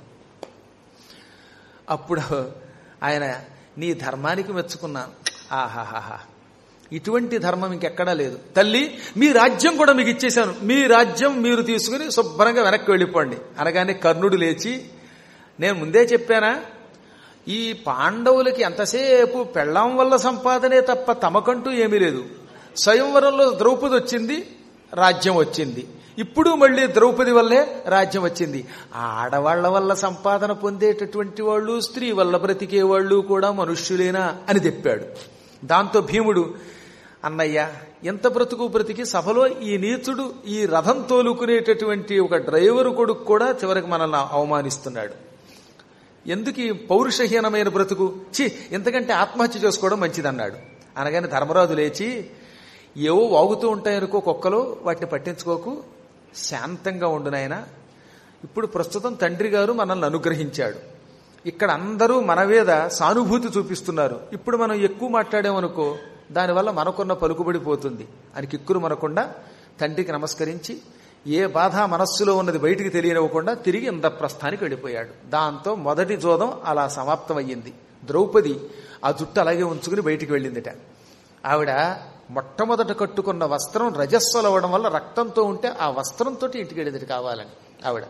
అప్పుడు ఆయన నీ ధర్మానికి మెచ్చుకున్నాను ఆహాహాహా ఇటువంటి ధర్మం ఇంకెక్కడా లేదు తల్లి మీ రాజ్యం కూడా మీకు ఇచ్చేశాను మీ రాజ్యం మీరు తీసుకుని శుభ్రంగా వెనక్కి వెళ్ళిపోండి అనగానే కర్ణుడు లేచి నేను ముందే చెప్పానా ఈ పాండవులకి ఎంతసేపు పెళ్ళాం వల్ల సంపాదనే తప్ప తమకంటూ ఏమీ లేదు స్వయంవరంలో ద్రౌపది వచ్చింది రాజ్యం వచ్చింది ఇప్పుడు మళ్ళీ ద్రౌపది వల్లే రాజ్యం వచ్చింది ఆ ఆడవాళ్ల వల్ల సంపాదన పొందేటటువంటి వాళ్ళు స్త్రీ వల్ల బ్రతికే వాళ్ళు కూడా మనుష్యులేనా అని చెప్పాడు దాంతో భీముడు అన్నయ్య ఎంత బ్రతుకు బ్రతికి సభలో ఈ నీచుడు ఈ రథం తోలుకునేటటువంటి ఒక డ్రైవరు కొడుకు కూడా చివరికి మనల్ని అవమానిస్తున్నాడు ఎందుకు ఈ పౌరుషహీనమైన బ్రతుకు చి ఇంతకంటే ఆత్మహత్య చేసుకోవడం మంచిదన్నాడు అనగానే ధర్మరాజు లేచి ఏవో వాగుతూ ఉంటాయనుకో కుక్కలు వాటిని పట్టించుకోకు శాంతంగా ఉండు నాయన ఇప్పుడు ప్రస్తుతం తండ్రి గారు మనల్ని అనుగ్రహించాడు ఇక్కడ అందరూ మన మీద సానుభూతి చూపిస్తున్నారు ఇప్పుడు మనం ఎక్కువ మాట్లాడామనుకో దానివల్ల మనకున్న పలుకుబడి పోతుంది అని కిక్కులు మనకుండా తండ్రికి నమస్కరించి ఏ బాధ మనస్సులో ఉన్నది బయటికి తెలియనివ్వకుండా తిరిగి ఇంద్రప్రస్థానికి వెళ్ళిపోయాడు దాంతో మొదటి జోదం అలా సమాప్తమయ్యింది ద్రౌపది ఆ జుట్టు అలాగే ఉంచుకుని బయటికి వెళ్ళిందిట ఆవిడ మొట్టమొదట కట్టుకున్న వస్త్రం రజస్వలు అవ్వడం వల్ల రక్తంతో ఉంటే ఆ వస్త్రంతో ఇంటికి వెళ్ళేది కావాలని ఆవిడ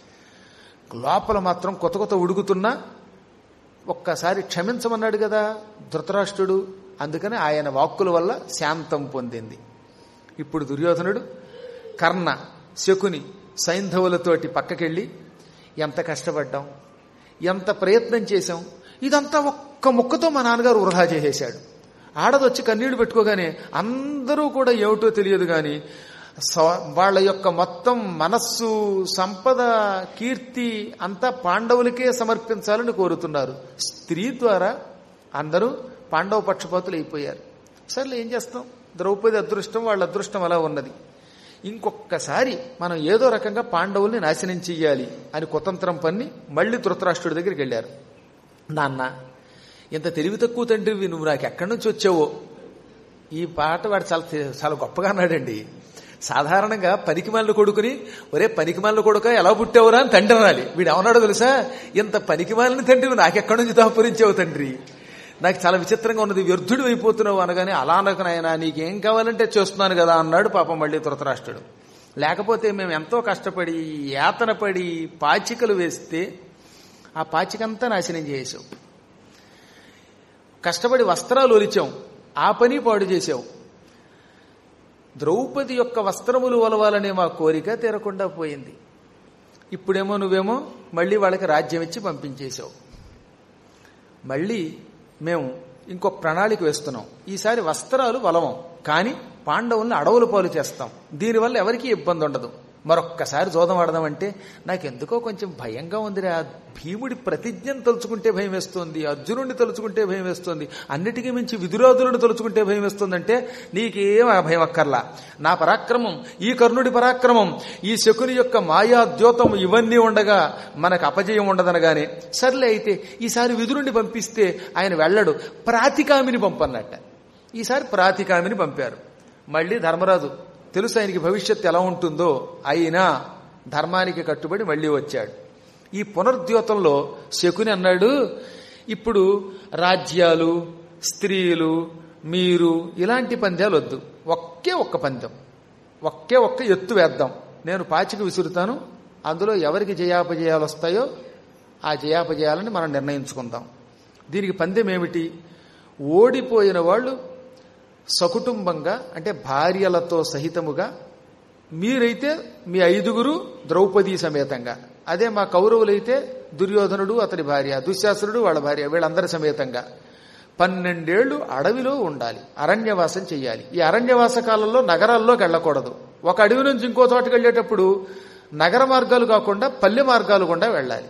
లోపల మాత్రం కొత్త కొత్త ఉడుకుతున్నా ఒక్కసారి క్షమించమన్నాడు కదా ధృతరాష్ట్రుడు అందుకని ఆయన వాక్కుల వల్ల శాంతం పొందింది ఇప్పుడు దుర్యోధనుడు కర్ణ శకుని సైంధవులతోటి పక్కకెళ్ళి ఎంత కష్టపడ్డాం ఎంత ప్రయత్నం చేశాం ఇదంతా ఒక్క ముక్కతో మా నాన్నగారు వృధా చేసేశాడు ఆడదొచ్చి కన్నీళ్లు పెట్టుకోగానే అందరూ కూడా ఏమిటో తెలియదు కానీ స- వాళ్ళ యొక్క మొత్తం మనస్సు సంపద కీర్తి అంతా పాండవులకే సమర్పించాలని కోరుతున్నారు స్త్రీ ద్వారా అందరూ పాండవ పక్షపాతులు అయిపోయారు సర్లే ఏం చేస్తాం ద్రౌపది అదృష్టం వాళ్ళ అదృష్టం అలా ఉన్నది ఇంకొక్కసారి మనం ఏదో రకంగా పాండవుల్ని నాశనం చెయ్యాలి అని కుతంత్రం పన్ని మళ్ళీ ధృతరాష్ట్రుడి దగ్గరికి వెళ్ళారు నాన్న ఇంత తెలివి తక్కువ తండ్రివి నువ్వు నాకు ఎక్కడి నుంచి వచ్చావో ఈ పాట వాడు చాలా చాలా గొప్పగా అన్నాడండి సాధారణంగా పనికిమాలిన కొడుకుని ఒరే పనికిమాలిన కొడుక ఎలా పుట్టావురా అని తండ్రి అనాలి వీడు ఏమన్నాడో తెలుసా ఇంత పనికిమాలిన తండ్రి నాకెక్కడి నుంచి దాపురించావు తండ్రి నాకు చాలా విచిత్రంగా ఉన్నది వ్యర్థుడు అయిపోతున్నావు అనగానే అలా అనకు నాయనా నీకేం కావాలంటే చేస్తున్నాను కదా అన్నాడు పాపం మళ్ళీ ధృతరాష్ట్రుడు లేకపోతే మేము ఎంతో కష్టపడి యాతన పడి పాచికలు వేస్తే ఆ పాచికంతా నాశనం చేసావు కష్టపడి వస్త్రాలు ఒలిచాం ఆ పని పాడు చేసావు ద్రౌపది యొక్క వస్త్రములు ఒలవాలనే మా కోరిక తీరకుండా పోయింది ఇప్పుడేమో నువ్వేమో మళ్ళీ వాళ్ళకి రాజ్యం ఇచ్చి పంపించేశావు మళ్ళీ మేము ఇంకో ప్రణాళిక వేస్తున్నాం ఈసారి వస్త్రాలు వలవం కానీ పాండవుల్ని అడవుల పాలు చేస్తాం దీనివల్ల ఎవరికీ ఇబ్బంది ఉండదు మరొక్కసారి జోదం ఆడదామంటే నాకెందుకో కొంచెం భయంగా ఉందిరా భీముడి ప్రతిజ్ఞను తలుచుకుంటే భయం వేస్తోంది అర్జునుడిని తలుచుకుంటే భయం వేస్తోంది అన్నిటికీ మించి విదురాదులను తలుచుకుంటే భయం వేస్తుందంటే నీకేం ఆ భయం అక్కర్లా నా పరాక్రమం ఈ కర్ణుడి పరాక్రమం ఈ శకుని యొక్క మాయా ద్యోతం ఇవన్నీ ఉండగా మనకు అపజయం ఉండదనగానే సర్లే అయితే ఈసారి విదురుణ్ణి పంపిస్తే ఆయన వెళ్ళడు ప్రాతికామిని పంపన్నట్ట ఈసారి ప్రాతికామిని పంపారు మళ్ళీ ధర్మరాజు తెలుసు ఆయనకి భవిష్యత్తు ఎలా ఉంటుందో అయినా ధర్మానికి కట్టుబడి మళ్ళీ వచ్చాడు ఈ పునరుద్యోతంలో శకుని అన్నాడు ఇప్పుడు రాజ్యాలు స్త్రీలు మీరు ఇలాంటి పంద్యాలు వద్దు ఒకే ఒక్క పందెం ఒకే ఒక్క ఎత్తు వేద్దాం నేను పాచిక విసురుతాను అందులో ఎవరికి జయాపజయాలు వస్తాయో ఆ జయాపజయాలని మనం నిర్ణయించుకుందాం దీనికి పందెం ఏమిటి ఓడిపోయిన వాళ్ళు సకుటుంబంగా అంటే భార్యలతో సహితముగా మీరైతే మీ ఐదుగురు ద్రౌపది సమేతంగా అదే మా కౌరవులైతే దుర్యోధనుడు అతని భార్య దుశ్శాసురుడు వాళ్ళ భార్య వీళ్ళందరి సమేతంగా పన్నెండేళ్లు అడవిలో ఉండాలి అరణ్యవాసం చెయ్యాలి ఈ అరణ్యవాస కాలంలో నగరాల్లోకి వెళ్ళకూడదు ఒక అడవి నుంచి ఇంకో చోటకి వెళ్ళేటప్పుడు నగర మార్గాలు కాకుండా పల్లె మార్గాలు గుండా వెళ్ళాలి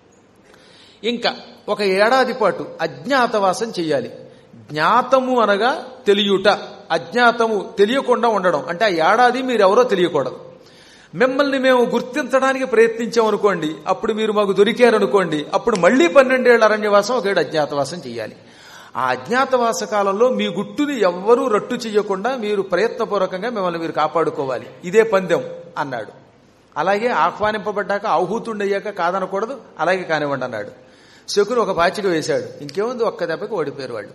ఇంకా ఒక ఏడాది పాటు అజ్ఞాతవాసం చెయ్యాలి జ్ఞాతము అనగా తెలియుట అజ్ఞాతము తెలియకుండా ఉండడం అంటే ఆ ఏడాది మీరెవరో తెలియకూడదు మిమ్మల్ని మేము గుర్తించడానికి ప్రయత్నించామనుకోండి అప్పుడు మీరు మాకు దొరికారనుకోండి అప్పుడు మళ్ళీ పన్నెండేళ్ల అరణ్యవాసం ఒకేడు అజ్ఞాతవాసం చేయాలి ఆ అజ్ఞాతవాస కాలంలో మీ గుట్టుని ఎవ్వరూ రట్టు చేయకుండా మీరు ప్రయత్నపూర్వకంగా మిమ్మల్ని మీరు కాపాడుకోవాలి ఇదే పందెం అన్నాడు అలాగే ఆహ్వానింపబడ్డాక ఆహూతుండయ్యాక కాదనకూడదు అలాగే కానివ్వండి అన్నాడు శకుని ఒక పాచిక వేశాడు ఇంకేముంది ఒక్క దెబ్బకి ఓడిపోయారు వాళ్ళు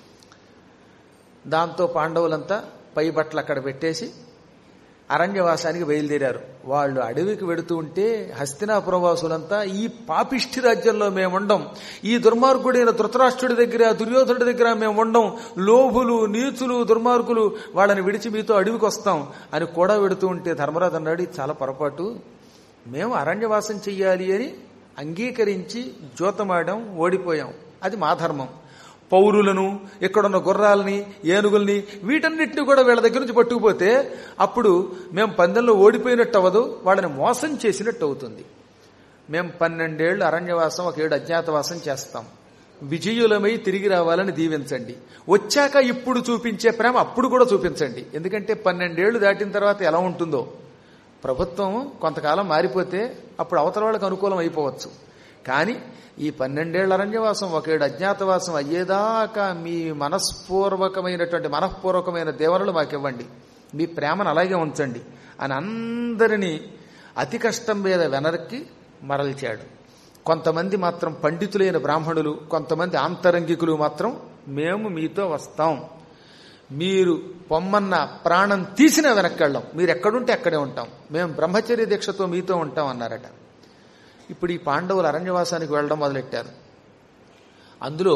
దాంతో పాండవులంతా పై బట్టలు అక్కడ పెట్టేసి అరణ్యవాసానికి బయలుదేరారు వాళ్ళు అడవికి వెడుతూ ఉంటే హస్తినాపురం వాసులంతా ఈ పాపిష్టి రాజ్యంలో మేముండం ఈ దుర్మార్గుడైన ధృతరాష్ట్రుడి దగ్గర దుర్యోధనుడి దగ్గర మేము ఉండం లోభులు నీచులు దుర్మార్గులు వాళ్ళని విడిచి మీతో అడవికి వస్తాం అని కూడా వెడుతూ ఉంటే ధర్మరాజు అన్నాడు "ఇది చాలా పొరపాటు మేము అరణ్యవాసం చెయ్యాలి అని అంగీకరించి జ్యోతమాడాం ఓడిపోయాం అది మా ధర్మం పౌరులను ఇక్కడున్న గుర్రాలని ఏనుగుల్ని వీటన్నిటిని కూడా వీళ్ళ దగ్గర నుంచి పట్టుకుపోతే అప్పుడు మేము పందెంలో ఓడిపోయినట్టు అవ్వదు వాళ్ళని మోసం చేసినట్టు అవుతుంది మేము పన్నెండేళ్లు అరణ్యవాసం ఒక ఏడు అజ్ఞాతవాసం చేస్తాం విజయులమై తిరిగి రావాలని దీవించండి వచ్చాక ఇప్పుడు చూపించే ప్రేమ అప్పుడు కూడా చూపించండి ఎందుకంటే పన్నెండేళ్లు దాటిన తర్వాత ఎలా ఉంటుందో ప్రభుత్వం కొంతకాలం మారిపోతే అప్పుడు అవతల వాళ్ళకి అనుకూలం అయిపోవచ్చు కానీ ఈ పన్నెండేళ్ల అరణ్యవాసం ఒకేడు అజ్ఞాతవాసం అయ్యేదాకా మీ మనస్పూర్వకమైనటువంటి మనఃపూర్వకమైన దేవరలు మాకివ్వండి మీ ప్రేమను అలాగే ఉంచండి అని అందరినీ అతి కష్టం మీద వెనక్కి మరల్చాడు కొంతమంది మాత్రం పండితులైన బ్రాహ్మణులు కొంతమంది ఆంతరంగికులు మాత్రం మేము మీతో వస్తాం మీరు పొమ్మన్న ప్రాణం తీసిన వెనక్కెళ్ళం మీరు ఎక్కడుంటే అక్కడే ఉంటాం మేము బ్రహ్మచర్య దీక్షతో మీతో ఉంటాం అన్నారట ఇప్పుడు ఈ పాండవులు అరణ్యవాసానికి వెళ్ళడం మొదలెట్టారు అందులో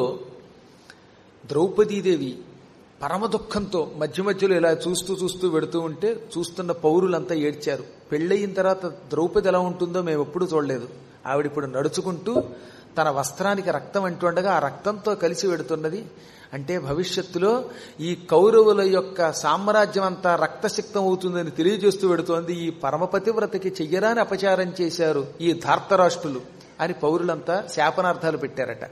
ద్రౌపదీదేవి పరమ దుఃఖంతో మధ్య మధ్యలో ఇలా చూస్తూ చూస్తూ వెడుతూ ఉంటే చూస్తున్న పౌరులంతా ఏడ్చారు పెళ్ళయిన తర్వాత ద్రౌపది ఎలా ఉంటుందో మేము ఎప్పుడూ చూడలేదు ఆవిడ ఇప్పుడు నడుచుకుంటూ తన వస్త్రానికి రక్తం అంటుండగా ఆ రక్తంతో కలిసి వెడుతున్నది అంటే భవిష్యత్తులో ఈ కౌరవుల యొక్క సామ్రాజ్యం అంతా రక్తసిక్తం అవుతుందని తెలియజేస్తూ వెడుతోంది ఈ పరమపతివ్రతకి చెయ్యరాని అపచారం చేశారు ఈ ధార్తరాష్ట్రులు అని పౌరులంతా శాపనార్థాలు పెట్టారట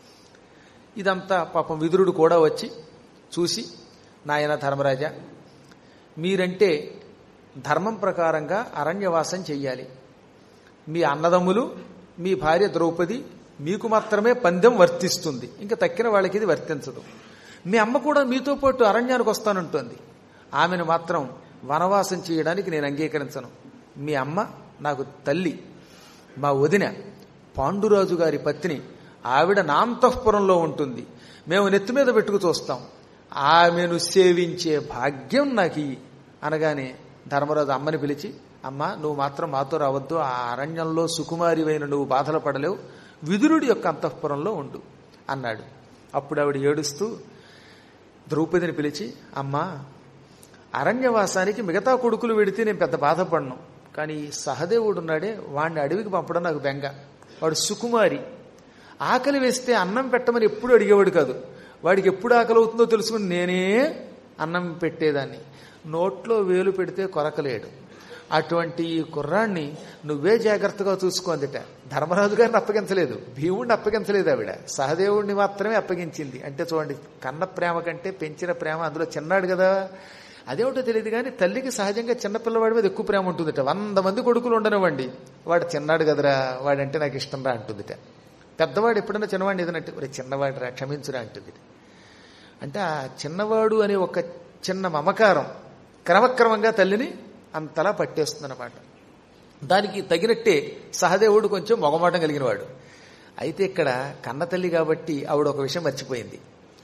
ఇదంతా పాపం విదురుడు కూడా వచ్చి చూసి నాయన ధర్మరాజా మీరంటే ధర్మం ప్రకారంగా అరణ్యవాసం చెయ్యాలి మీ అన్నదమ్ములు మీ భార్య ద్రౌపది మీకు మాత్రమే పందెం వర్తిస్తుంది ఇంకా తక్కిన వాళ్ళకి ఇది వర్తించదు మీ అమ్మ కూడా మీతో పాటు అరణ్యానికి వస్తానంటోంది ఆమెను మాత్రం వనవాసం చేయడానికి నేను అంగీకరించను మీ అమ్మ నాకు తల్లి మా వదిన పాండురాజు గారి పత్ని ఆవిడ నాంతఃపురంలో ఉంటుంది మేము నెత్తి మీద పెట్టుకు చూస్తాం ఆమెను సేవించే భాగ్యం నాకు ఇయ్యి అనగానే ధర్మరాజు అమ్మని పిలిచి అమ్మ నువ్వు మాత్రం మాతో రావద్దు ఆ అరణ్యంలో సుకుమారివైన నువ్వు బాధలు పడలేవు విదురుడి యొక్క అంతఃపురంలో ఉండు అన్నాడు అప్పుడు ఆవిడ ఏడుస్తూ ద్రౌపదిని పిలిచి అమ్మా అరణ్యవాసానికి మిగతా కొడుకులు వెడితే నేను పెద్ద బాధపడను కానీ ఈ సహదేవుడు ఉన్నాడే వాడిని అడవికి పంపడం నాకు బెంగ వాడు సుకుమారి ఆకలి వేస్తే అన్నం పెట్టమని ఎప్పుడు అడిగేవాడు కాదు వాడికి ఎప్పుడు ఆకలి అవుతుందో తెలుసుకుని నేనే అన్నం పెట్టేదాన్ని నోట్లో వేలు పెడితే కొరకలేడు అటువంటి ఈ కుర్రాన్ని నువ్వే జాగ్రత్తగా చూసుకోందిట ధర్మరాజు గారిని అప్పగించలేదు భీముడిని అప్పగించలేదు ఆవిడ సహదేవుడిని మాత్రమే అప్పగించింది అంటే చూడండి కన్న ప్రేమ కంటే పెంచిన ప్రేమ అందులో చిన్నాడు కదా అదేమిటో తెలియదు కానీ తల్లికి సహజంగా చిన్నపిల్లవాడి మీద ఎక్కువ ప్రేమ ఉంటుందిట వంద మంది కొడుకులు ఉండనివ్వండి వాడు చిన్నాడు కదరా వాడంటే నాకు ఇష్టం రా అంటుందిట పెద్దవాడు ఎప్పుడైనా చిన్నవాడిని ఏదనంటే ఒరే చిన్నవాడు రా క్షమించురా అంటుంది అంటే ఆ చిన్నవాడు అనే ఒక చిన్న మమకారం క్రమక్రమంగా తల్లిని అంతలా పట్టేస్తుందన్నమాట దానికి తగినట్టే సహదేవుడు కొంచెం మొగమాటం కలిగినవాడు అయితే ఇక్కడ కన్న తల్లి కాబట్టి ఆవిడ ఒక విషయం మర్చిపోయింది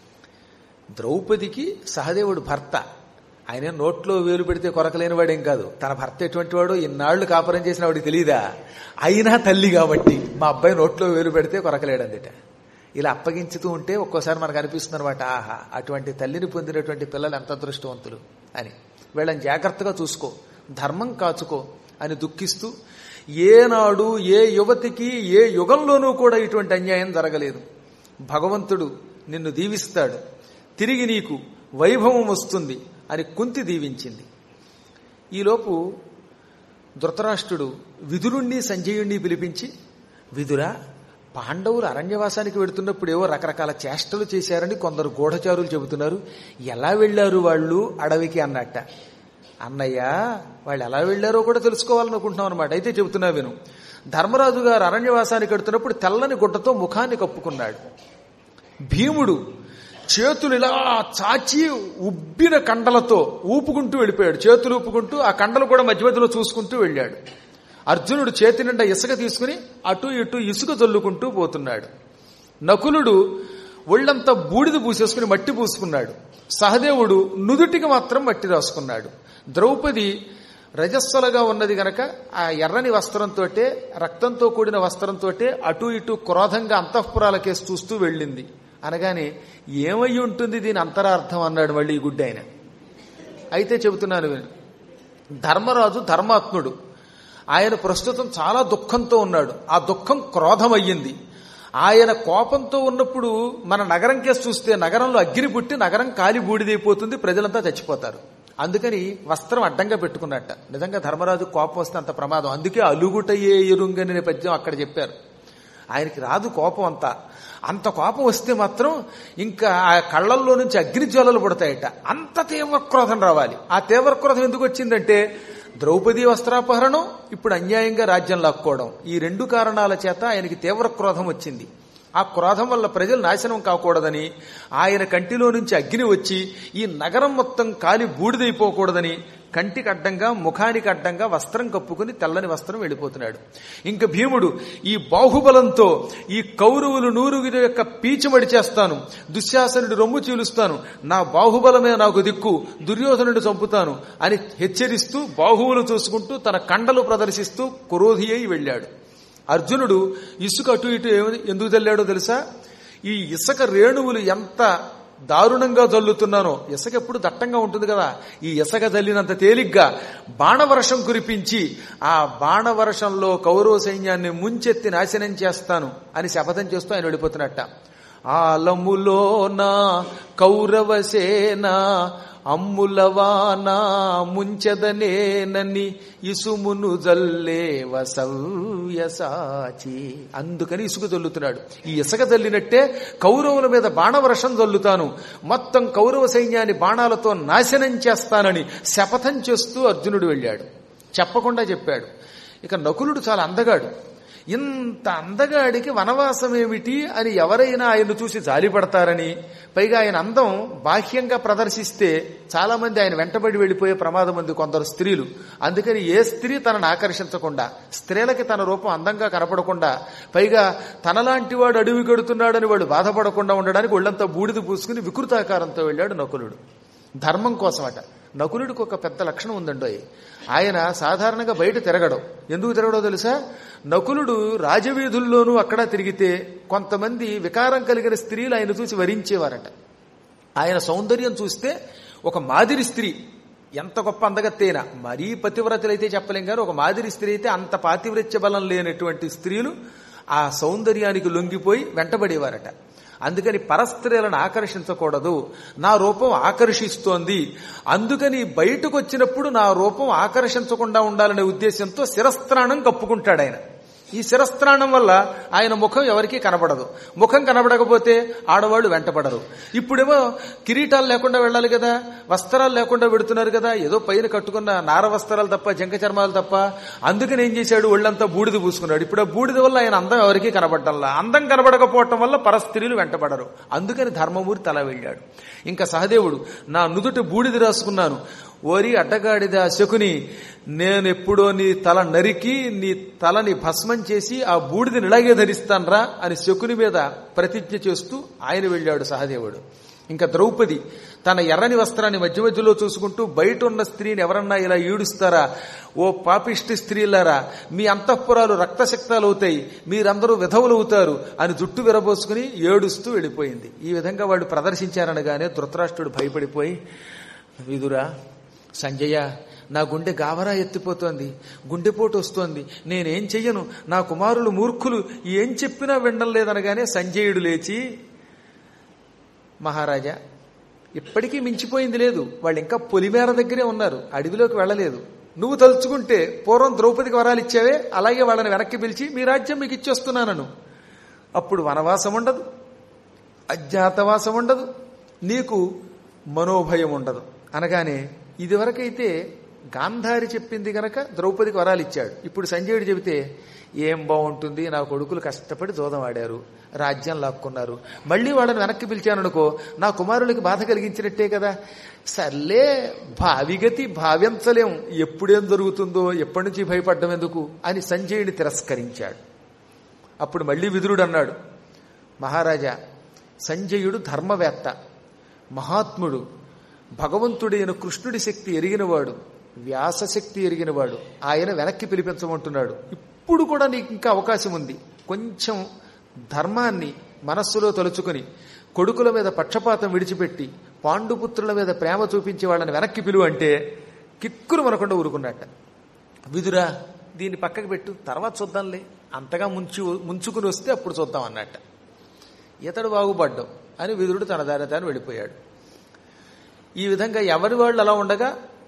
ద్రౌపదికి సహదేవుడు భర్త ఆయన నోట్లో వేలు పెడితే కొరకలేని వాడేం కాదు తన భర్త ఎటువంటి వాడు ఇన్నాళ్లు కాపురం చేసిన వాడికి తెలియదా అయినా తల్లి కాబట్టి మా అబ్బాయి నోట్లో వేలు పెడితే కొరకలేడందిట ఇలా అప్పగించుతూ ఉంటే ఒక్కోసారి మనకు అనిపిస్తుంది అనమాట ఆహా అటువంటి తల్లిని పొందినటువంటి పిల్లలు ఎంత అదృష్టవంతులు అని వీళ్ళని జాగ్రత్తగా చూసుకో ధర్మం కాచుకో అని దుఃఖిస్తూ ఏనాడు ఏ యువతికి ఏ యుగంలోనూ కూడా ఇటువంటి అన్యాయం జరగలేదు భగవంతుడు నిన్ను దీవిస్తాడు తిరిగి నీకు వైభవం వస్తుంది అని కుంతి దీవించింది ఈలోపు ధృతరాష్ట్రుడు విదురుణ్ణి సంజయుణ్ణి పిలిపించి విదురా పాండవులు అరణ్యవాసానికి వెడుతున్నప్పుడు ఏవో రకరకాల చేష్టలు చేశారని కొందరు గూఢచారులు చెబుతున్నారు ఎలా వెళ్లారు వాళ్ళు అడవికి అన్నట్ట అన్నయ్య వాళ్ళు ఎలా వెళ్లారో కూడా తెలుసుకోవాలనుకుంటున్నాం అనమాట అయితే చెబుతున్నా విను ధర్మరాజు గారు అరణ్యవాసానికి వెడుతున్నప్పుడు తెల్లని గుడ్డతో ముఖాన్ని కప్పుకున్నాడు భీముడు చేతులు ఇలా చాచి ఉబ్బిన కండలతో ఊపుకుంటూ వెళ్ళిపోయాడు చేతులు ఊపుకుంటూ ఆ కండలు కూడా మధ్య మధ్యలో చూసుకుంటూ వెళ్ళాడు అర్జునుడు చేతి నిండా ఇసుక తీసుకుని అటు ఇటు ఇసుక జల్లుకుంటూ పోతున్నాడు నకులుడు ఒళ్ళంతా బూడిద పూసేసుకుని మట్టి పూసుకున్నాడు సహదేవుడు నుదుటికి మాత్రం మట్టి రాసుకున్నాడు ద్రౌపది రజస్వలగా ఉన్నది గనక ఆ ఎర్రని వస్త్రంతో రక్తంతో కూడిన వస్త్రంతో అటు ఇటు క్రోధంగా అంతఃపురాలకేసి చూస్తూ వెళ్ళింది అనగానే ఏమై ఉంటుంది దీని అంతరార్థం అన్నాడు మళ్ళీ ఈ గుడ్డ ఆయన అయితే చెబుతున్నాను విను ధర్మరాజు ధర్మాత్ముడు ఆయన ప్రస్తుతం చాలా దుఃఖంతో ఉన్నాడు ఆ దుఃఖం క్రోధమయ్యింది ఆయన కోపంతో ఉన్నప్పుడు మన నగరం కేసు చూస్తే నగరంలో అగ్ని పుట్టి నగరం కాలి బూడిదైపోతుంది ప్రజలంతా చచ్చిపోతారు అందుకని వస్త్రం అడ్డంగా పెట్టుకున్నట్ట నిజంగా ధర్మరాజు కోపం వస్తే అంత ప్రమాదం అందుకే అలుగుటయే ఎరుంగని అనే పద్యం అక్కడ చెప్పారు ఆయనకి రాదు కోపం అంతా అంత కోపం వస్తే మాత్రం ఇంకా ఆ కళ్ళల్లో నుంచి అగ్ని జ్వాలలు పుడతాయట అంత తీవ్ర క్రోధం రావాలి ఆ తీవ్ర క్రోధం ఎందుకు వచ్చిందంటే ద్రౌపది వస్త్రాపహరణం ఇప్పుడు అన్యాయంగా రాజ్యం లాక్కోవడం ఈ రెండు కారణాల చేత ఆయనకి తీవ్ర క్రోధం వచ్చింది ఆ క్రోధం వల్ల ప్రజలు నాశనం కాకూడదని ఆయన కంటిలో నుంచి అగ్ని వచ్చి ఈ నగరం మొత్తం కాలి బూడిదైపోకూడదని కంటికి అడ్డంగా ముఖానికి అడ్డంగా వస్త్రం కప్పుకుని తెల్లని వస్త్రం వెళ్ళిపోతున్నాడు ఇంక భీముడు ఈ బాహుబలంతో ఈ కౌరవులు నూరుగురి యొక్క పీచుమడి చేస్తాను దుశ్శాసనుడి రొమ్ము చీలుస్తాను నా బాహుబలమే నాకు దిక్కు దుర్యోధనుడు చంపుతాను అని హెచ్చరిస్తూ బాహువులు చూసుకుంటూ తన కండలు ప్రదర్శిస్తూ క్రోధి అయి వెళ్ళాడు అర్జునుడు ఇసుక అటు ఇటు ఏమని- ఎందుకు చల్లాడో తెలుసా ఈ ఇసుక రేణువులు ఎంత దారుణంగా జల్లుతున్నానో ఇసుక ఎప్పుడు దట్టంగా ఉంటుంది కదా ఈ ఇసుక జల్లినంత తేలిగ్గా బాణవర్షం కురిపించి ఆ బాణవర్షంలో కౌరవ సైన్యాన్ని ముంచెత్తి నాశనం చేస్తాను అని శపథం చేస్తూ ఆయన వెళ్ళిపోతున్నట్ట ఆలములోన కౌరవసేన అమ్ములవానా ముంచదనేనని ఇసుమును జల్లే వసవ్యసాచి అందుకని ఇసుక జల్లుతున్నాడు ఈ ఇసుక జల్లినట్టే కౌరవుల మీద బాణవర్షం జల్లుతాను మొత్తం కౌరవ సైన్యాన్ని బాణాలతో నాశనం చేస్తానని శపథం చేస్తూ అర్జునుడు వెళ్ళాడు చెప్పకుండా చెప్పాడు ఇక నకులుడు చాలా అందగాడు ఇంత అందగాడికి వనవాసం ఏమిటి అని ఎవరైనా ఆయన చూసి జాలిపడతారని పైగా ఆయన అందం బాహ్యంగా ప్రదర్శిస్తే చాలా మంది ఆయన వెంటబడి వెళ్ళిపోయే ప్రమాదం ఉంది కొందరు స్త్రీలు అందుకని ఏ స్త్రీ తనను ఆకర్షించకుండా స్త్రీలకి తన రూపం అందంగా కనపడకుండా పైగా తనలాంటి వాడు అడవి గడుతున్నాడని వాడు బాధపడకుండా ఉండడానికి ఒళ్ళంతా బూడిద పూసుకుని వికృతాకారంతో వెళ్ళాడు నకులుడు ధర్మం కోసమట నకులుడికి ఒక పెద్ద లక్షణం ఉందండోయ్ ఆయన సాధారణంగా బయట తిరగడం ఎందుకు తిరగడో తెలుసా నకులుడు రాజవీధుల్లోనూ అక్కడ తిరిగితే కొంతమంది వికారం కలిగిన స్త్రీలు ఆయన చూసి వరించేవారట ఆయన సౌందర్యం చూస్తే ఒక మాదిరి స్త్రీ ఎంత గొప్ప అందగత్తైనా మరీ పతివ్రతలైతే చెప్పలేం కానీ ఒక మాదిరి స్త్రీ అయితే అంత పాతివ్రత్య బలం లేనటువంటి స్త్రీలు ఆ సౌందర్యానికి లొంగిపోయి వెంటబడేవారట అందుకని పరస్త్రీలను ఆకర్షించకూడదు నా రూపం ఆకర్షిస్తోంది అందుకని బయటకు వచ్చినప్పుడు నా రూపం ఆకర్షించకుండా ఉండాలనే ఉద్దేశంతో శిరస్త్రాణం కప్పుకుంటాడు ఆయన ఈ శిరస్త్రాణం వల్ల ఆయన ముఖం ఎవరికీ కనబడదు ముఖం కనబడకపోతే ఆడవాళ్ళు వెంటపడరు ఇప్పుడేమో కిరీటాలు లేకుండా వెళ్ళాలి కదా వస్త్రాలు లేకుండా పెడుతున్నారు కదా ఏదో పైన కట్టుకున్న నార వస్త్రాలు తప్ప జంక చర్మాలు తప్ప అందుకని ఏం చేశాడు ఒళ్ళంతా బూడిద పూసుకున్నాడు ఇప్పుడు ఆ బూడిద వల్ల ఆయన అందం ఎవరికీ కనబడ్డంలా అందం కనబడకపోవటం వల్ల పరస్త్రీలు వెంటబడరు అందుకని ధర్మమూర్తి అలా వెళ్ళాడు ఇంకా సహదేవుడు నా నుదుట బూడిద రాసుకున్నాను ఓరి అడ్డగాడిద శకుని నేనెప్పుడో నీ తల నరికి నీ తలని భస్మం చేసి ఆ బూడిదని ఇలాగే ధరిస్తాన్రా అని శకుని మీద ప్రతిజ్ఞ చేస్తూ ఆయన వెళ్ళాడు సహదేవుడు ఇంకా ద్రౌపది తన ఎర్రని వస్త్రాన్ని మధ్య మధ్యలో చూసుకుంటూ బయట ఉన్న స్త్రీని ఎవరన్నా ఇలా ఈడుస్తారా ఓ పాపిష్టి స్త్రీలారా మీ అంతఃపురాలు రక్తశక్తాలు అవుతాయి మీరందరూ విధవులు అవుతారు అని జుట్టు విరబోసుకుని ఏడుస్తూ వెళ్ళిపోయింది ఈ విధంగా వాళ్ళు ప్రదర్శించారనగానే ధృతరాష్ట్రుడు భయపడిపోయి విదురా సంజయ నా గుండె గావరా ఎత్తిపోతోంది గుండెపోటు వస్తోంది నేనేం చెయ్యను నా కుమారులు మూర్ఖులు ఏం చెప్పినా వినడం లేదనగానే సంజయుడు లేచి మహారాజా ఇప్పటికీ మించిపోయింది లేదు వాళ్ళు ఇంకా పొలిమేర దగ్గరే ఉన్నారు అడవిలోకి వెళ్ళలేదు నువ్వు తలుచుకుంటే పూర్వం ద్రౌపదికి వరాలు ఇచ్చావే అలాగే వాళ్ళని వెనక్కి పిలిచి మీ రాజ్యం మీకు ఇచ్చేస్తున్నానను అప్పుడు వనవాసం ఉండదు అజ్ఞాతవాసం ఉండదు నీకు మనోభయం ఉండదు అనగానే ఇదివరకైతే గాంధారి చెప్పింది గనక ద్రౌపదికి వరాలు ఇచ్చాడు ఇప్పుడు సంజయుడు చెబితే ఏం బాగుంటుంది నా కొడుకులు కష్టపడి జోదం ఆడారు రాజ్యం లాక్కున్నారు మళ్ళీ వాళ్ళని వెనక్కి పిలిచాననుకో నా కుమారులకి బాధ కలిగించినట్టే కదా సర్లే భావిగతి భావించలేం ఎప్పుడేం జరుగుతుందో ఎప్పటి నుంచి భయపడ్డం ఎందుకు అని సంజయుడిని తిరస్కరించాడు అప్పుడు మళ్ళీ విదురుడు అన్నాడు మహారాజా సంజయుడు ధర్మవేత్త మహాత్ముడు భగవంతుడైన కృష్ణుడి శక్తి ఎరిగినవాడు వ్యాస శక్తి ఎరిగినవాడు ఆయన వెనక్కి పిలిపించమంటున్నాడు ఇప్పుడు కూడా నీకు ఇంకా అవకాశం ఉంది కొంచెం ధర్మాన్ని మనస్సులో తలుచుకుని కొడుకుల మీద పక్షపాతం విడిచిపెట్టి పాండుపుత్రుల మీద ప్రేమ చూపించి వాళ్ళని వెనక్కి పిలువు అంటే కిక్కురు మనకుండా ఊరుకున్నట్ట విదురా దీన్ని పక్కకు పెట్టు తర్వాత చూద్దాంలే అంతగా ముంచు ముంచుకుని వస్తే అప్పుడు చూద్దాం అన్నట్ట ఇతడు బాగుపడ్డం అని విదురుడు తన దారి తాను వెళ్ళిపోయాడు ఈ విధంగా ఎవరి వాళ్ళు అలా ఉండగా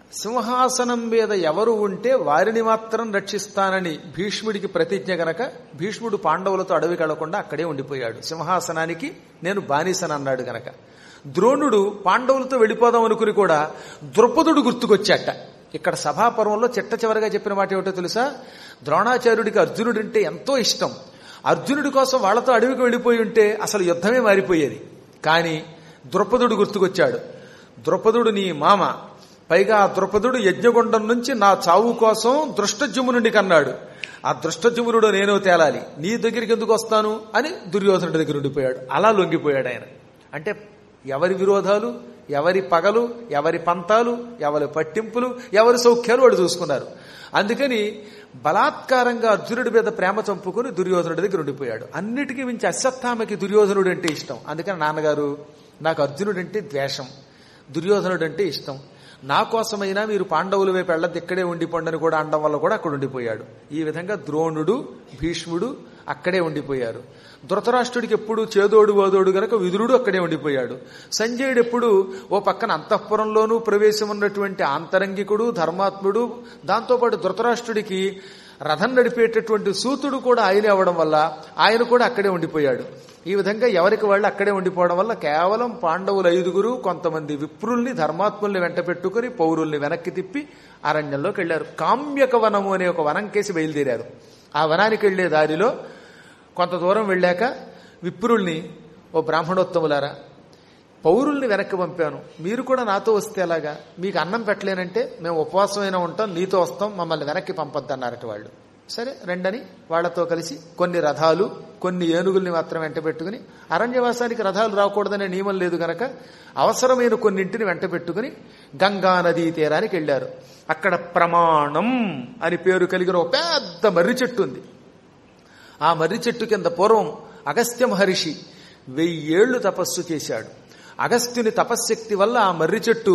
సింహాసనం మీద ఎవరు ఉంటే వారిని మాత్రం రక్షిస్తానని భీష్ముడికి ప్రతిజ్ఞ గనక భీష్ముడు పాండవులతో అడవికి వెళ్లకుండా అక్కడే ఉండిపోయాడు సింహాసనానికి నేను బానిసని అన్నాడు గనక ద్రోణుడు పాండవులతో వెళ్ళిపోదాం అనుకుని కూడా ద్రుపదుడు గుర్తుకొచ్చాట ఇక్కడ సభాపర్వంలో చిట్ట చివరిగా చెప్పిన మాట ఏమిటో తెలుసా ద్రోణాచార్యుడికి అర్జునుడంటే ఎంతో ఇష్టం అర్జునుడి కోసం వాళ్లతో అడవికి వెళ్ళిపోయి ఉంటే అసలు యుద్ధమే మారిపోయేది కానీ ద్రుపదుడు గుర్తుకొచ్చాడు ద్రుపదుడు నీ మామ పైగా ఆ ద్రుపదుడు యజ్ఞగుండం నుంచి నా చావు కోసం దృష్టజుమునుడి కన్నాడు ఆ దృష్టజుమునుడు నేను తేలాలి నీ దగ్గరికి ఎందుకు వస్తాను అని దుర్యోధనుడి దగ్గర ఉండిపోయాడు అలా లొంగిపోయాడు ఆయన అంటే ఎవరి విరోధాలు ఎవరి పగలు ఎవరి పంతాలు ఎవరి పట్టింపులు ఎవరి సౌఖ్యాలు వాడు చూసుకున్నారు అందుకని బలాత్కారంగా అర్జునుడి మీద ప్రేమ చంపుకుని దుర్యోధనుడి దగ్గర ఉండిపోయాడు అన్నిటికీ మించి అశ్వత్థామకి దుర్యోధనుడు అంటే ఇష్టం అందుకని నాన్నగారు నాకు అర్జునుడు అంటే ద్వేషం దుర్యోధనుడు అంటే ఇష్టం నా కోసమైనా మీరు పాండవుల వైపు వెళ్ళద్దు ఇక్కడే ఉండిపోండని కూడా అనడం వల్ల కూడా అక్కడ ఉండిపోయాడు ఈ విధంగా ద్రోణుడు భీష్ముడు అక్కడే ఉండిపోయారు ధృతరాష్ట్రుడికి ఎప్పుడు చేదోడు ఓదోడు గనక విదురుడు అక్కడే ఉండిపోయాడు సంజయుడు ఎప్పుడు ఓ పక్కన అంతఃపురంలోనూ ప్రవేశం ఉన్నటువంటి ఆంతరంగికుడు ధర్మాత్ముడు దాంతోపాటు ధృతరాష్ట్రుడికి రథం నడిపేటటువంటి సూతుడు కూడా ఆయనే అవ్వడం వల్ల ఆయన కూడా అక్కడే ఉండిపోయాడు ఈ విధంగా ఎవరికి వాళ్ళు అక్కడే ఉండిపోవడం వల్ల కేవలం పాండవులు ఐదుగురు కొంతమంది విప్రుల్ని ధర్మాత్ముల్ని వెంట పెట్టుకుని పౌరుల్ని వెనక్కి తిప్పి అరణ్యంలోకి వెళ్లారు కామ్యక వనము అనే ఒక వనం కేసి బయలుదేరారు ఆ వనానికి వెళ్లే దారిలో కొంత దూరం వెళ్ళాక విప్రుల్ని ఓ బ్రాహ్మణోత్తములారా పౌరుల్ని వెనక్కి పంపాను మీరు కూడా నాతో వస్తే ఎలాగా మీకు అన్నం పెట్టలేనంటే మేము ఉపవాసమైనా ఉంటాం నీతో వస్తాం మమ్మల్ని వెనక్కి పంపొద్దు అన్నారట వాళ్ళు సరే రెండని వాళ్లతో కలిసి కొన్ని రథాలు కొన్ని ఏనుగుల్ని మాత్రం వెంట పెట్టుకుని అరణ్యవాసానికి రథాలు రాకూడదనే నియమం లేదు గనక అవసరమైన కొన్నింటిని వెంట పెట్టుకుని గంగా నదీ తీరానికి వెళ్లారు అక్కడ ప్రమాణం అని పేరు కలిగిన ఒక పెద్ద మర్రి చెట్టు ఉంది ఆ మర్రి చెట్టు కింద పూర్వం అగస్త్య మహర్షి వెయ్యేళ్లు తపస్సు చేశాడు అగస్త్యుని తపశ్శక్తి వల్ల ఆ మర్రి చెట్టు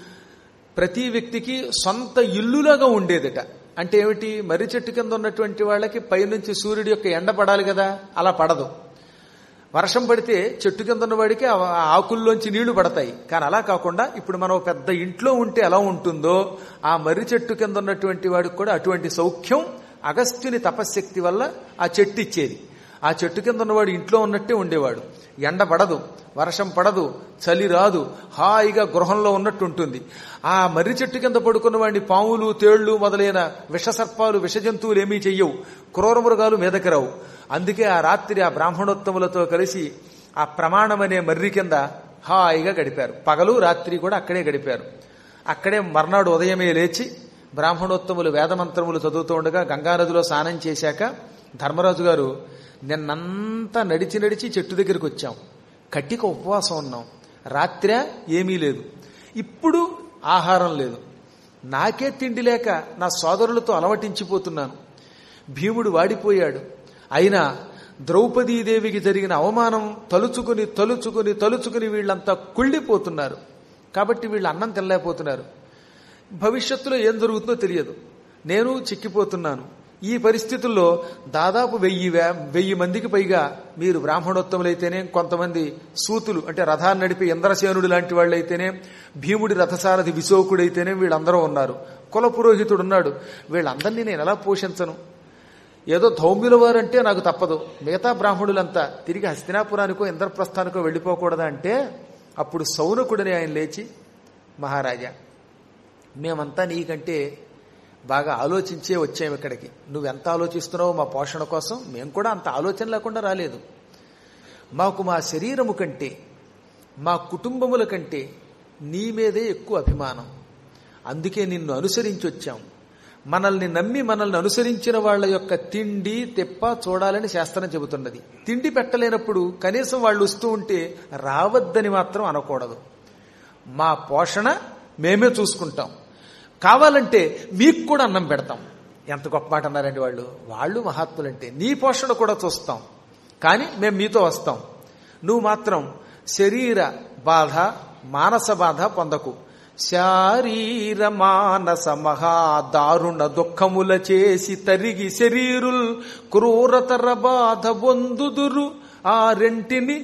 ప్రతి వ్యక్తికి సొంత ఇల్లులాగా ఉండేదట అంటే ఏమిటి మర్రి చెట్టు కింద ఉన్నటువంటి వాళ్ళకి పైనుంచి సూర్యుడి యొక్క ఎండ పడాలి కదా అలా పడదు వర్షం పడితే చెట్టు కింద ఉన్నవాడికి ఆ ఆకుల్లోంచి నీళ్లు పడతాయి కానీ అలా కాకుండా ఇప్పుడు మనం పెద్ద ఇంట్లో ఉంటే ఎలా ఉంటుందో ఆ మర్రి చెట్టు కింద ఉన్నటువంటి వాడికి కూడా అటువంటి సౌఖ్యం అగస్త్యుని తపశ్శక్తి వల్ల ఆ చెట్టు ఇచ్చేది ఆ చెట్టు కింద ఉన్నవాడు ఇంట్లో ఉన్నట్టే ఉండేవాడు ఎండ పడదు వర్షం పడదు చలి రాదు హాయిగా గృహంలో ఉన్నట్టు ఉంటుంది ఆ మర్రి చెట్టు కింద పడుకున్న వాడిని పాములు తేళ్లు మొదలైన విషసర్పాలు విష జంతువులు ఏమీ చెయ్యవు క్రూర మృగాలు మీదకి రావు అందుకే ఆ రాత్రి ఆ బ్రాహ్మణోత్తములతో కలిసి ఆ ప్రమాణం అనే మర్రి కింద హాయిగా గడిపారు పగలు రాత్రి కూడా అక్కడే గడిపారు అక్కడే మర్నాడు ఉదయమే లేచి బ్రాహ్మణోత్తములు వేదమంత్రములు చదువుతూ ఉండగా గంగానదిలో స్నానం చేశాక ధర్మరాజు గారు నిన్నంతా నడిచి నడిచి చెట్టు దగ్గరికి వచ్చాం కట్టిక ఉపవాసం ఉన్నాం రాత్రే ఏమీ లేదు ఇప్పుడు ఆహారం లేదు నాకే తిండి లేక నా సోదరులతో అలవటించిపోతున్నాను భీముడు వాడిపోయాడు అయినా ద్రౌపదీదేవికి జరిగిన అవమానం తలుచుకుని తలుచుకుని తలుచుకుని వీళ్ళంతా కుళ్ళిపోతున్నారు కాబట్టి వీళ్ళు అన్నం తినలేకపోతున్నారు భవిష్యత్తులో ఏం జరుగుతుందో తెలియదు నేను చిక్కిపోతున్నాను ఈ పరిస్థితుల్లో దాదాపు వెయ్యి వెయ్యి మందికి పైగా మీరు బ్రాహ్మణోత్తములైతేనే కొంతమంది సూతులు అంటే రథాన్ని నడిపే ఇంద్రసేనుడు లాంటి వాళ్ళైతేనే భీముడి రథసారథి విశోకుడైతేనే వీళ్ళందరూ ఉన్నారు కుల పురోహితుడు ఉన్నాడు వీళ్ళందరినీ నేను ఎలా పోషించను ఏదో ధౌమ్యుల వారంటే నాకు తప్పదు మిగతా బ్రాహ్మణులంతా తిరిగి హస్తినాపురానికో ఇంద్రప్రస్థానికో వెళ్ళిపోకూడదా అంటే అప్పుడు సౌనకుడిని ఆయన లేచి మహారాజా మేమంతా నీకంటే బాగా ఆలోచించే వచ్చాము ఇక్కడికి నువ్వెంత ఆలోచిస్తున్నావో మా పోషణ కోసం మేము కూడా అంత ఆలోచన లేకుండా రాలేదు మాకు మా శరీరము కంటే మా కుటుంబముల కంటే నీ మీదే ఎక్కువ అభిమానం అందుకే నిన్ను అనుసరించి వచ్చాం మనల్ని నమ్మి మనల్ని అనుసరించిన వాళ్ళ యొక్క తిండి తెప్ప చూడాలని శాస్త్రం చెబుతున్నది తిండి పెట్టలేనప్పుడు కనీసం వాళ్ళు వస్తూ ఉంటే రావద్దని మాత్రం అనకూడదు మా పోషణ మేమే చూసుకుంటాం కావాలంటే మీకు కూడా అన్నం పెడతాం ఎంత గొప్ప మాట అన్నారండి వాళ్ళు వాళ్ళు మహాత్ములంటే నీ పోషణ కూడా చూస్తాం కానీ మేము మీతో వస్తాం నువ్వు మాత్రం శరీర బాధ మానస బాధ పొందకు శారీర మానస మహాదారుణ దుఃఖముల చేసి తరిగి శరీరుల్ క్రూరతర బాధ బొందుదురు ఆ రెంటిని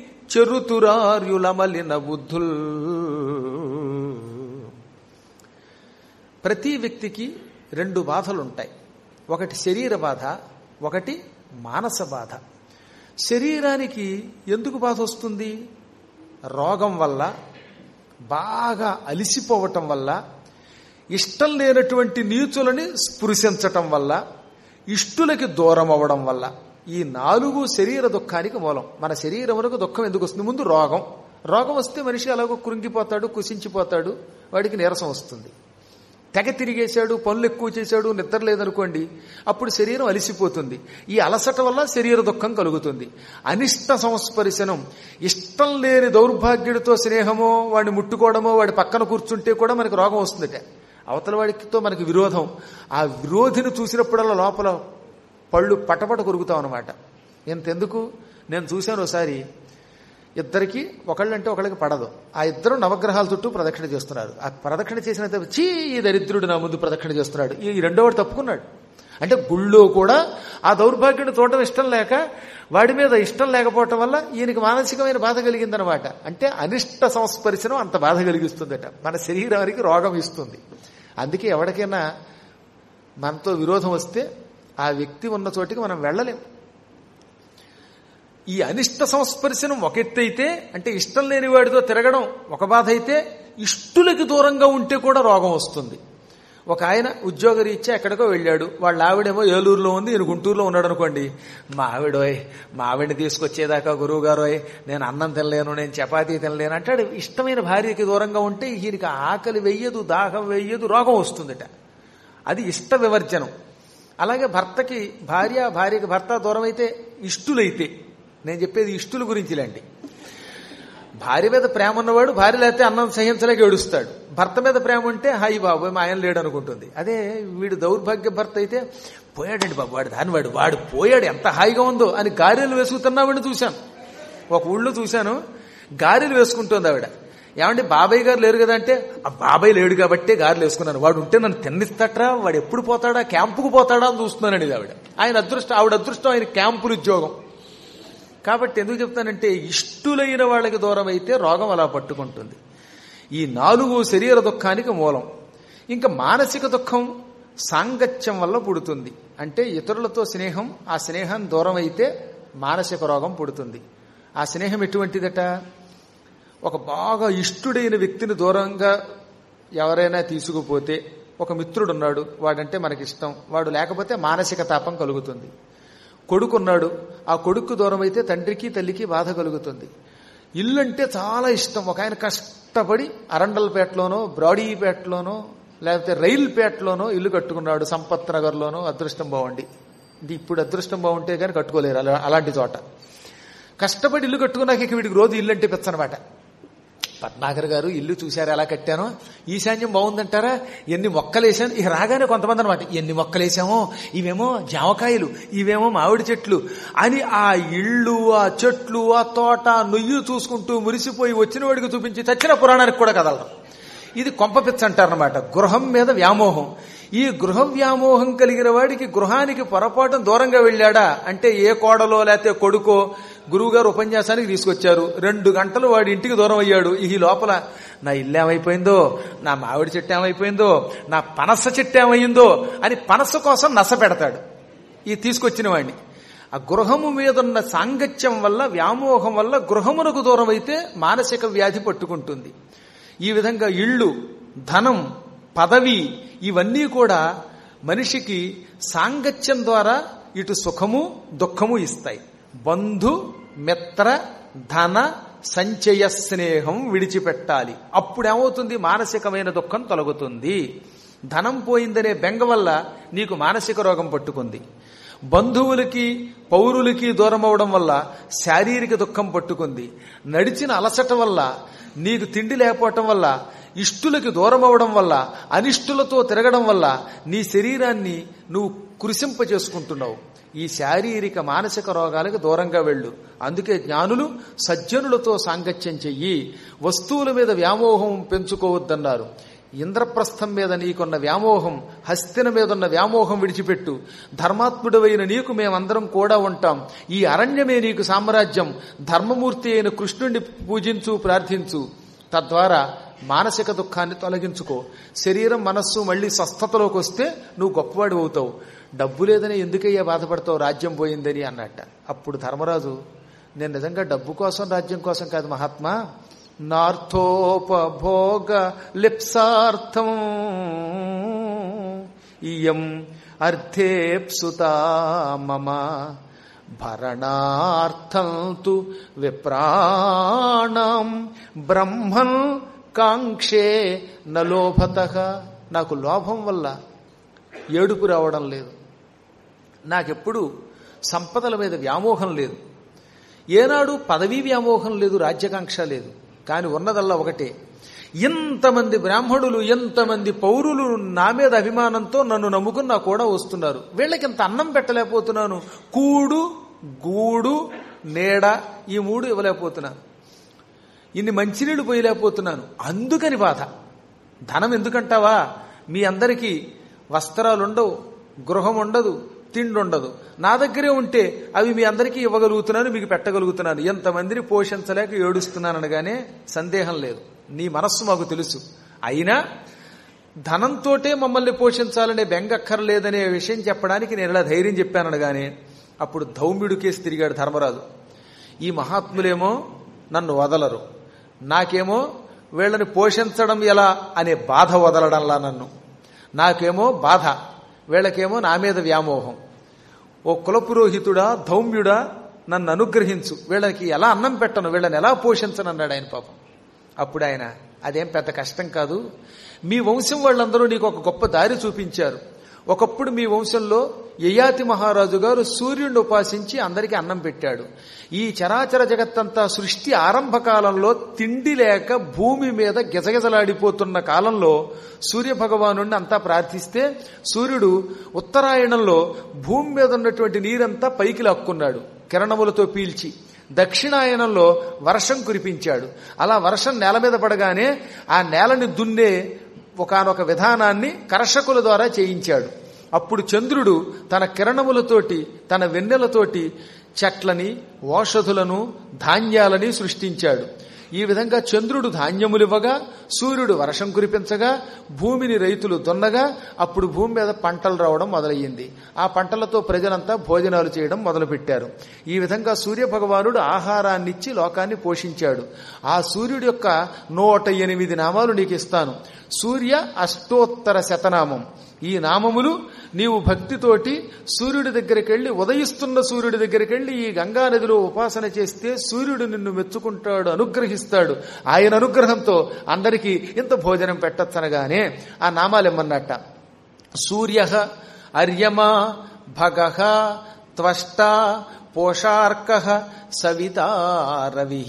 చెరుతురార్యులమలిన బుద్ధుల్ ప్రతి వ్యక్తికి రెండు బాధలు ఉంటాయి ఒకటి శరీర బాధ ఒకటి మానస బాధ శరీరానికి ఎందుకు బాధ వస్తుంది రోగం వల్ల బాగా అలిసిపోవటం వల్ల ఇష్టం లేనటువంటి నీచులని స్పృశించటం వల్ల ఇష్టులకి దూరం అవ్వడం వల్ల ఈ నాలుగు శరీర దుఃఖానికి మూలం మన శరీరములకు దుఃఖం ఎందుకు వస్తుంది ముందు రోగం రోగం వస్తే మనిషి అలాగో కృంగిపోతాడు కుసించిపోతాడు వాడికి నీరసం వస్తుంది తెగ తిరిగేశాడు పనులు ఎక్కువ చేశాడు నిద్ర లేదనుకోండి అప్పుడు శరీరం అలిసిపోతుంది ఈ అలసట వల్ల శరీర దుఃఖం కలుగుతుంది అనిష్ట సంస్పర్శనం ఇష్టం లేని దౌర్భాగ్యుడితో స్నేహమో వాడిని ముట్టుకోవడమో వాడి పక్కన కూర్చుంటే కూడా మనకి రోగం వస్తుందట అవతల వాడితో మనకి విరోధం ఆ విరోధిని చూసినప్పుడల్లా లోపల పళ్ళు పటపట కొరుకుతాం అనమాట ఎంతెందుకు నేను చూశాను ఒకసారి ఇద్దరికి ఒకళ్ళంటే ఒకళ్ళకి పడదు ఆ ఇద్దరు నవగ్రహాల చుట్టూ ప్రదక్షిణ చేస్తున్నారు ఆ ప్రదక్షిణ చేసిన తర్వాత, చీ ఈ దరిద్రుడు నా ముందు ప్రదక్షిణ చేస్తున్నాడు ఈ రెండోవాడు తప్పుకున్నాడు అంటే గుళ్ళో కూడా ఆ దౌర్భాగ్యుడు చూడటం ఇష్టం లేక వాడి మీద ఇష్టం లేకపోవటం వల్ల ఈయనకి మానసికమైన బాధ కలిగిందనమాట అంటే అనిష్ట సంస్పర్శనం అంత బాధ కలిగిస్తుందట మన శరీరానికి రోగం ఇస్తుంది అందుకే ఎవరికైనా మనతో విరోధం వస్తే ఆ వ్యక్తి ఉన్న చోటికి మనం వెళ్ళలేం ఈ అనిష్ట సంస్పర్శనం ఒక ఎత్తు అయితే అంటే ఇష్టం లేని వాడితో తిరగడం ఒక బాధ అయితే ఇష్టులకి దూరంగా ఉంటే కూడా రోగం వస్తుంది ఒక ఆయన ఉద్యోగ రీత్యా ఎక్కడికో వెళ్ళాడు వాళ్ళ ఆవిడేమో ఏలూరులో ఉంది ఈయన గుంటూరులో ఉన్నాడు అనుకోండి మా ఆవిడోయ్ మా ఆవిడని తీసుకొచ్చేదాకా గురువు గారోయ్ నేను అన్నం తినలేను నేను చపాతీ తినలేను అంటాడు ఇష్టమైన భార్యకి దూరంగా ఉంటే ఈయనకి ఆకలి వెయ్యదు దాహం వెయ్యదు రోగం వస్తుందట అది ఇష్ట వివర్జనం అలాగే భర్తకి భార్య భార్యకి భర్త దూరం అయితే ఇష్టులైతే నేను చెప్పేది ఇష్టుల గురించి ఇలాంటి భార్య మీద ప్రేమ ఉన్నవాడు భార్య లేకపోతే అన్నం సహించలేక ఏడుస్తాడు భర్త మీద ప్రేమ ఉంటే హాయి బాబు మా ఆయన లేడు అనుకుంటుంది అదే వీడు దౌర్భాగ్య భర్త అయితే పోయాడండి బాబు వాడు దాని వాడు వాడు పోయాడు ఎంత హాయిగా ఉందో అని గారెలు వేసుకుతున్నామని చూశాను ఒక ఊళ్ళో చూశాను గారెలు వేసుకుంటుంది ఆవిడ ఏమండి బాబాయ్ గారు లేరు కదా అంటే ఆ బాబాయ్ లేడు కాబట్టే గారెలు వేసుకున్నాను వాడు ఉంటే నన్ను తిన్నిస్తట్రా వాడు ఎప్పుడు పోతాడా క్యాంపుకు పోతాడా అని చూస్తున్నానండి ఆవిడ ఆయన అదృష్టం ఆవిడ అదృష్టం ఆయన క్యాంపులు ఉద్యోగం కాబట్టి ఎందుకు చెప్తానంటే ఇష్టులైన వాళ్ళకి దూరం అయితే రోగం అలా పట్టుకుంటుంది ఈ నాలుగు శరీర దుఃఖానికి మూలం ఇంకా మానసిక దుఃఖం సాంగత్యం వల్ల పుడుతుంది అంటే ఇతరులతో స్నేహం ఆ స్నేహం దూరం అయితే మానసిక రోగం పుడుతుంది ఆ స్నేహం ఎటువంటిదట ఒక బాగా ఇష్టుడైన వ్యక్తిని దూరంగా ఎవరైనా తీసుకుపోతే ఒక మిత్రుడు ఉన్నాడు వాడంటే మనకిష్టం వాడు లేకపోతే మానసిక తాపం కలుగుతుంది కొడుకున్నాడు ఆ కొడుకు దూరం అయితే తండ్రికి తల్లికి బాధ కలుగుతుంది ఇల్లు అంటే చాలా ఇష్టం ఒక ఆయన కష్టపడి అరండల్పేటలోనో బ్రాడీపేటలోనో లేకపోతే రైల్పేటలోనో ఇల్లు కట్టుకున్నాడు సంపత్ నగర్లోనో అదృష్టం బాగుండి ఇది ఇప్పుడు అదృష్టం బాగుంటే కానీ కట్టుకోలేరు అలా అలాంటి చోట కష్టపడి ఇల్లు కట్టుకున్నాక ఇక వీడికి రోజు ఇల్లు అంటే పెచ్చనమాట పద్మాకర్ గారు ఇల్లు చూశారు ఎలా కట్టానో ఈశాన్యం బాగుందంటారా ఎన్ని మొక్కలేసాను ఇక రాగానే కొంతమంది అనమాట ఎన్ని మొక్కలేసామో ఇవేమో జామకాయలు ఇవేమో మామిడి చెట్లు అని ఆ ఇళ్ళు ఆ చెట్లు ఆ తోట నుయ్యి చూసుకుంటూ మురిసిపోయి వచ్చిన వాడికి చూపించి చచ్చిన పురాణానికి కూడా కదలరు ఇది కొంపపిచ్చ అంటారనమాట గృహం మీద వ్యామోహం ఈ గృహ వ్యామోహం కలిగిన వాడికి గృహానికి పొరపాటు దూరంగా వెళ్ళాడా అంటే ఏ కోడలో లేకపోతే కొడుకో గురువుగారు ఉపన్యాసానికి తీసుకొచ్చారు రెండు గంటలు వాడి ఇంటికి దూరం అయ్యాడు ఈ లోపల నా ఇల్లు ఏమైపోయిందో నా మామిడి చెట్టు ఏమైపోయిందో నా పనస చెట్టు ఏమైందో అని పనస కోసం నస పెడతాడు ఈ తీసుకొచ్చిన వాడిని ఆ గృహము మీదున్న సాంగత్యం వల్ల వ్యామోహం వల్ల గృహమునకు దూరం అయితే మానసిక వ్యాధి పట్టుకుంటుంది ఈ విధంగా ఇళ్ళు ధనం పదవి ఇవన్నీ కూడా మనిషికి సాంగత్యం ద్వారా ఇటు సుఖము దుఃఖము ఇస్తాయి బంధు మిత్ర ధన సంచయ స్నేహం విడిచిపెట్టాలి అప్పుడేమవుతుంది మానసికమైన దుఃఖం తొలగుతుంది ధనం పోయిందనే బెంగ వల్ల నీకు మానసిక రోగం పట్టుకుంది బంధువులకి పౌరులకి దూరం అవడం వల్ల శారీరక దుఃఖం పట్టుకుంది నడిచిన అలసట వల్ల నీకు తిండి లేకపోవటం వల్ల ఇష్టులకి దూరం అవడం వల్ల అనిష్టులతో తిరగడం వల్ల నీ శరీరాన్ని నువ్వు కృషింప చేసుకుంటున్నావు ఈ శారీరక మానసిక రోగాలకు దూరంగా వెళ్ళు అందుకే జ్ఞానులు సజ్జనులతో సాంగత్యం చెయ్యి వస్తువుల మీద వ్యామోహం పెంచుకోవద్దన్నారు ఇంద్రప్రస్థం మీద నీకున్న వ్యామోహం హస్తిన మీద ఉన్న వ్యామోహం విడిచిపెట్టు ధర్మాత్ముడవైన నీకు మేమందరం కూడా ఉంటాం ఈ అరణ్యమే నీకు సామ్రాజ్యం ధర్మమూర్తి అయిన కృష్ణుణ్ణి పూజించు ప్రార్థించు తద్వారా మానసిక దుఃఖాన్ని తొలగించుకో శరీరం మనస్సు మళ్ళీ స్వస్థతలోకి వస్తే నువ్వు గొప్పవాడి అవుతావు డబ్బు లేదని ఎందుకయ్యా బాధపడతావు రాజ్యం పోయిందని అన్నట్ట అప్పుడు ధర్మరాజు నేను నిజంగా డబ్బు కోసం రాజ్యం కోసం కాదు మహాత్మా నార్థోపభోగ లిప్సార్థం ఇయం అర్థేప్సుతా మమ భరణార్థం తు విప్రాణం బ్రహ్మన్ కాంక్షే నలోభత నాకు లోభం వల్ల ఏడుపు రావడం లేదు నాకెప్పుడు సంపదల మీద వ్యామోహం లేదు ఏనాడు పదవీ వ్యామోహం లేదు రాజ్యకాంక్ష లేదు కానీ ఉన్నదల్లా ఒకటే ఎంతమంది బ్రాహ్మణులు ఎంతమంది పౌరులు నా మీద అభిమానంతో నన్ను నమ్ముకుని నా కూడా వస్తున్నారు వీళ్ళకి ఇంత అన్నం పెట్టలేకపోతున్నాను కూడు గూడు నీడ ఈ మూడు ఇవ్వలేకపోతున్నాను ఇన్ని మంచినీళ్ళు పోయలేకపోతున్నాను అందుకని బాధ ధనం ఎందుకంటావా మీ అందరికీ వస్త్రాలు ఉండవు గృహం ఉండదు తిండి ఉండదు నా దగ్గరే ఉంటే అవి మీ అందరికీ ఇవ్వగలుగుతున్నాను మీకు పెట్టగలుగుతున్నాను ఎంతమందిని పోషించలేక ఏడుస్తున్నాను అనగానే సందేహం లేదు నీ మనస్సు మాకు తెలుసు అయినా ధనంతోటే మమ్మల్ని పోషించాలనే బెంగక్కర్లేదనే విషయం చెప్పడానికి నేను ఇలా ధైర్యం చెప్పాననగానే అప్పుడు ధౌమ్యుడు కేసు తిరిగాడు ధర్మరాజు ఈ మహాత్ములేమో నన్ను వదలరు నాకేమో వీళ్ళని పోషించడం ఎలా అనే బాధ వదలడంలా నన్ను నాకేమో బాధ వీళ్ళకేమో నా మీద వ్యామోహం ఓ కులపురోహితుడా ధౌమ్యుడా నన్ను అనుగ్రహించు వీళ్ళకి ఎలా అన్నం పెట్టను వీళ్ళని ఎలా పోషించను అన్నాడు ఆయన పాపం అప్పుడు ఆయన అదేం పెద్ద కష్టం కాదు మీ వంశం వాళ్ళందరూ నీకు ఒక గొప్ప దారి చూపించారు ఒకప్పుడు మీ వంశంలో యయాతి మహారాజు గారు సూర్యుడిని ఉపాసించి అందరికీ అన్నం పెట్టాడు ఈ చరాచర జగత్తంతా సృష్టి ఆరంభ కాలంలో తిండి లేక భూమి మీద గిజగిజలాడిపోతున్న కాలంలో సూర్య భగవాను అంతా ప్రార్థిస్తే సూర్యుడు ఉత్తరాయణంలో భూమి మీద ఉన్నటువంటి నీరంతా పైకి లాక్కున్నాడు కిరణములతో పీల్చి దక్షిణాయనంలో వర్షం కురిపించాడు అలా వర్షం నేల మీద పడగానే ఆ నేలని దున్నే ఒకనొక విధానాన్ని కర్షకుల ద్వారా చేయించాడు అప్పుడు చంద్రుడు తన కిరణములతోటి తన వెన్నెలతోటి చెట్లని ఓషధులను ధాన్యాలని సృష్టించాడు ఈ విధంగా చంద్రుడు ధాన్యములివ్వగా సూర్యుడు వర్షం కురిపించగా భూమిని రైతులు దున్నగా అప్పుడు భూమి మీద పంటలు రావడం మొదలయ్యింది ఆ పంటలతో ప్రజలంతా భోజనాలు చేయడం మొదలుపెట్టారు ఈ విధంగా సూర్య భగవానుడు ఆహారాన్నిచ్చి లోకాన్ని పోషించాడు ఆ సూర్యుడి యొక్క నూట ఎనిమిది నామాలు నీకు ఇస్తాను సూర్య అష్టోత్తర శతనామం ఈ నామములు నీవు భక్తితోటి సూర్యుడి దగ్గరికి వెళ్ళి ఉదయిస్తున్న సూర్యుడి దగ్గరికి వెళ్ళి ఈ గంగా నదిలో ఉపాసన చేస్తే సూర్యుడు నిన్ను మెచ్చుకుంటాడు అనుగ్రహిస్తాడు ఆయన అనుగ్రహంతో అందరికీ ఇంత భోజనం పెట్టచ్చనగానే ఆ నామాలు ఇమ్మన్నట్ట సూర్య అర్యమా భగ త్వష్ట పోషార్క సవితా రవి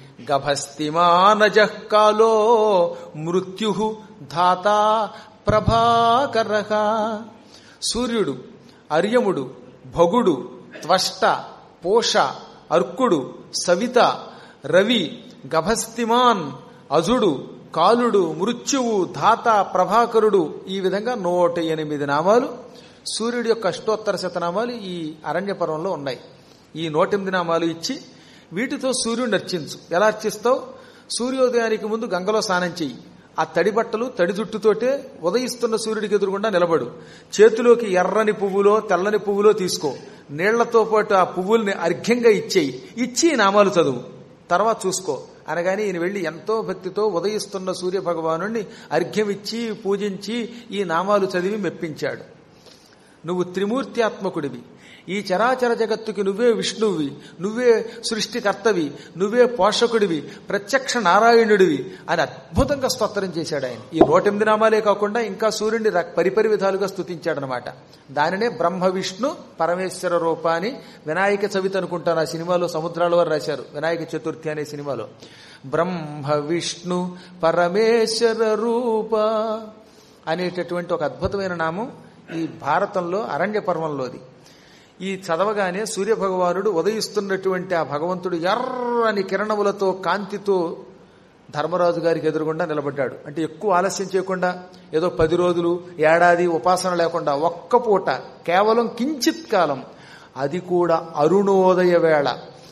గభస్తిమానజ కాలో మృత్యు ధాత ప్రభాకర సూర్యుడు అర్యముడు భగుడు త్వష్ట పోష అర్కుడు సవిత రవి గభస్తిమాన్ అజుడు కాలుడు మృత్యువు ధాత ప్రభాకరుడు ఈ విధంగా నూట ఎనిమిది నామాలు సూర్యుడి యొక్క అష్టోత్తర శతనామాలు ఈ అరణ్య పర్వంలో ఉన్నాయి ఈ నూటెనిమిది నామాలు ఇచ్చి వీటితో సూర్యుడిని అర్చించు ఎలా అర్చిస్తావు సూర్యోదయానికి ముందు గంగలో స్నానం చెయ్యి ఆ తడి బట్టలు తడి జుట్టుతోటే ఉదయిస్తున్న సూర్యుడికి ఎదురుగుండా నిలబడు చేతిలోకి ఎర్రని పువ్వులో తెల్లని పువ్వులో తీసుకో నీళ్లతో పాటు ఆ పువ్వుల్ని అర్ఘ్యంగా ఇచ్చేయి ఇచ్చి ఈ నామాలు చదువు తర్వాత చూసుకో అనగానే ఈయన వెళ్లి ఎంతో భక్తితో ఉదయిస్తున్న సూర్య భగవాను అర్ఘ్యమిచ్చి పూజించి ఈ నామాలు చదివి మెప్పించాడు నువ్వు త్రిమూర్త్యాత్మకుడివి ఈ చరాచర జగత్తుకి నువ్వే విష్ణువి నువ్వే సృష్టికర్తవి నువ్వే పోషకుడివి ప్రత్యక్ష నారాయణుడివి అని అద్భుతంగా స్తోత్రం చేశాడు ఆయన ఈ నూటెనిమిది నామాలే కాకుండా ఇంకా సూర్యుడిని ర- పరిపరి విధాలుగా స్తుతించాడనమాట దానినే బ్రహ్మ విష్ణు పరమేశ్వర రూపాన్ని వినాయక చవితి అనుకుంటాను ఆ సినిమాలో సముద్రాల వారు రాశారు వినాయక చతుర్థి అనే సినిమాలో బ్రహ్మ విష్ణు పరమేశ్వర రూప అనేటటువంటి ఒక అద్భుతమైన నామం ఈ భారతంలో అరణ్య పర్వంలోది ఈ చదవగానే సూర్యభగవానుడు ఉదయిస్తున్నటువంటి ఆ భగవంతుడు ఎర్రని కిరణములతో కాంతితో ధర్మరాజు గారికి ఎదురుగుండా నిలబడ్డాడు అంటే ఎక్కువ ఆలస్యం చేయకుండా ఏదో పది రోజులు ఏడాది ఉపాసన లేకుండా ఒక్క పూట కేవలం కించిత్ కాలం అది కూడా అరుణోదయ వేళ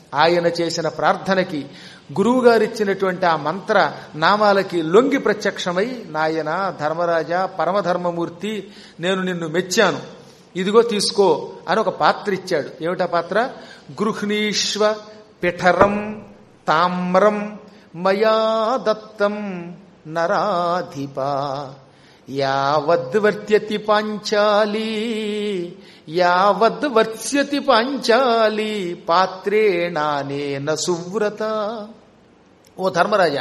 ఆయన చేసిన ప్రార్థనకి గురువుగారిచ్చినటువంటి ఆ మంత్ర నామాలకి లొంగి ప్రత్యక్షమై నాయన ధర్మరాజ పరమధర్మమూర్తి నేను నిన్ను మెచ్చాను ఇదిగో తీసుకో అని ఒక పాత్ర ఇచ్చాడు ఏమిటా పాత్ర గృహ్ణీష్వ పిఠరం తామ్రం మయా దత్తం నరాధిప యావద్వర్త్యతి పాంచాలి యావద్వర్త్స్యతి పాంచాలి పాత్రేణానేన సువ్రత ఓ ధర్మరాజా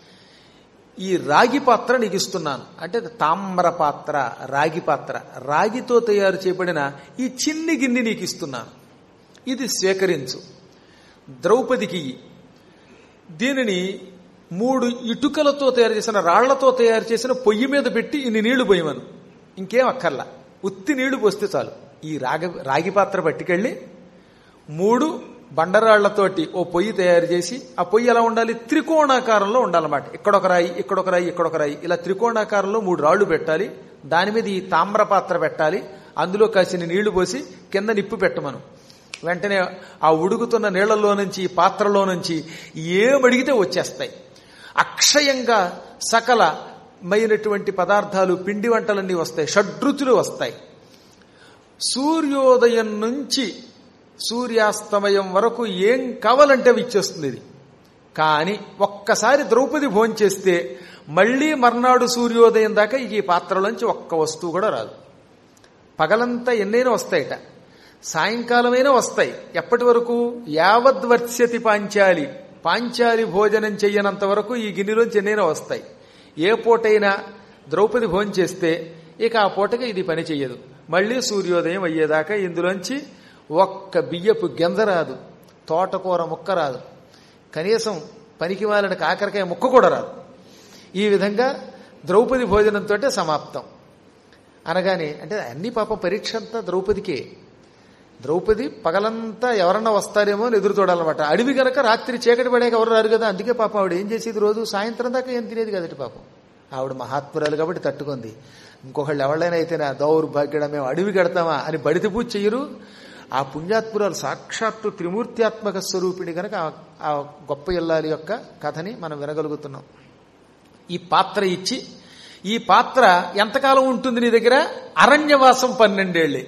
ఈ రాగి పాత్ర నీకు ఇస్తున్నాను అంటే తామ్ర పాత్ర రాగి పాత్ర రాగితో తయారు చేయబడిన ఈ చిన్ని గిన్నె నీకు ఇస్తున్నాను ఇది స్వీకరించు ద్రౌపదికి దీనిని మూడు ఇటుకలతో తయారు చేసిన రాళ్లతో తయారు చేసిన పొయ్యి మీద పెట్టి ఇన్ని నీళ్లు పోయమను ఇంకేం అక్కర్లా ఉత్తి నీళ్లు పోస్తే చాలు ఈ రాగ రాగి పాత్ర పట్టుకెళ్ళి మూడు బండరాళ్లతోటి ఓ పొయ్యి తయారు చేసి ఆ పొయ్యి ఎలా ఉండాలి త్రికోణాకారంలో ఉండాలన్నమాట ఇక్కడొక రాయి ఇక్కడొక రాయి ఇక్కడొక రాయి ఇలా త్రికోణాకారంలో మూడు రాళ్లు పెట్టాలి దాని మీద ఈ తామ్ర పాత్ర పెట్టాలి అందులో కాసిన నీళ్లు పోసి కింద నిప్పు పెట్టమను వెంటనే ఆ ఉడుకుతున్న నీళ్లలో నుంచి ఈ పాత్రలో నుంచి ఏమడిగితే వచ్చేస్తాయి అక్షయంగా సకల మైనటువంటి పదార్థాలు పిండి వంటలన్నీ వస్తాయి షడ్రుచులు వస్తాయి సూర్యోదయం నుంచి సూర్యాస్తమయం వరకు ఏం కావాలంటే అవి ఇచ్చేస్తుంది ఇది కానీ ఒక్కసారి ద్రౌపది భోంచేస్తే మళ్లీ మర్నాడు సూర్యోదయం దాకా ఈ పాత్రలోంచి ఒక్క వస్తువు కూడా రాదు పగలంతా ఎన్నైనా వస్తాయట సాయంకాలమైనా వస్తాయి ఎప్పటి వరకు యావద్వర్త్స్యతి పాంచాలి పాంచాలి భోజనం చెయ్యనంత వరకు ఈ గిన్నెలోంచి ఎన్నైనా వస్తాయి ఏ పూటైనా ద్రౌపది భోజనం చేస్తే ఇక ఆ పూటకి ఇది పని చెయ్యదు మళ్లీ సూర్యోదయం అయ్యేదాకా ఇందులోంచి ఒక్క బియ్యపు గెంద రాదు తోటకూర ముక్క రాదు కనీసం పనికి వాళ్ళని కాకరకాయ ముక్క కూడా రాదు ఈ విధంగా ద్రౌపది భోజనంతో సమాప్తం అనగానే అంటే అన్ని పాపం పరీక్ష అంతా ద్రౌపదికే ద్రౌపది పగలంతా ఎవరన్నా వస్తారేమో అని ఎదురు చూడాలన్నమాట అడవి గనక రాత్రి చీకటి పడాక ఎవరు రారు కదా అందుకే పాపం ఆవిడ ఏం చేసేది రోజు సాయంత్రం దాకా ఏం తినేది కదటి పాపం ఆవిడ మహాత్మురాలు కాబట్టి తట్టుకుంది ఇంకొకళ్ళు ఎవరైనా అయితే నా దౌర్భాగ్యడం మేము అడవి కడతామా అని బడిత పూజ చెయ్యరు ఆ పుణ్యాత్మురాలు సాక్షాత్తు త్రిమూర్త్యాత్మక స్వరూపిణి కనుక ఆ గొప్ప ఇల్లాలి యొక్క కథని మనం వినగలుగుతున్నాం ఈ పాత్ర ఇచ్చి ఈ పాత్ర ఎంతకాలం ఉంటుంది నీ దగ్గర అరణ్యవాసం పన్నెండేళ్లే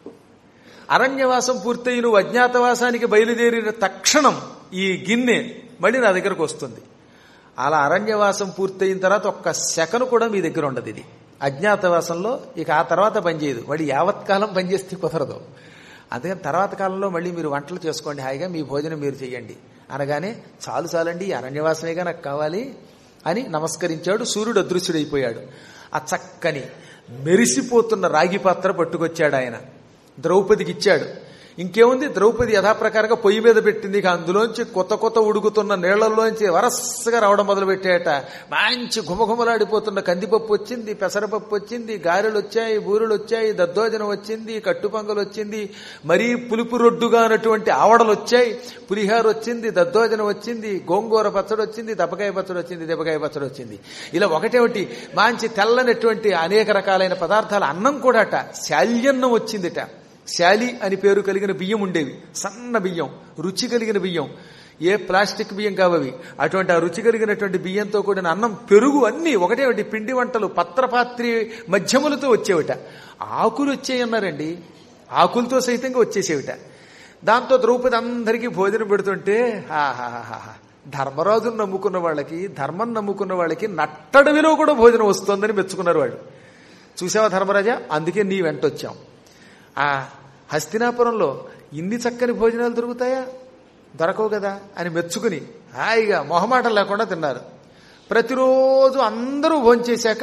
అరణ్యవాసం పూర్తయి నువ్వు అజ్ఞాతవాసానికి బయలుదేరిన తక్షణం ఈ గిన్నె మళ్ళీ నా దగ్గరకు వస్తుంది అలా అరణ్యవాసం పూర్తయిన తర్వాత ఒక్క సెకను కూడా మీ దగ్గర ఉండదు ఇది అజ్ఞాతవాసంలో ఇక ఆ తర్వాత పనిచేయదు మళ్ళీ యావత్కాలం పనిచేస్తే కుదరదు అందుకని తర్వాత కాలంలో మళ్ళీ మీరు వంటలు చేసుకోండి హాయిగా మీ భోజనం మీరు చేయండి అనగానే చాలు చాలండి అరణ్యవాసమేగా నాకు కావాలి అని నమస్కరించాడు సూర్యుడు అదృశ్యుడైపోయాడు ఆ చక్కని మెరిసిపోతున్న రాగి పాత్ర పట్టుకొచ్చాడు ఆయన ద్రౌపదికి ఇచ్చాడు ఇంకేముంది ద్రౌపది యథాప్రకారంగా పొయ్యి మీద పెట్టింది ఇక అందులోంచి కొత్త కొత్త ఉడుకుతున్న నీళ్లలోంచి వరసగా రావడం మొదలు పెట్టాయట మంచి ఘుమఘుమలాడిపోతున్న కందిపప్పు వచ్చింది పెసరపప్పు వచ్చింది గారెలు వచ్చాయి బూరెలు వచ్చాయి దద్దోజనం వచ్చింది కట్టుపొంగలు వచ్చింది మరీ పులుపు రొడ్డుగా అన్నటువంటి ఆవడలు వచ్చాయి పులిహార వచ్చింది దద్దోజనం వచ్చింది గోంగూర పచ్చడి వచ్చింది దెబ్బకాయ పచ్చడి వచ్చింది దెబ్బకాయ పచ్చడి వచ్చింది ఇలా ఒకటేమిటి మంచి తెల్లనటువంటి అనేక రకాలైన పదార్థాల అన్నం కూడాట శాల్యన్నం వచ్చిందిట శాలి అని పేరు కలిగిన బియ్యం ఉండేవి సన్న బియ్యం రుచి కలిగిన బియ్యం ఏ ప్లాస్టిక్ బియ్యం కావవి అటువంటి ఆ రుచి కలిగినటువంటి బియ్యంతో కూడిన అన్నం పెరుగు అన్ని ఒకటే పిండి వంటలు పత్రపాత్రి మధ్యములతో వచ్చేవిట ఆకులు వచ్చాయన్నారండి ఆకులతో సైతంగా వచ్చేసేవిట దాంతో ద్రౌపది అందరికీ భోజనం పెడుతుంటే ఆహాహాహా ధర్మరాజును నమ్ముకున్న వాళ్ళకి ధర్మం నమ్ముకున్న వాళ్ళకి నట్టడవిలో కూడా భోజనం వస్తోందని మెచ్చుకున్నారు వాళ్ళు చూసావా ధర్మరాజా అందుకే నీ వెంట వచ్చాం ఆ హస్తినాపురంలో ఇన్ని చక్కని భోజనాలు దొరుకుతాయా దొరకవు కదా అని మెచ్చుకుని హాయిగా మొహమాటం లేకుండా తిన్నారు ప్రతిరోజు అందరూ భోంచేశాక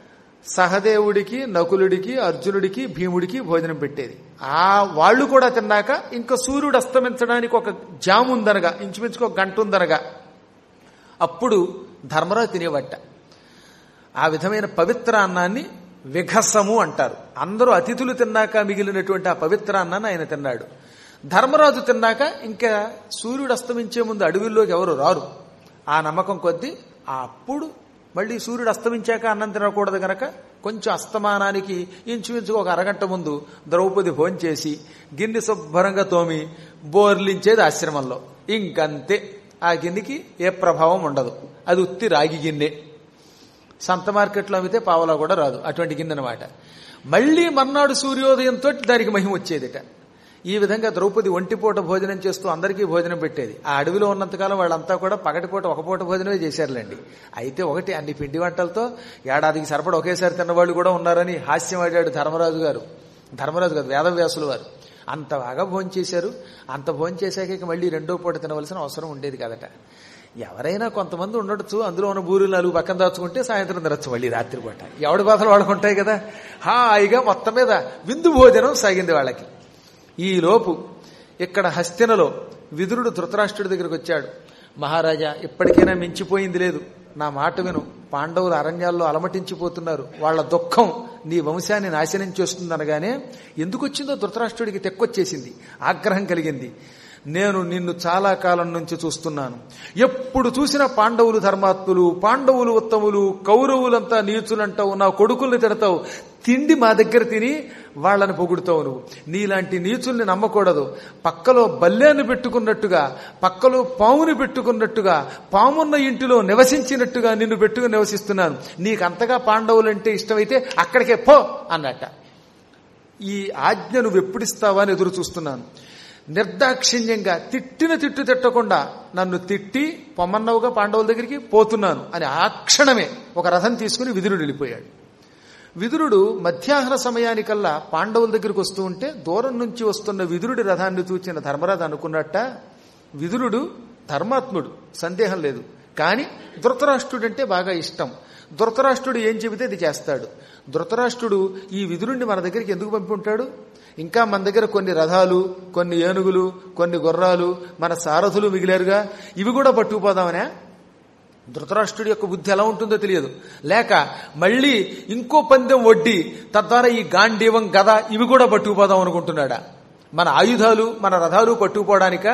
సహదేవుడికి నకులుడికి అర్జునుడికి భీముడికి భోజనం పెట్టేది ఆ వాళ్ళు కూడా తిన్నాక ఇంకా సూర్యుడు అస్తమించడానికి ఒక జాము ఉందనగా ఇంచుమించుకు ఒక గంట ఉందనగా అప్పుడు ధర్మరాజు తినేవట్ట ఆ విధమైన పవిత్ర అన్నాన్ని విఘసము అంటారు అందరూ అతిథులు తిన్నాక మిగిలినటువంటి ఆ పవిత్ర అన్నాన్ని ఆయన తిన్నాడు ధర్మరాజు తిన్నాక ఇంకా సూర్యుడు అస్తమించే ముందు అడవిలోకి ఎవరు రారు ఆ నమ్మకం కొద్దీ అప్పుడు మళ్ళీ సూర్యుడు అస్తమించాక అన్నం తినకూడదు గనక కొంచెం అస్తమానానికి ఇంచుమించు ఒక అరగంట ముందు ద్రౌపది భోంచేసి గిన్నె శుభ్రంగా తోమి బోర్లించేది ఆశ్రమంలో ఇంకంతే ఆ గిన్నెకి ఏ ప్రభావం ఉండదు అది ఉత్తి రాగి గిన్నె సంత మార్కెట్లో అమ్మితే పావలా కూడా రాదు అటువంటి గిన్నె అనమాట మళ్ళీ మర్నాడు సూర్యోదయంతో దానికి మహిమ వచ్చేదిట ఈ విధంగా ద్రౌపది ఒంటిపూట భోజనం చేస్తూ అందరికీ భోజనం పెట్టేది ఆ అడవిలో ఉన్నంతకాలం వాళ్ళంతా కూడా పగటిపూట ఒక పూట భోజనమే చేశారులేండి అయితే ఒకటి అన్ని పిండి వంటలతో ఏడాదికి సరిపడ ఒకేసారి తిన్నవాళ్ళు కూడా ఉన్నారని హాస్యం ఆడాడు ధర్మరాజు గారు ధర్మరాజు గారు వేదవ్యాసులు వారు అంత బాగా భోజనం చేశారు అంత భోజనం చేశాక ఇక మళ్ళీ రెండో పూట తినవలసిన అవసరం ఉండేది కదట ఎవరైనా కొంతమంది ఉండొచ్చు అందులో ఉన్న బూరులు నాలుగు పక్కన దాచుకుంటే సాయంత్రం తినచ్చు మళ్ళీ రాత్రి పూట ఎవడి బాధలు వాళ్ళకు ఉంటాయి కదా హాయిగా మొత్తం మీద విందు భోజనం సాగింది వాళ్ళకి ఈ లోపు ఇక్కడ హస్తినలో విదురుడు ధృతరాష్ట్రుడి దగ్గరికి వచ్చాడు మహారాజా ఇప్పటికైనా మించిపోయింది లేదు నా మాట విను పాండవులు అరణ్యాల్లో అలమటించిపోతున్నారు వాళ్ళ దుఃఖం నీ వంశాన్ని నాశనం చేస్తుందనగానే ఎందుకు వచ్చిందో ధృతరాష్ట్రుడికి తెక్కొచ్చేసింది ఆగ్రహం కలిగింది నేను నిన్ను చాలా కాలం నుంచి చూస్తున్నాను ఎప్పుడు చూసిన పాండవులు ధర్మాత్ములు పాండవులు ఉత్తములు కౌరవులంతా నీచులంటావు నా కొడుకుల్ని తిడతావు తిండి మా దగ్గర తిని వాళ్ళని పొగుడుతావు నువ్వు నీలాంటి నీచుల్ని నమ్మకూడదు పక్కలో బల్లేను పెట్టుకున్నట్టుగా పక్కలో పాముని పెట్టుకున్నట్టుగా పామున్న ఇంటిలో నివసించినట్టుగా నిన్ను పెట్టుకుని నివసిస్తున్నాను నీకంతగా పాండవులంటే ఇష్టమైతే అక్కడికే పో అన్నట్ట ఈ ఆజ్ఞ నువ్వు ఎప్పుడిస్తావా అని ఎదురు చూస్తున్నాను నిర్దాక్షిణ్యంగా తిట్టిన తిట్టు తిట్టకుండా నన్ను తిట్టి పొమ్మన్నవుగా పాండవుల దగ్గరికి పోతున్నాను అని ఆ క్షణమే ఒక రథం తీసుకుని విదురుడు వెళ్ళిపోయాడు విదురుడు మధ్యాహ్న సమయానికల్లా పాండవుల దగ్గరికి వస్తూ ఉంటే దూరం నుంచి వస్తున్న విదురుడి రథాన్ని చూచిన ధర్మరాజు అనుకున్నట్ట విదురుడు ధర్మాత్ముడు సందేహం లేదు కానీ ధృతరాష్ట్రుడంటే బాగా ఇష్టం ధృతరాష్ట్రుడు ఏం చెబితే అది చేస్తాడు ధృతరాష్ట్రుడు ఈ విదురుణ్ణి మన దగ్గరికి ఎందుకు పంపి ఉంటాడు ఇంకా మన దగ్గర కొన్ని రథాలు కొన్ని ఏనుగులు కొన్ని గుర్రాలు మన సారథులు మిగిలారుగా ఇవి కూడా పట్టుకుపోదామనే ధృతరాష్ట్రుడి యొక్క బుద్ధి ఎలా ఉంటుందో తెలియదు లేక మళ్ళీ ఇంకో పందెం వడ్డీ తద్వారా ఈ గాంధీవం గద ఇవి కూడా పట్టుకుపోదాం అనుకుంటున్నాడా మన ఆయుధాలు మన రథాలు పట్టుకుపోవడానిక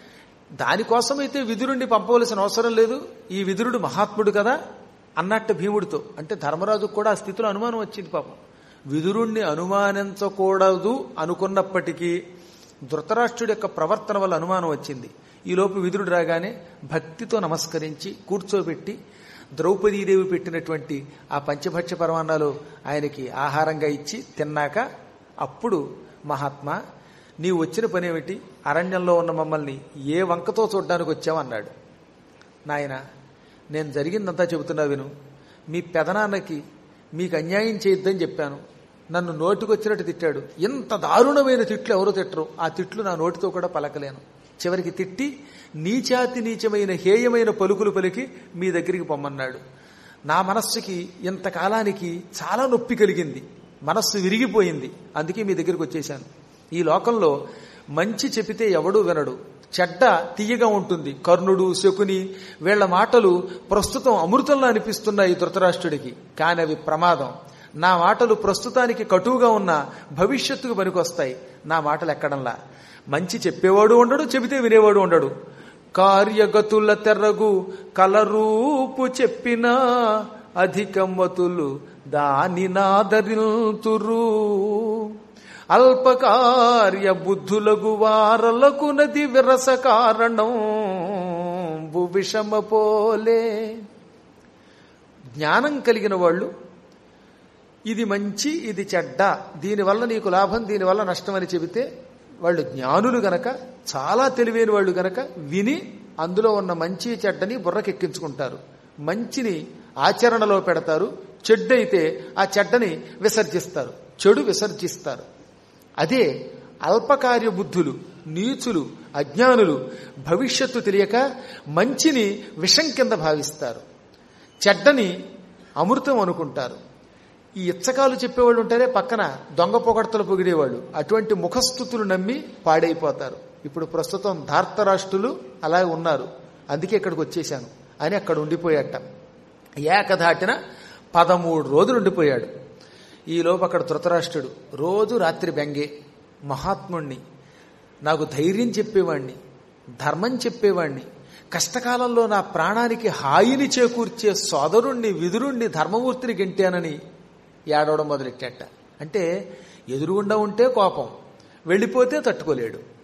దానికోసమైతే విదురుణ్ణి పంపవలసిన అవసరం లేదు ఈ విదురుడు మహాత్ముడు కదా అన్నట్టు భీముడితో అంటే ధర్మరాజుకు కూడా ఆ స్థితిలో అనుమానం వచ్చింది పాపం విదురుణ్ణి అనుమానించకూడదు అనుకున్నప్పటికీ ధృతరాష్ట్రుడి యొక్క ప్రవర్తన వల్ల అనుమానం వచ్చింది ఈలోపు విదురుడు రాగానే భక్తితో నమస్కరించి కూర్చోబెట్టి ద్రౌపదీదేవి పెట్టినటువంటి ఆ పంచభక్ష పరమాన్నాలు ఆయనకి ఆహారంగా ఇచ్చి తిన్నాక అప్పుడు మహాత్మా నీవు వచ్చిన పనేమిటి అరణ్యంలో ఉన్న మమ్మల్ని ఏ వంకతో చూడ్డానికి వచ్చావన్నాడు నాయన నేను జరిగిందంతా చెబుతున్నా విను మీ పెదనాన్నకి మీకు అన్యాయం చేయొద్దని చెప్పాను నన్ను నోటికొచ్చినట్టు తిట్టాడు ఇంత దారుణమైన తిట్లు ఎవరో తిట్టరు ఆ తిట్లు నా నోటితో కూడా పలకలేను చివరికి తిట్టి నీచాతి నీచమైన హేయమైన పలుకులు పలికి మీ దగ్గరికి పొమ్మన్నాడు నా మనస్సుకి ఇంతకాలానికి చాలా నొప్పి కలిగింది మనస్సు విరిగిపోయింది అందుకే మీ దగ్గరికి వచ్చేశాను ఈ లోకంలో మంచి చెబితే ఎవడూ వినడు చెడ్డ తీయగా ఉంటుంది కర్ణుడు శకుని వీళ్ల మాటలు ప్రస్తుతం అమృతంలో అనిపిస్తున్నాయి ధృతరాష్ట్రుడికి కానీ అవి ప్రమాదం నా మాటలు ప్రస్తుతానికి కటువుగా ఉన్న భవిష్యత్తుకు పనికొస్తాయి నా మాటలు ఎక్కడంలా మంచి చెప్పేవాడు ఉండడు చెబితే వినేవాడు ఉండడు కార్యగతుల తెర్రగు కలరూపు చెప్పినా అధికమతులు దాని నాదరిల్తురు అల్పకార్య బుద్ధులగు వారలకు నది విరస కారణం విషమ పోలే జ్ఞానం కలిగిన వాళ్ళు ఇది మంచి ఇది చెడ్డ దీనివల్ల నీకు లాభం దీనివల్ల నష్టం అని చెబితే వాళ్ళు జ్ఞానులు గనక చాలా తెలివైన వాళ్ళు గనక విని అందులో ఉన్న మంచి చెడ్డని బుర్రకెక్కించుకుంటారు మంచిని ఆచరణలో పెడతారు చెడ్డైతే ఆ చెడ్డని విసర్జిస్తారు చెడు విసర్జిస్తారు అదే అల్పకార్య బుద్ధులు నీచులు అజ్ఞానులు భవిష్యత్తు తెలియక మంచిని విషం కింద భావిస్తారు చెడ్డని అమృతం అనుకుంటారు ఈ ఇచ్చకాలు చెప్పేవాళ్ళు ఉంటారే పక్కన దొంగ పొగడతలు పొగిడేవాళ్ళు అటువంటి ముఖస్థుతులు నమ్మి పాడైపోతారు ఇప్పుడు ప్రస్తుతం ధార్తరాష్ట్రులు అలా ఉన్నారు అందుకే ఇక్కడికి వచ్చేశాను అని అక్కడ ఉండిపోయాట ఏకధాటిన పదమూడు రోజులు ఉండిపోయాడు ఈలోపు అక్కడ ధృతరాష్ట్రుడు రోజు రాత్రి బెంగే మహాత్ముణ్ణి నాకు ధైర్యం చెప్పేవాణ్ణి ధర్మం చెప్పేవాణ్ణి కష్టకాలంలో నా ప్రాణానికి హాయిని చేకూర్చే సోదరుణ్ణి విదురుణ్ణి ధర్మమూర్తిని గెంటానని ఏడవడం మొదలెట్టాట అంటే ఎదురుగుండా ఉంటే కోపం వెళ్ళిపోతే తట్టుకోలేడు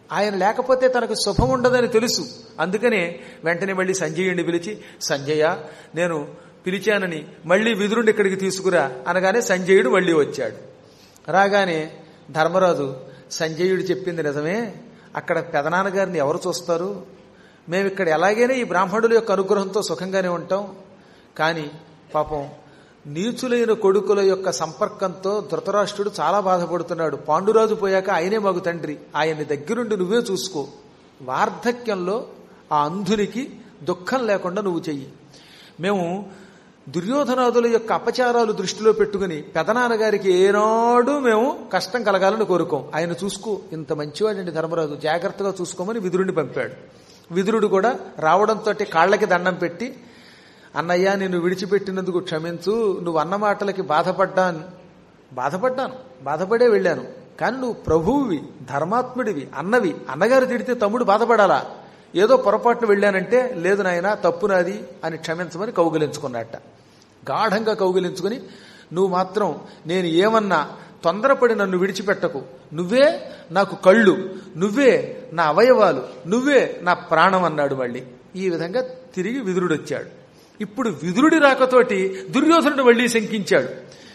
ఆయన లేకపోతే తనకు శుభం ఉండదని తెలుసు అందుకనే వెంటనే మళ్ళీ సంజయుడిని పిలిచి సంజయ నేను పిలిచానని మళ్ళీ విదురుని ఇక్కడికి తీసుకురా అనగానే సంజయుడు మళ్ళీ వచ్చాడు రాగానే ధర్మరాజు సంజయుడు చెప్పింది నిజమే అక్కడ పెదనాన్నగారిని ఎవరు చూస్తారు మేము ఇక్కడ ఎలాగైనా ఈ బ్రాహ్మణుల యొక్క అనుగ్రహంతో సుఖంగానే ఉంటాం కానీ పాపం నీచులైన కొడుకుల యొక్క సంపర్కంతో ధృతరాష్ట్రుడు చాలా బాధపడుతున్నాడు పాండురాజు పోయాక ఆయనే మాకు తండ్రి ఆయన్ని దగ్గరుండి నువ్వే చూసుకో వార్ధక్యంలో ఆ అంధునికి దుఃఖం లేకుండా నువ్వు చెయ్యి మేము దుర్యోధనాదుల యొక్క అపచారాలు దృష్టిలో పెట్టుకుని పెదనాన్నగారికి ఏనాడు మేము కష్టం కలగాలని కోరుకోం ఆయన చూసుకో ఇంత మంచివాడండి ధర్మరాజు జాగ్రత్తగా చూసుకోమని విదురుని పంపాడు విదురుడు కూడా రావడంతో కాళ్ళకి దండం పెట్టి అన్నయ్య నిన్ను విడిచిపెట్టినందుకు క్షమించు నువ్వు అన్న మాటలకి బాధపడ్డాను బాధపడ్డాను బాధపడే వెళ్ళాను కానీ నువ్వు ప్రభువువి ధర్మాత్ముడివి అన్నవి అన్నగారు తిడితే తమ్ముడు బాధపడాలా ఏదో పొరపాటున వెళ్ళానంటే లేదు నాయన తప్పు నాది అని క్షమించమని కౌగిలించుకున్నట్ట గాఢంగా కౌగిలించుకుని నువ్వు మాత్రం నేను ఏమన్నా తొందరపడి నన్ను విడిచిపెట్టకు నువ్వే నాకు కళ్ళు నువ్వే నా అవయవాలు నువ్వే నా ప్రాణం అన్నాడు మళ్ళీ ఈ విధంగా తిరిగి విదురుడు వచ్చాడు ఇప్పుడు విదురుడి రాకతోటి దుర్యోధనుడు మళ్ళీ శంకించాడు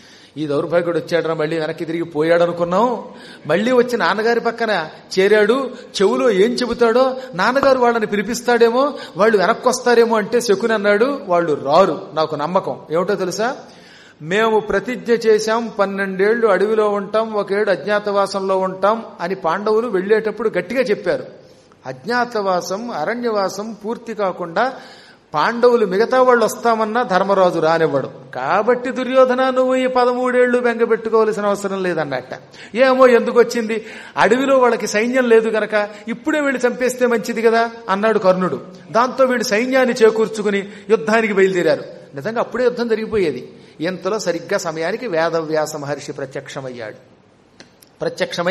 ఈ దౌర్భాగ్యుడు వచ్చాడరా మళ్ళీ వెనక్కి తిరిగి పోయాడు అనుకున్నాం మళ్ళీ వచ్చి నాన్నగారి పక్కన చేరాడు చెవులో ఏం చెబుతాడో నాన్నగారు వాళ్ళని పిలిపిస్తాడేమో వాళ్ళు వెనక్కి వస్తారేమో అంటే శకుని అన్నాడు వాళ్ళు రారు నాకు నమ్మకం ఏమిటో తెలుసా మేము ప్రతిజ్ఞ చేశాం పన్నెండేళ్లు అడవిలో ఉంటాం ఒకేడు అజ్ఞాతవాసంలో ఉంటాం అని పాండవులు వెళ్లేటప్పుడు గట్టిగా చెప్పారు అజ్ఞాతవాసం అరణ్యవాసం పూర్తి కాకుండా పాండవులు మిగతా వాళ్ళు వస్తామన్నా ధర్మరాజు రానివ్వడు కాబట్టి దుర్యోధన నువ్వు ఈ పదమూడేళ్లు బెంగ పెట్టుకోవాల్సిన అవసరం లేదన్నట్ట ఏమో ఎందుకు వచ్చింది అడవిలో వాళ్ళకి సైన్యం లేదు గనక ఇప్పుడే వీళ్ళు చంపేస్తే మంచిది కదా అన్నాడు కర్ణుడు దాంతో వీడు సైన్యాన్ని చేకూర్చుకుని యుద్ధానికి బయలుదేరారు నిజంగా అప్పుడే యుద్ధం జరిగిపోయేది ఇంతలో సరిగ్గా సమయానికి వేదవ్యాస మహర్షి ప్రత్యక్షమయ్యాడు ప్రత్యక్షమై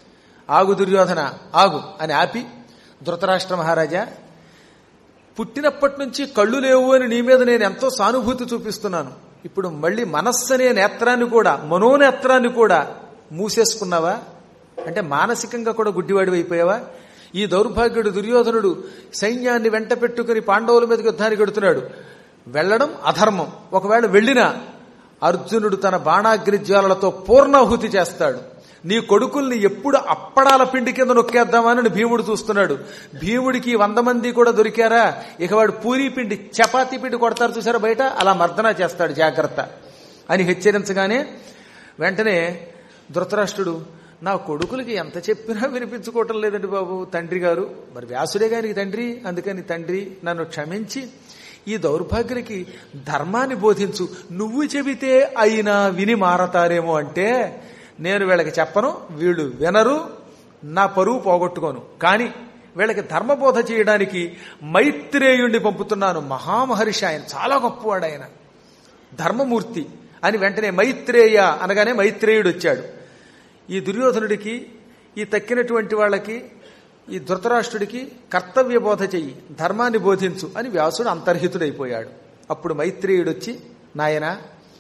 ఆగు దుర్యోధన ఆగు అని ఆపి ధృతరాష్ట్ర మహారాజా పుట్టినప్పటి నుంచి కళ్ళు లేవు అని నీ మీద నేను ఎంతో సానుభూతి చూపిస్తున్నాను ఇప్పుడు మళ్ళీ మనస్సు అనే నేత్రాన్ని కూడా మనోనేత్రాన్ని కూడా మూసేసుకున్నావా అంటే మానసికంగా కూడా గుడ్డివాడి అయిపోయావా ఈ దౌర్భాగ్యుడు దుర్యోధనుడు సైన్యాన్ని వెంట పెట్టుకుని పాండవుల మీదకి యుద్ధానికి వెడుతున్నాడు వెళ్లడం అధర్మం ఒకవేళ వెళ్ళినా అర్జునుడు తన బాణాగ్రిజ్వాలతో పూర్ణాహుతి చేస్తాడు నీ కొడుకుల్ని ఎప్పుడు అప్పడాల పిండి కింద నొక్కేద్దామని భీముడు చూస్తున్నాడు భీముడికి వంద మంది కూడా దొరికారా ఇక వాడు పూరీ పిండి చపాతీ పిండి కొడతారు చూసారా బయట అలా మర్దన చేస్తాడు జాగ్రత్త అని హెచ్చరించగానే వెంటనే ధృతరాష్ట్రుడు నా కొడుకులకి ఎంత చెప్పినా వినిపించుకోవటం లేదండి బాబు తండ్రి గారు మరి వ్యాసుడే గారికి తండ్రి అందుకని తండ్రి నన్ను క్షమించి ఈ దౌర్భాగ్యులకి ధర్మాన్ని బోధించు నువ్వు చెబితే అయినా విని మారతారేమో అంటే నేను వీళ్ళకి చెప్పను వీళ్ళు వినరు నా పరువు పోగొట్టుకోను కానీ వీళ్ళకి ధర్మబోధ చేయడానికి మైత్రేయుణ్ణి పంపుతున్నాను మహామహర్షి ఆయన చాలా గొప్పవాడు ఆయన ధర్మమూర్తి అని వెంటనే మైత్రేయ అనగానే మైత్రేయుడు వచ్చాడు ఈ దుర్యోధనుడికి ఈ తక్కినటువంటి వాళ్ళకి ఈ ధృతరాష్ట్రుడికి కర్తవ్య బోధ చెయ్యి ధర్మాన్ని బోధించు అని వ్యాసుడు అంతర్హితుడైపోయాడు అప్పుడు మైత్రేయుడు వచ్చి నాయనా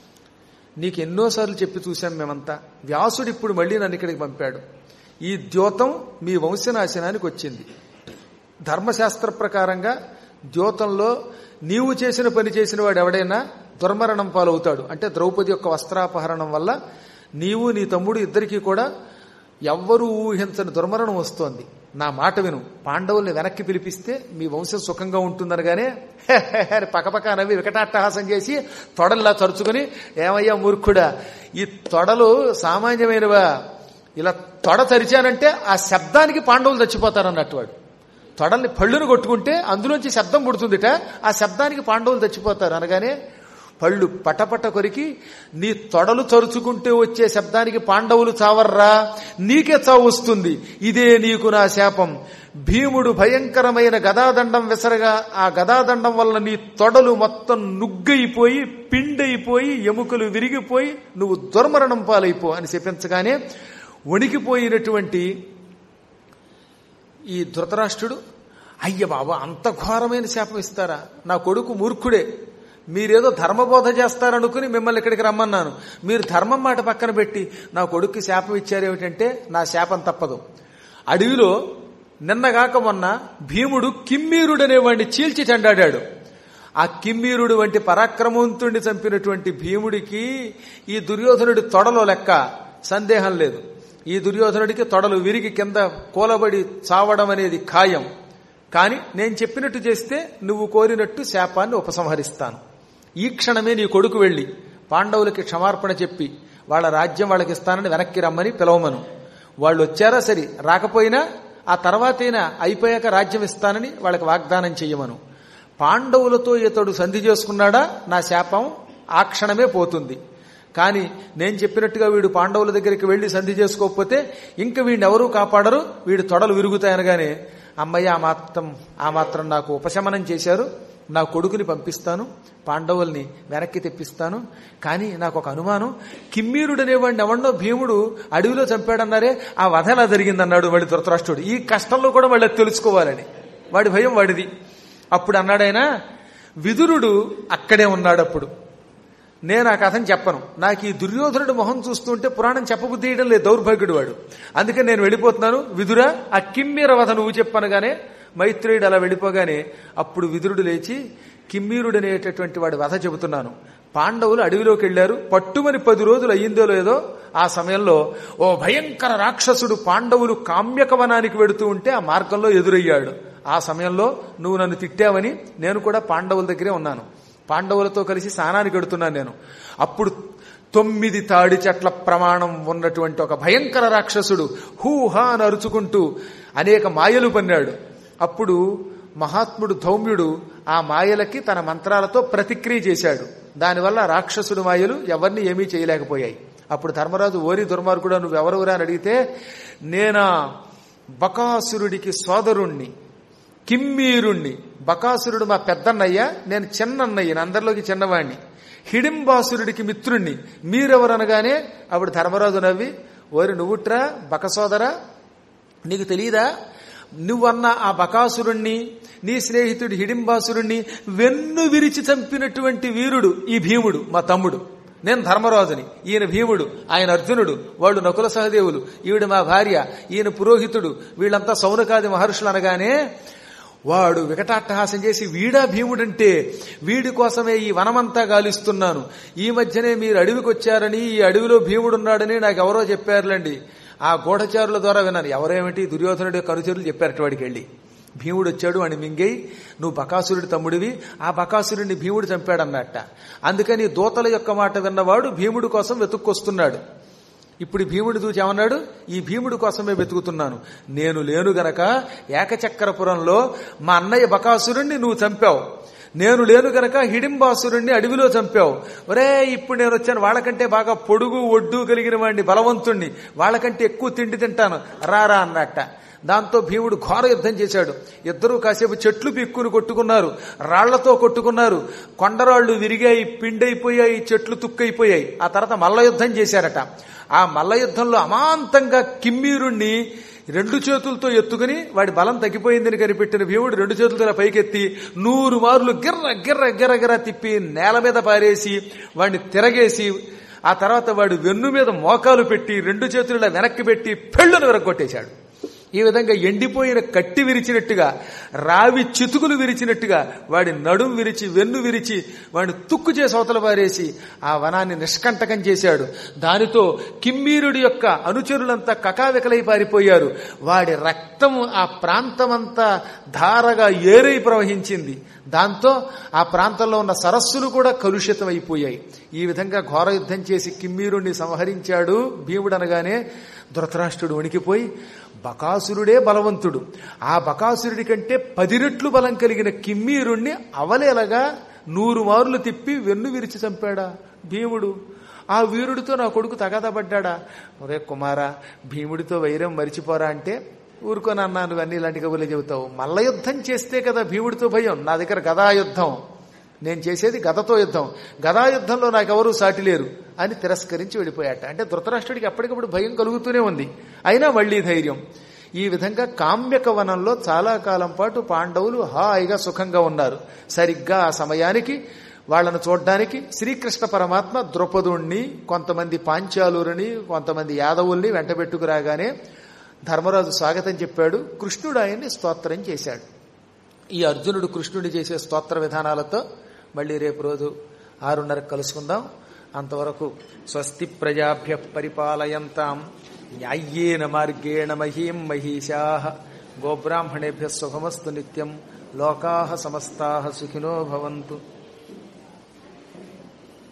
నీకు ఎన్నోసార్లు చెప్పి చూశాం మేమంతా వ్యాసుడు ఇప్పుడు మళ్ళీ నన్ను ఇక్కడికి పంపాడు ఈ ద్యోతం మీ వంశనాశనానికి వచ్చింది ధర్మశాస్త్ర ప్రకారంగా ద్యోతంలో నీవు చేసిన పని చేసిన వాడు ఎవడైనా దుర్మరణం పాలవుతాడు అంటే ద్రౌపది యొక్క వస్త్రాపహరణం వల్ల నీవు నీ తమ్ముడు ఇద్దరికీ కూడా ఎవ్వరూ ఊహించని దుర్మరణం వస్తోంది నా మాట విను పాండవుల్ని వెనక్కి పిలిపిస్తే మీ వంశం సుఖంగా ఉంటుందనగానే అని పకపక నవ్వి వికటాట్టహాసం చేసి తొడల్లా తరుచుకుని ఏమయ్యా మూర్ఖుడా ఈ తొడలు సామాన్యమైనవా ఇలా తొడ తరిచానంటే ఆ శబ్దానికి పాండవులు చచ్చిపోతారన్నట్టు వాడు తొడల్ని పళ్ళును కొట్టుకుంటే అందులోంచి శబ్దం పుడుతుందిట ఆ శబ్దానికి పాండవులు చచ్చిపోతారు అనగానే పళ్ళు పటపట కొరికి నీ తొడలు చరుచుకుంటే వచ్చే శబ్దానికి పాండవులు చావర్రా నీకే చావు వస్తుంది ఇదే నీకు నా శాపం భీముడు భయంకరమైన గదాదండం విసరగా ఆ గదాదండం వల్ల నీ తొడలు మొత్తం నుగ్గైపోయి పిండైపోయి ఎముకలు విరిగిపోయి నువ్వు దుర్మరణం పాలైపో అని చెప్పించగానే వణికిపోయినటువంటి ఈ ధృతరాష్ట్రుడు అయ్య బాబా అంత ఘోరమైన శాపం ఇస్తారా నా కొడుకు మూర్ఖుడే మీరేదో ధర్మబోధ చేస్తారనుకుని మిమ్మల్ని ఇక్కడికి రమ్మన్నాను మీరు ధర్మం మాట పక్కన పెట్టి నా కొడుక్కి శాపం ఇచ్చారేమిటంటే నా శాపం తప్పదు అడవిలో నిన్నగాక మొన్న భీముడు కిమ్మీరుడనే వాడిని చీల్చి చెండాడాడు ఆ కిమ్మీరుడు వంటి పరాక్రమవంతుణ్ణి చంపినటువంటి భీముడికి ఈ దుర్యోధనుడి తొడలో లెక్క సందేహం లేదు ఈ దుర్యోధనుడికి తొడలు విరిగి కింద కూలబడి చావడం అనేది ఖాయం కాని నేను చెప్పినట్టు చేస్తే నువ్వు కోరినట్టు శాపాన్ని ఉపసంహరిస్తాను ఈ క్షణమే నీ కొడుకు వెళ్ళి పాండవులకి క్షమార్పణ చెప్పి వాళ్ళ రాజ్యం వాళ్ళకి ఇస్తానని వెనక్కి రమ్మని పిలవమను వాళ్ళు వచ్చారా సరి రాకపోయినా ఆ తర్వాతైనా అయిపోయాక రాజ్యం ఇస్తానని వాళ్ళకి వాగ్దానం చెయ్యమను పాండవులతో ఇతడు సంధి చేసుకున్నాడా నా శాపం ఆ క్షణమే పోతుంది కానీ నేను చెప్పినట్టుగా వీడు పాండవుల దగ్గరికి వెళ్లి సంధి చేసుకోకపోతే ఇంక వీడిని ఎవరూ కాపాడరు వీడి తొడలు విరుగుతాయనగానే అమ్మయ్య ఆ మాత్రం ఆ మాత్రం నాకు ఉపశమనం చేశారు నా కొడుకుని పంపిస్తాను పాండవుల్ని వెనక్కి తెప్పిస్తాను కానీ నాకు ఒక అనుమానం కిమ్మీరుడు అనేవాడిని ఎవడో భీముడు అడవిలో చంపాడన్నారే ఆ వధ ఎలా జరిగిందన్నాడు వాడి ధృతరాష్ట్రుడు ఈ కష్టంలో కూడా వాళ్ళకి తెలుసుకోవాలని వాడి భయం వాడిది అప్పుడు అన్నాడైనా విదురుడు అక్కడే ఉన్నాడు అప్పుడు నేను ఆ కథని చెప్పను నాకు ఈ దుర్యోధనుడు మొహం చూస్తుంటే పురాణం చెప్పబుద్ధి చేయడం లేదు దౌర్భాగ్యుడు వాడు అందుకని నేను వెళ్ళిపోతున్నాను విదురా ఆ కిమ్మీర వధ నువ్వు చెప్పనగానే మైత్రేయుడు అలా వెళ్ళిపోగానే అప్పుడు విదురుడు లేచి కిమ్మీరుడు అనేటటువంటి వాడి వధ చెబుతున్నాను పాండవులు అడవిలోకి వెళ్లారు పట్టుమని పది రోజులు అయ్యిందో లేదో ఆ సమయంలో ఓ భయంకర రాక్షసుడు పాండవులు కామ్యక వనానికి వెడుతూ ఉంటే ఆ మార్గంలో ఎదురయ్యాడు ఆ సమయంలో నువ్వు నన్ను తిట్టావని నేను కూడా పాండవుల దగ్గరే ఉన్నాను పాండవులతో కలిసి స్నానానికి వెడుతున్నాను నేను అప్పుడు తొమ్మిది తాడి చెట్ల ప్రమాణం ఉన్నటువంటి ఒక భయంకర రాక్షసుడు హూహా అని అరుచుకుంటూ అనేక మాయలు పన్నాడు అప్పుడు మహాత్ముడు ధౌమ్యుడు ఆ మాయలకి తన మంత్రాలతో ప్రతిక్రియ చేశాడు దానివల్ల రాక్షసుడు మాయలు ఎవరిని ఏమీ చేయలేకపోయాయి అప్పుడు ధర్మరాజు ఓరి దుర్మార్గుడు నువ్వెవరురా అని అడిగితే నేనా బకాసురుడికి సోదరుణ్ణి కిమ్మీరుణ్ణి బకాసురుడు మా పెద్దన్నయ్య నేను చిన్నన్నయ్య అందరిలోకి చిన్నవాణ్ణి హిడింబాసురుడికి మిత్రుణ్ణి మీరెవరనగానే అప్పుడు ధర్మరాజు నవ్వి ఓరి నువ్వుట్రా బకసోదరా నీకు తెలియదా నువ్వన్న ఆ బకాసురుణ్ణి నీ స్నేహితుడు హిడింబాసురుణ్ణి వెన్ను విరిచి చంపినటువంటి వీరుడు ఈ భీముడు మా తమ్ముడు నేను ధర్మరాజుని ఈయన భీముడు ఆయన అర్జునుడు వాళ్ళు నకుల సహదేవులు ఈవిడ మా భార్య ఈయన పురోహితుడు వీళ్ళంతా సౌనకాది మహర్షులు అనగానే వాడు వికటాట్టహాసం చేసి వీడా భీముడంటే వీడి కోసమే ఈ వనమంతా గాలిస్తున్నాను ఈ మధ్యనే మీరు అడవికి వచ్చారని ఈ అడవిలో భీముడున్నాడని నాకు ఎవరో చెప్పారులేండి ఆ గూఢచారుల ద్వారా విన్నాను ఎవరేమిటి దుర్యోధనుడి యొక్క అనుచరులు చెప్పారట వాడికి వెళ్ళి భీముడు వచ్చాడు అని మింగై నువ్వు బకాసురుడి తమ్ముడివి ఆ బకాసురుడిని భీముడు చంపాడన్నట్ట అందుకని దూతల యొక్క మాట విన్నవాడు భీముడి కోసం వెతుక్కొస్తున్నాడు ఇప్పుడు భీముడు చూచి ఏమన్నాడు ఈ భీముడి కోసమే వెతుకుతున్నాను నేను లేను గనక ఏకచక్రపురంలో మా అన్నయ్య బకాసురుణ్ణి నువ్వు చంపావు నేను లేను గనక హిడింబాసురుణ్ణి అడవిలో చంపావు ఒరే ఇప్పుడు నేను వచ్చాను వాళ్ళకంటే బాగా పొడుగు ఒడ్డు కలిగిన వాడిని బలవంతుణ్ణి వాళ్ళకంటే ఎక్కువ తిండి తింటాను రారా అన్నట్ట దాంతో భీముడు ఘోర యుద్ధం చేశాడు ఇద్దరూ కాసేపు చెట్లు పిక్కుని కొట్టుకున్నారు రాళ్లతో కొట్టుకున్నారు కొండరాళ్లు విరిగాయి పిండైపోయాయి చెట్లు తుక్కైపోయాయి ఆ తర్వాత మల్ల యుద్ధం చేశారట ఆ మల్ల యుద్ధంలో అమాంతంగా కిమ్మీరుణ్ణి రెండు చేతులతో ఎత్తుకుని వాడి బలం తగ్గిపోయిందని కనిపెట్టిన భీముడు రెండు చేతులతో పైకెత్తి నూరు మార్లు గిర్ర గిర్ర గిర్ర గిర్ర తిప్పి నేల మీద పారేసి వాడిని తిరగేసి ఆ తర్వాత వాడు వెన్ను మీద మోకాలు పెట్టి రెండు చేతుల వెనక్కి పెట్టి పెళ్ళును విరగొట్టేశాడు ఈ విధంగా ఎండిపోయిన కట్టి విరిచినట్టుగా రావి చితుకులు విరిచినట్టుగా వాడి నడుం విరిచి వెన్ను విరిచి వాడిని తుక్కు చేసి అవతల పారేసి ఆ వనాన్ని నిష్కంటకం చేశాడు దానితో కిమ్మీరుడి యొక్క అనుచరులంతా కకావికలై పారిపోయారు వాడి రక్తము ఆ ప్రాంతమంతా ధారగా ఏరై ప్రవహించింది దాంతో ఆ ప్రాంతంలో ఉన్న సరస్సులు కూడా కలుషితం అయిపోయాయి ఈ విధంగా ఘోర యుద్ధం చేసి కిమ్మీరుణ్ణి సంహరించాడు భీముడు అనగానే ధృతరాష్ట్రుడు వణికిపోయి బకాసురుడే బలవంతుడు ఆ బకాసురుడి కంటే పది రెట్లు బలం కలిగిన కిమ్మీరుణ్ణి అవలేలగా నూరు మారులు తిప్పి వెన్ను విరిచి చంపాడా భీముడు ఆ వీరుడితో నా కొడుకు తగాదపడ్డా ఒరే కుమారా భీముడితో వైరం మరిచిపోరా అంటే ఊరుకోనన్నా నువ్వు అన్ని ఇలాంటి కబుర్లు చెబుతావు మల్ల యుద్ధం చేస్తే కదా భీముడితో భయం నా దగ్గర గదా యుద్ధం నేను చేసేది గదతో యుద్ధం గదా యుద్ధంలో నాకెవరూ సాటి లేరు అని తిరస్కరించి వెళ్ళిపోయాట అంటే ధృతరాష్ట్రుడికి అప్పటికప్పుడు భయం కలుగుతూనే ఉంది అయినా మళ్లీ ధైర్యం ఈ విధంగా కామ్యక వనంలో చాలా కాలం పాటు పాండవులు హాయిగా సుఖంగా ఉన్నారు సరిగ్గా ఆ సమయానికి వాళ్లను చూడ్డానికి శ్రీకృష్ణ పరమాత్మ ద్రౌపదుణ్ణి కొంతమంది పాంచాలుని కొంతమంది యాదవుల్ని వెంటబెట్టుకురాగానే ధర్మరాజు స్వాగతం చెప్పాడు కృష్ణుడు ఆయన్ని స్తోత్రం చేశాడు ఈ అర్జునుడు కృష్ణుడు చేసే స్తోత్ర విధానాలతో మళ్ళీ రేపు రోజు ఆరున్నరకు కలుసుకుందాం అంతవరకు స్వస్తి ప్రజాభ్య పరిపాలయంతాం న్యాయ్యేన మార్గేణ మహీం మహిషా గోబ్రాహ్మణేభ్య శుభమస్తు నిత్యం లోకా సమస్తా సుఖినో భవంతు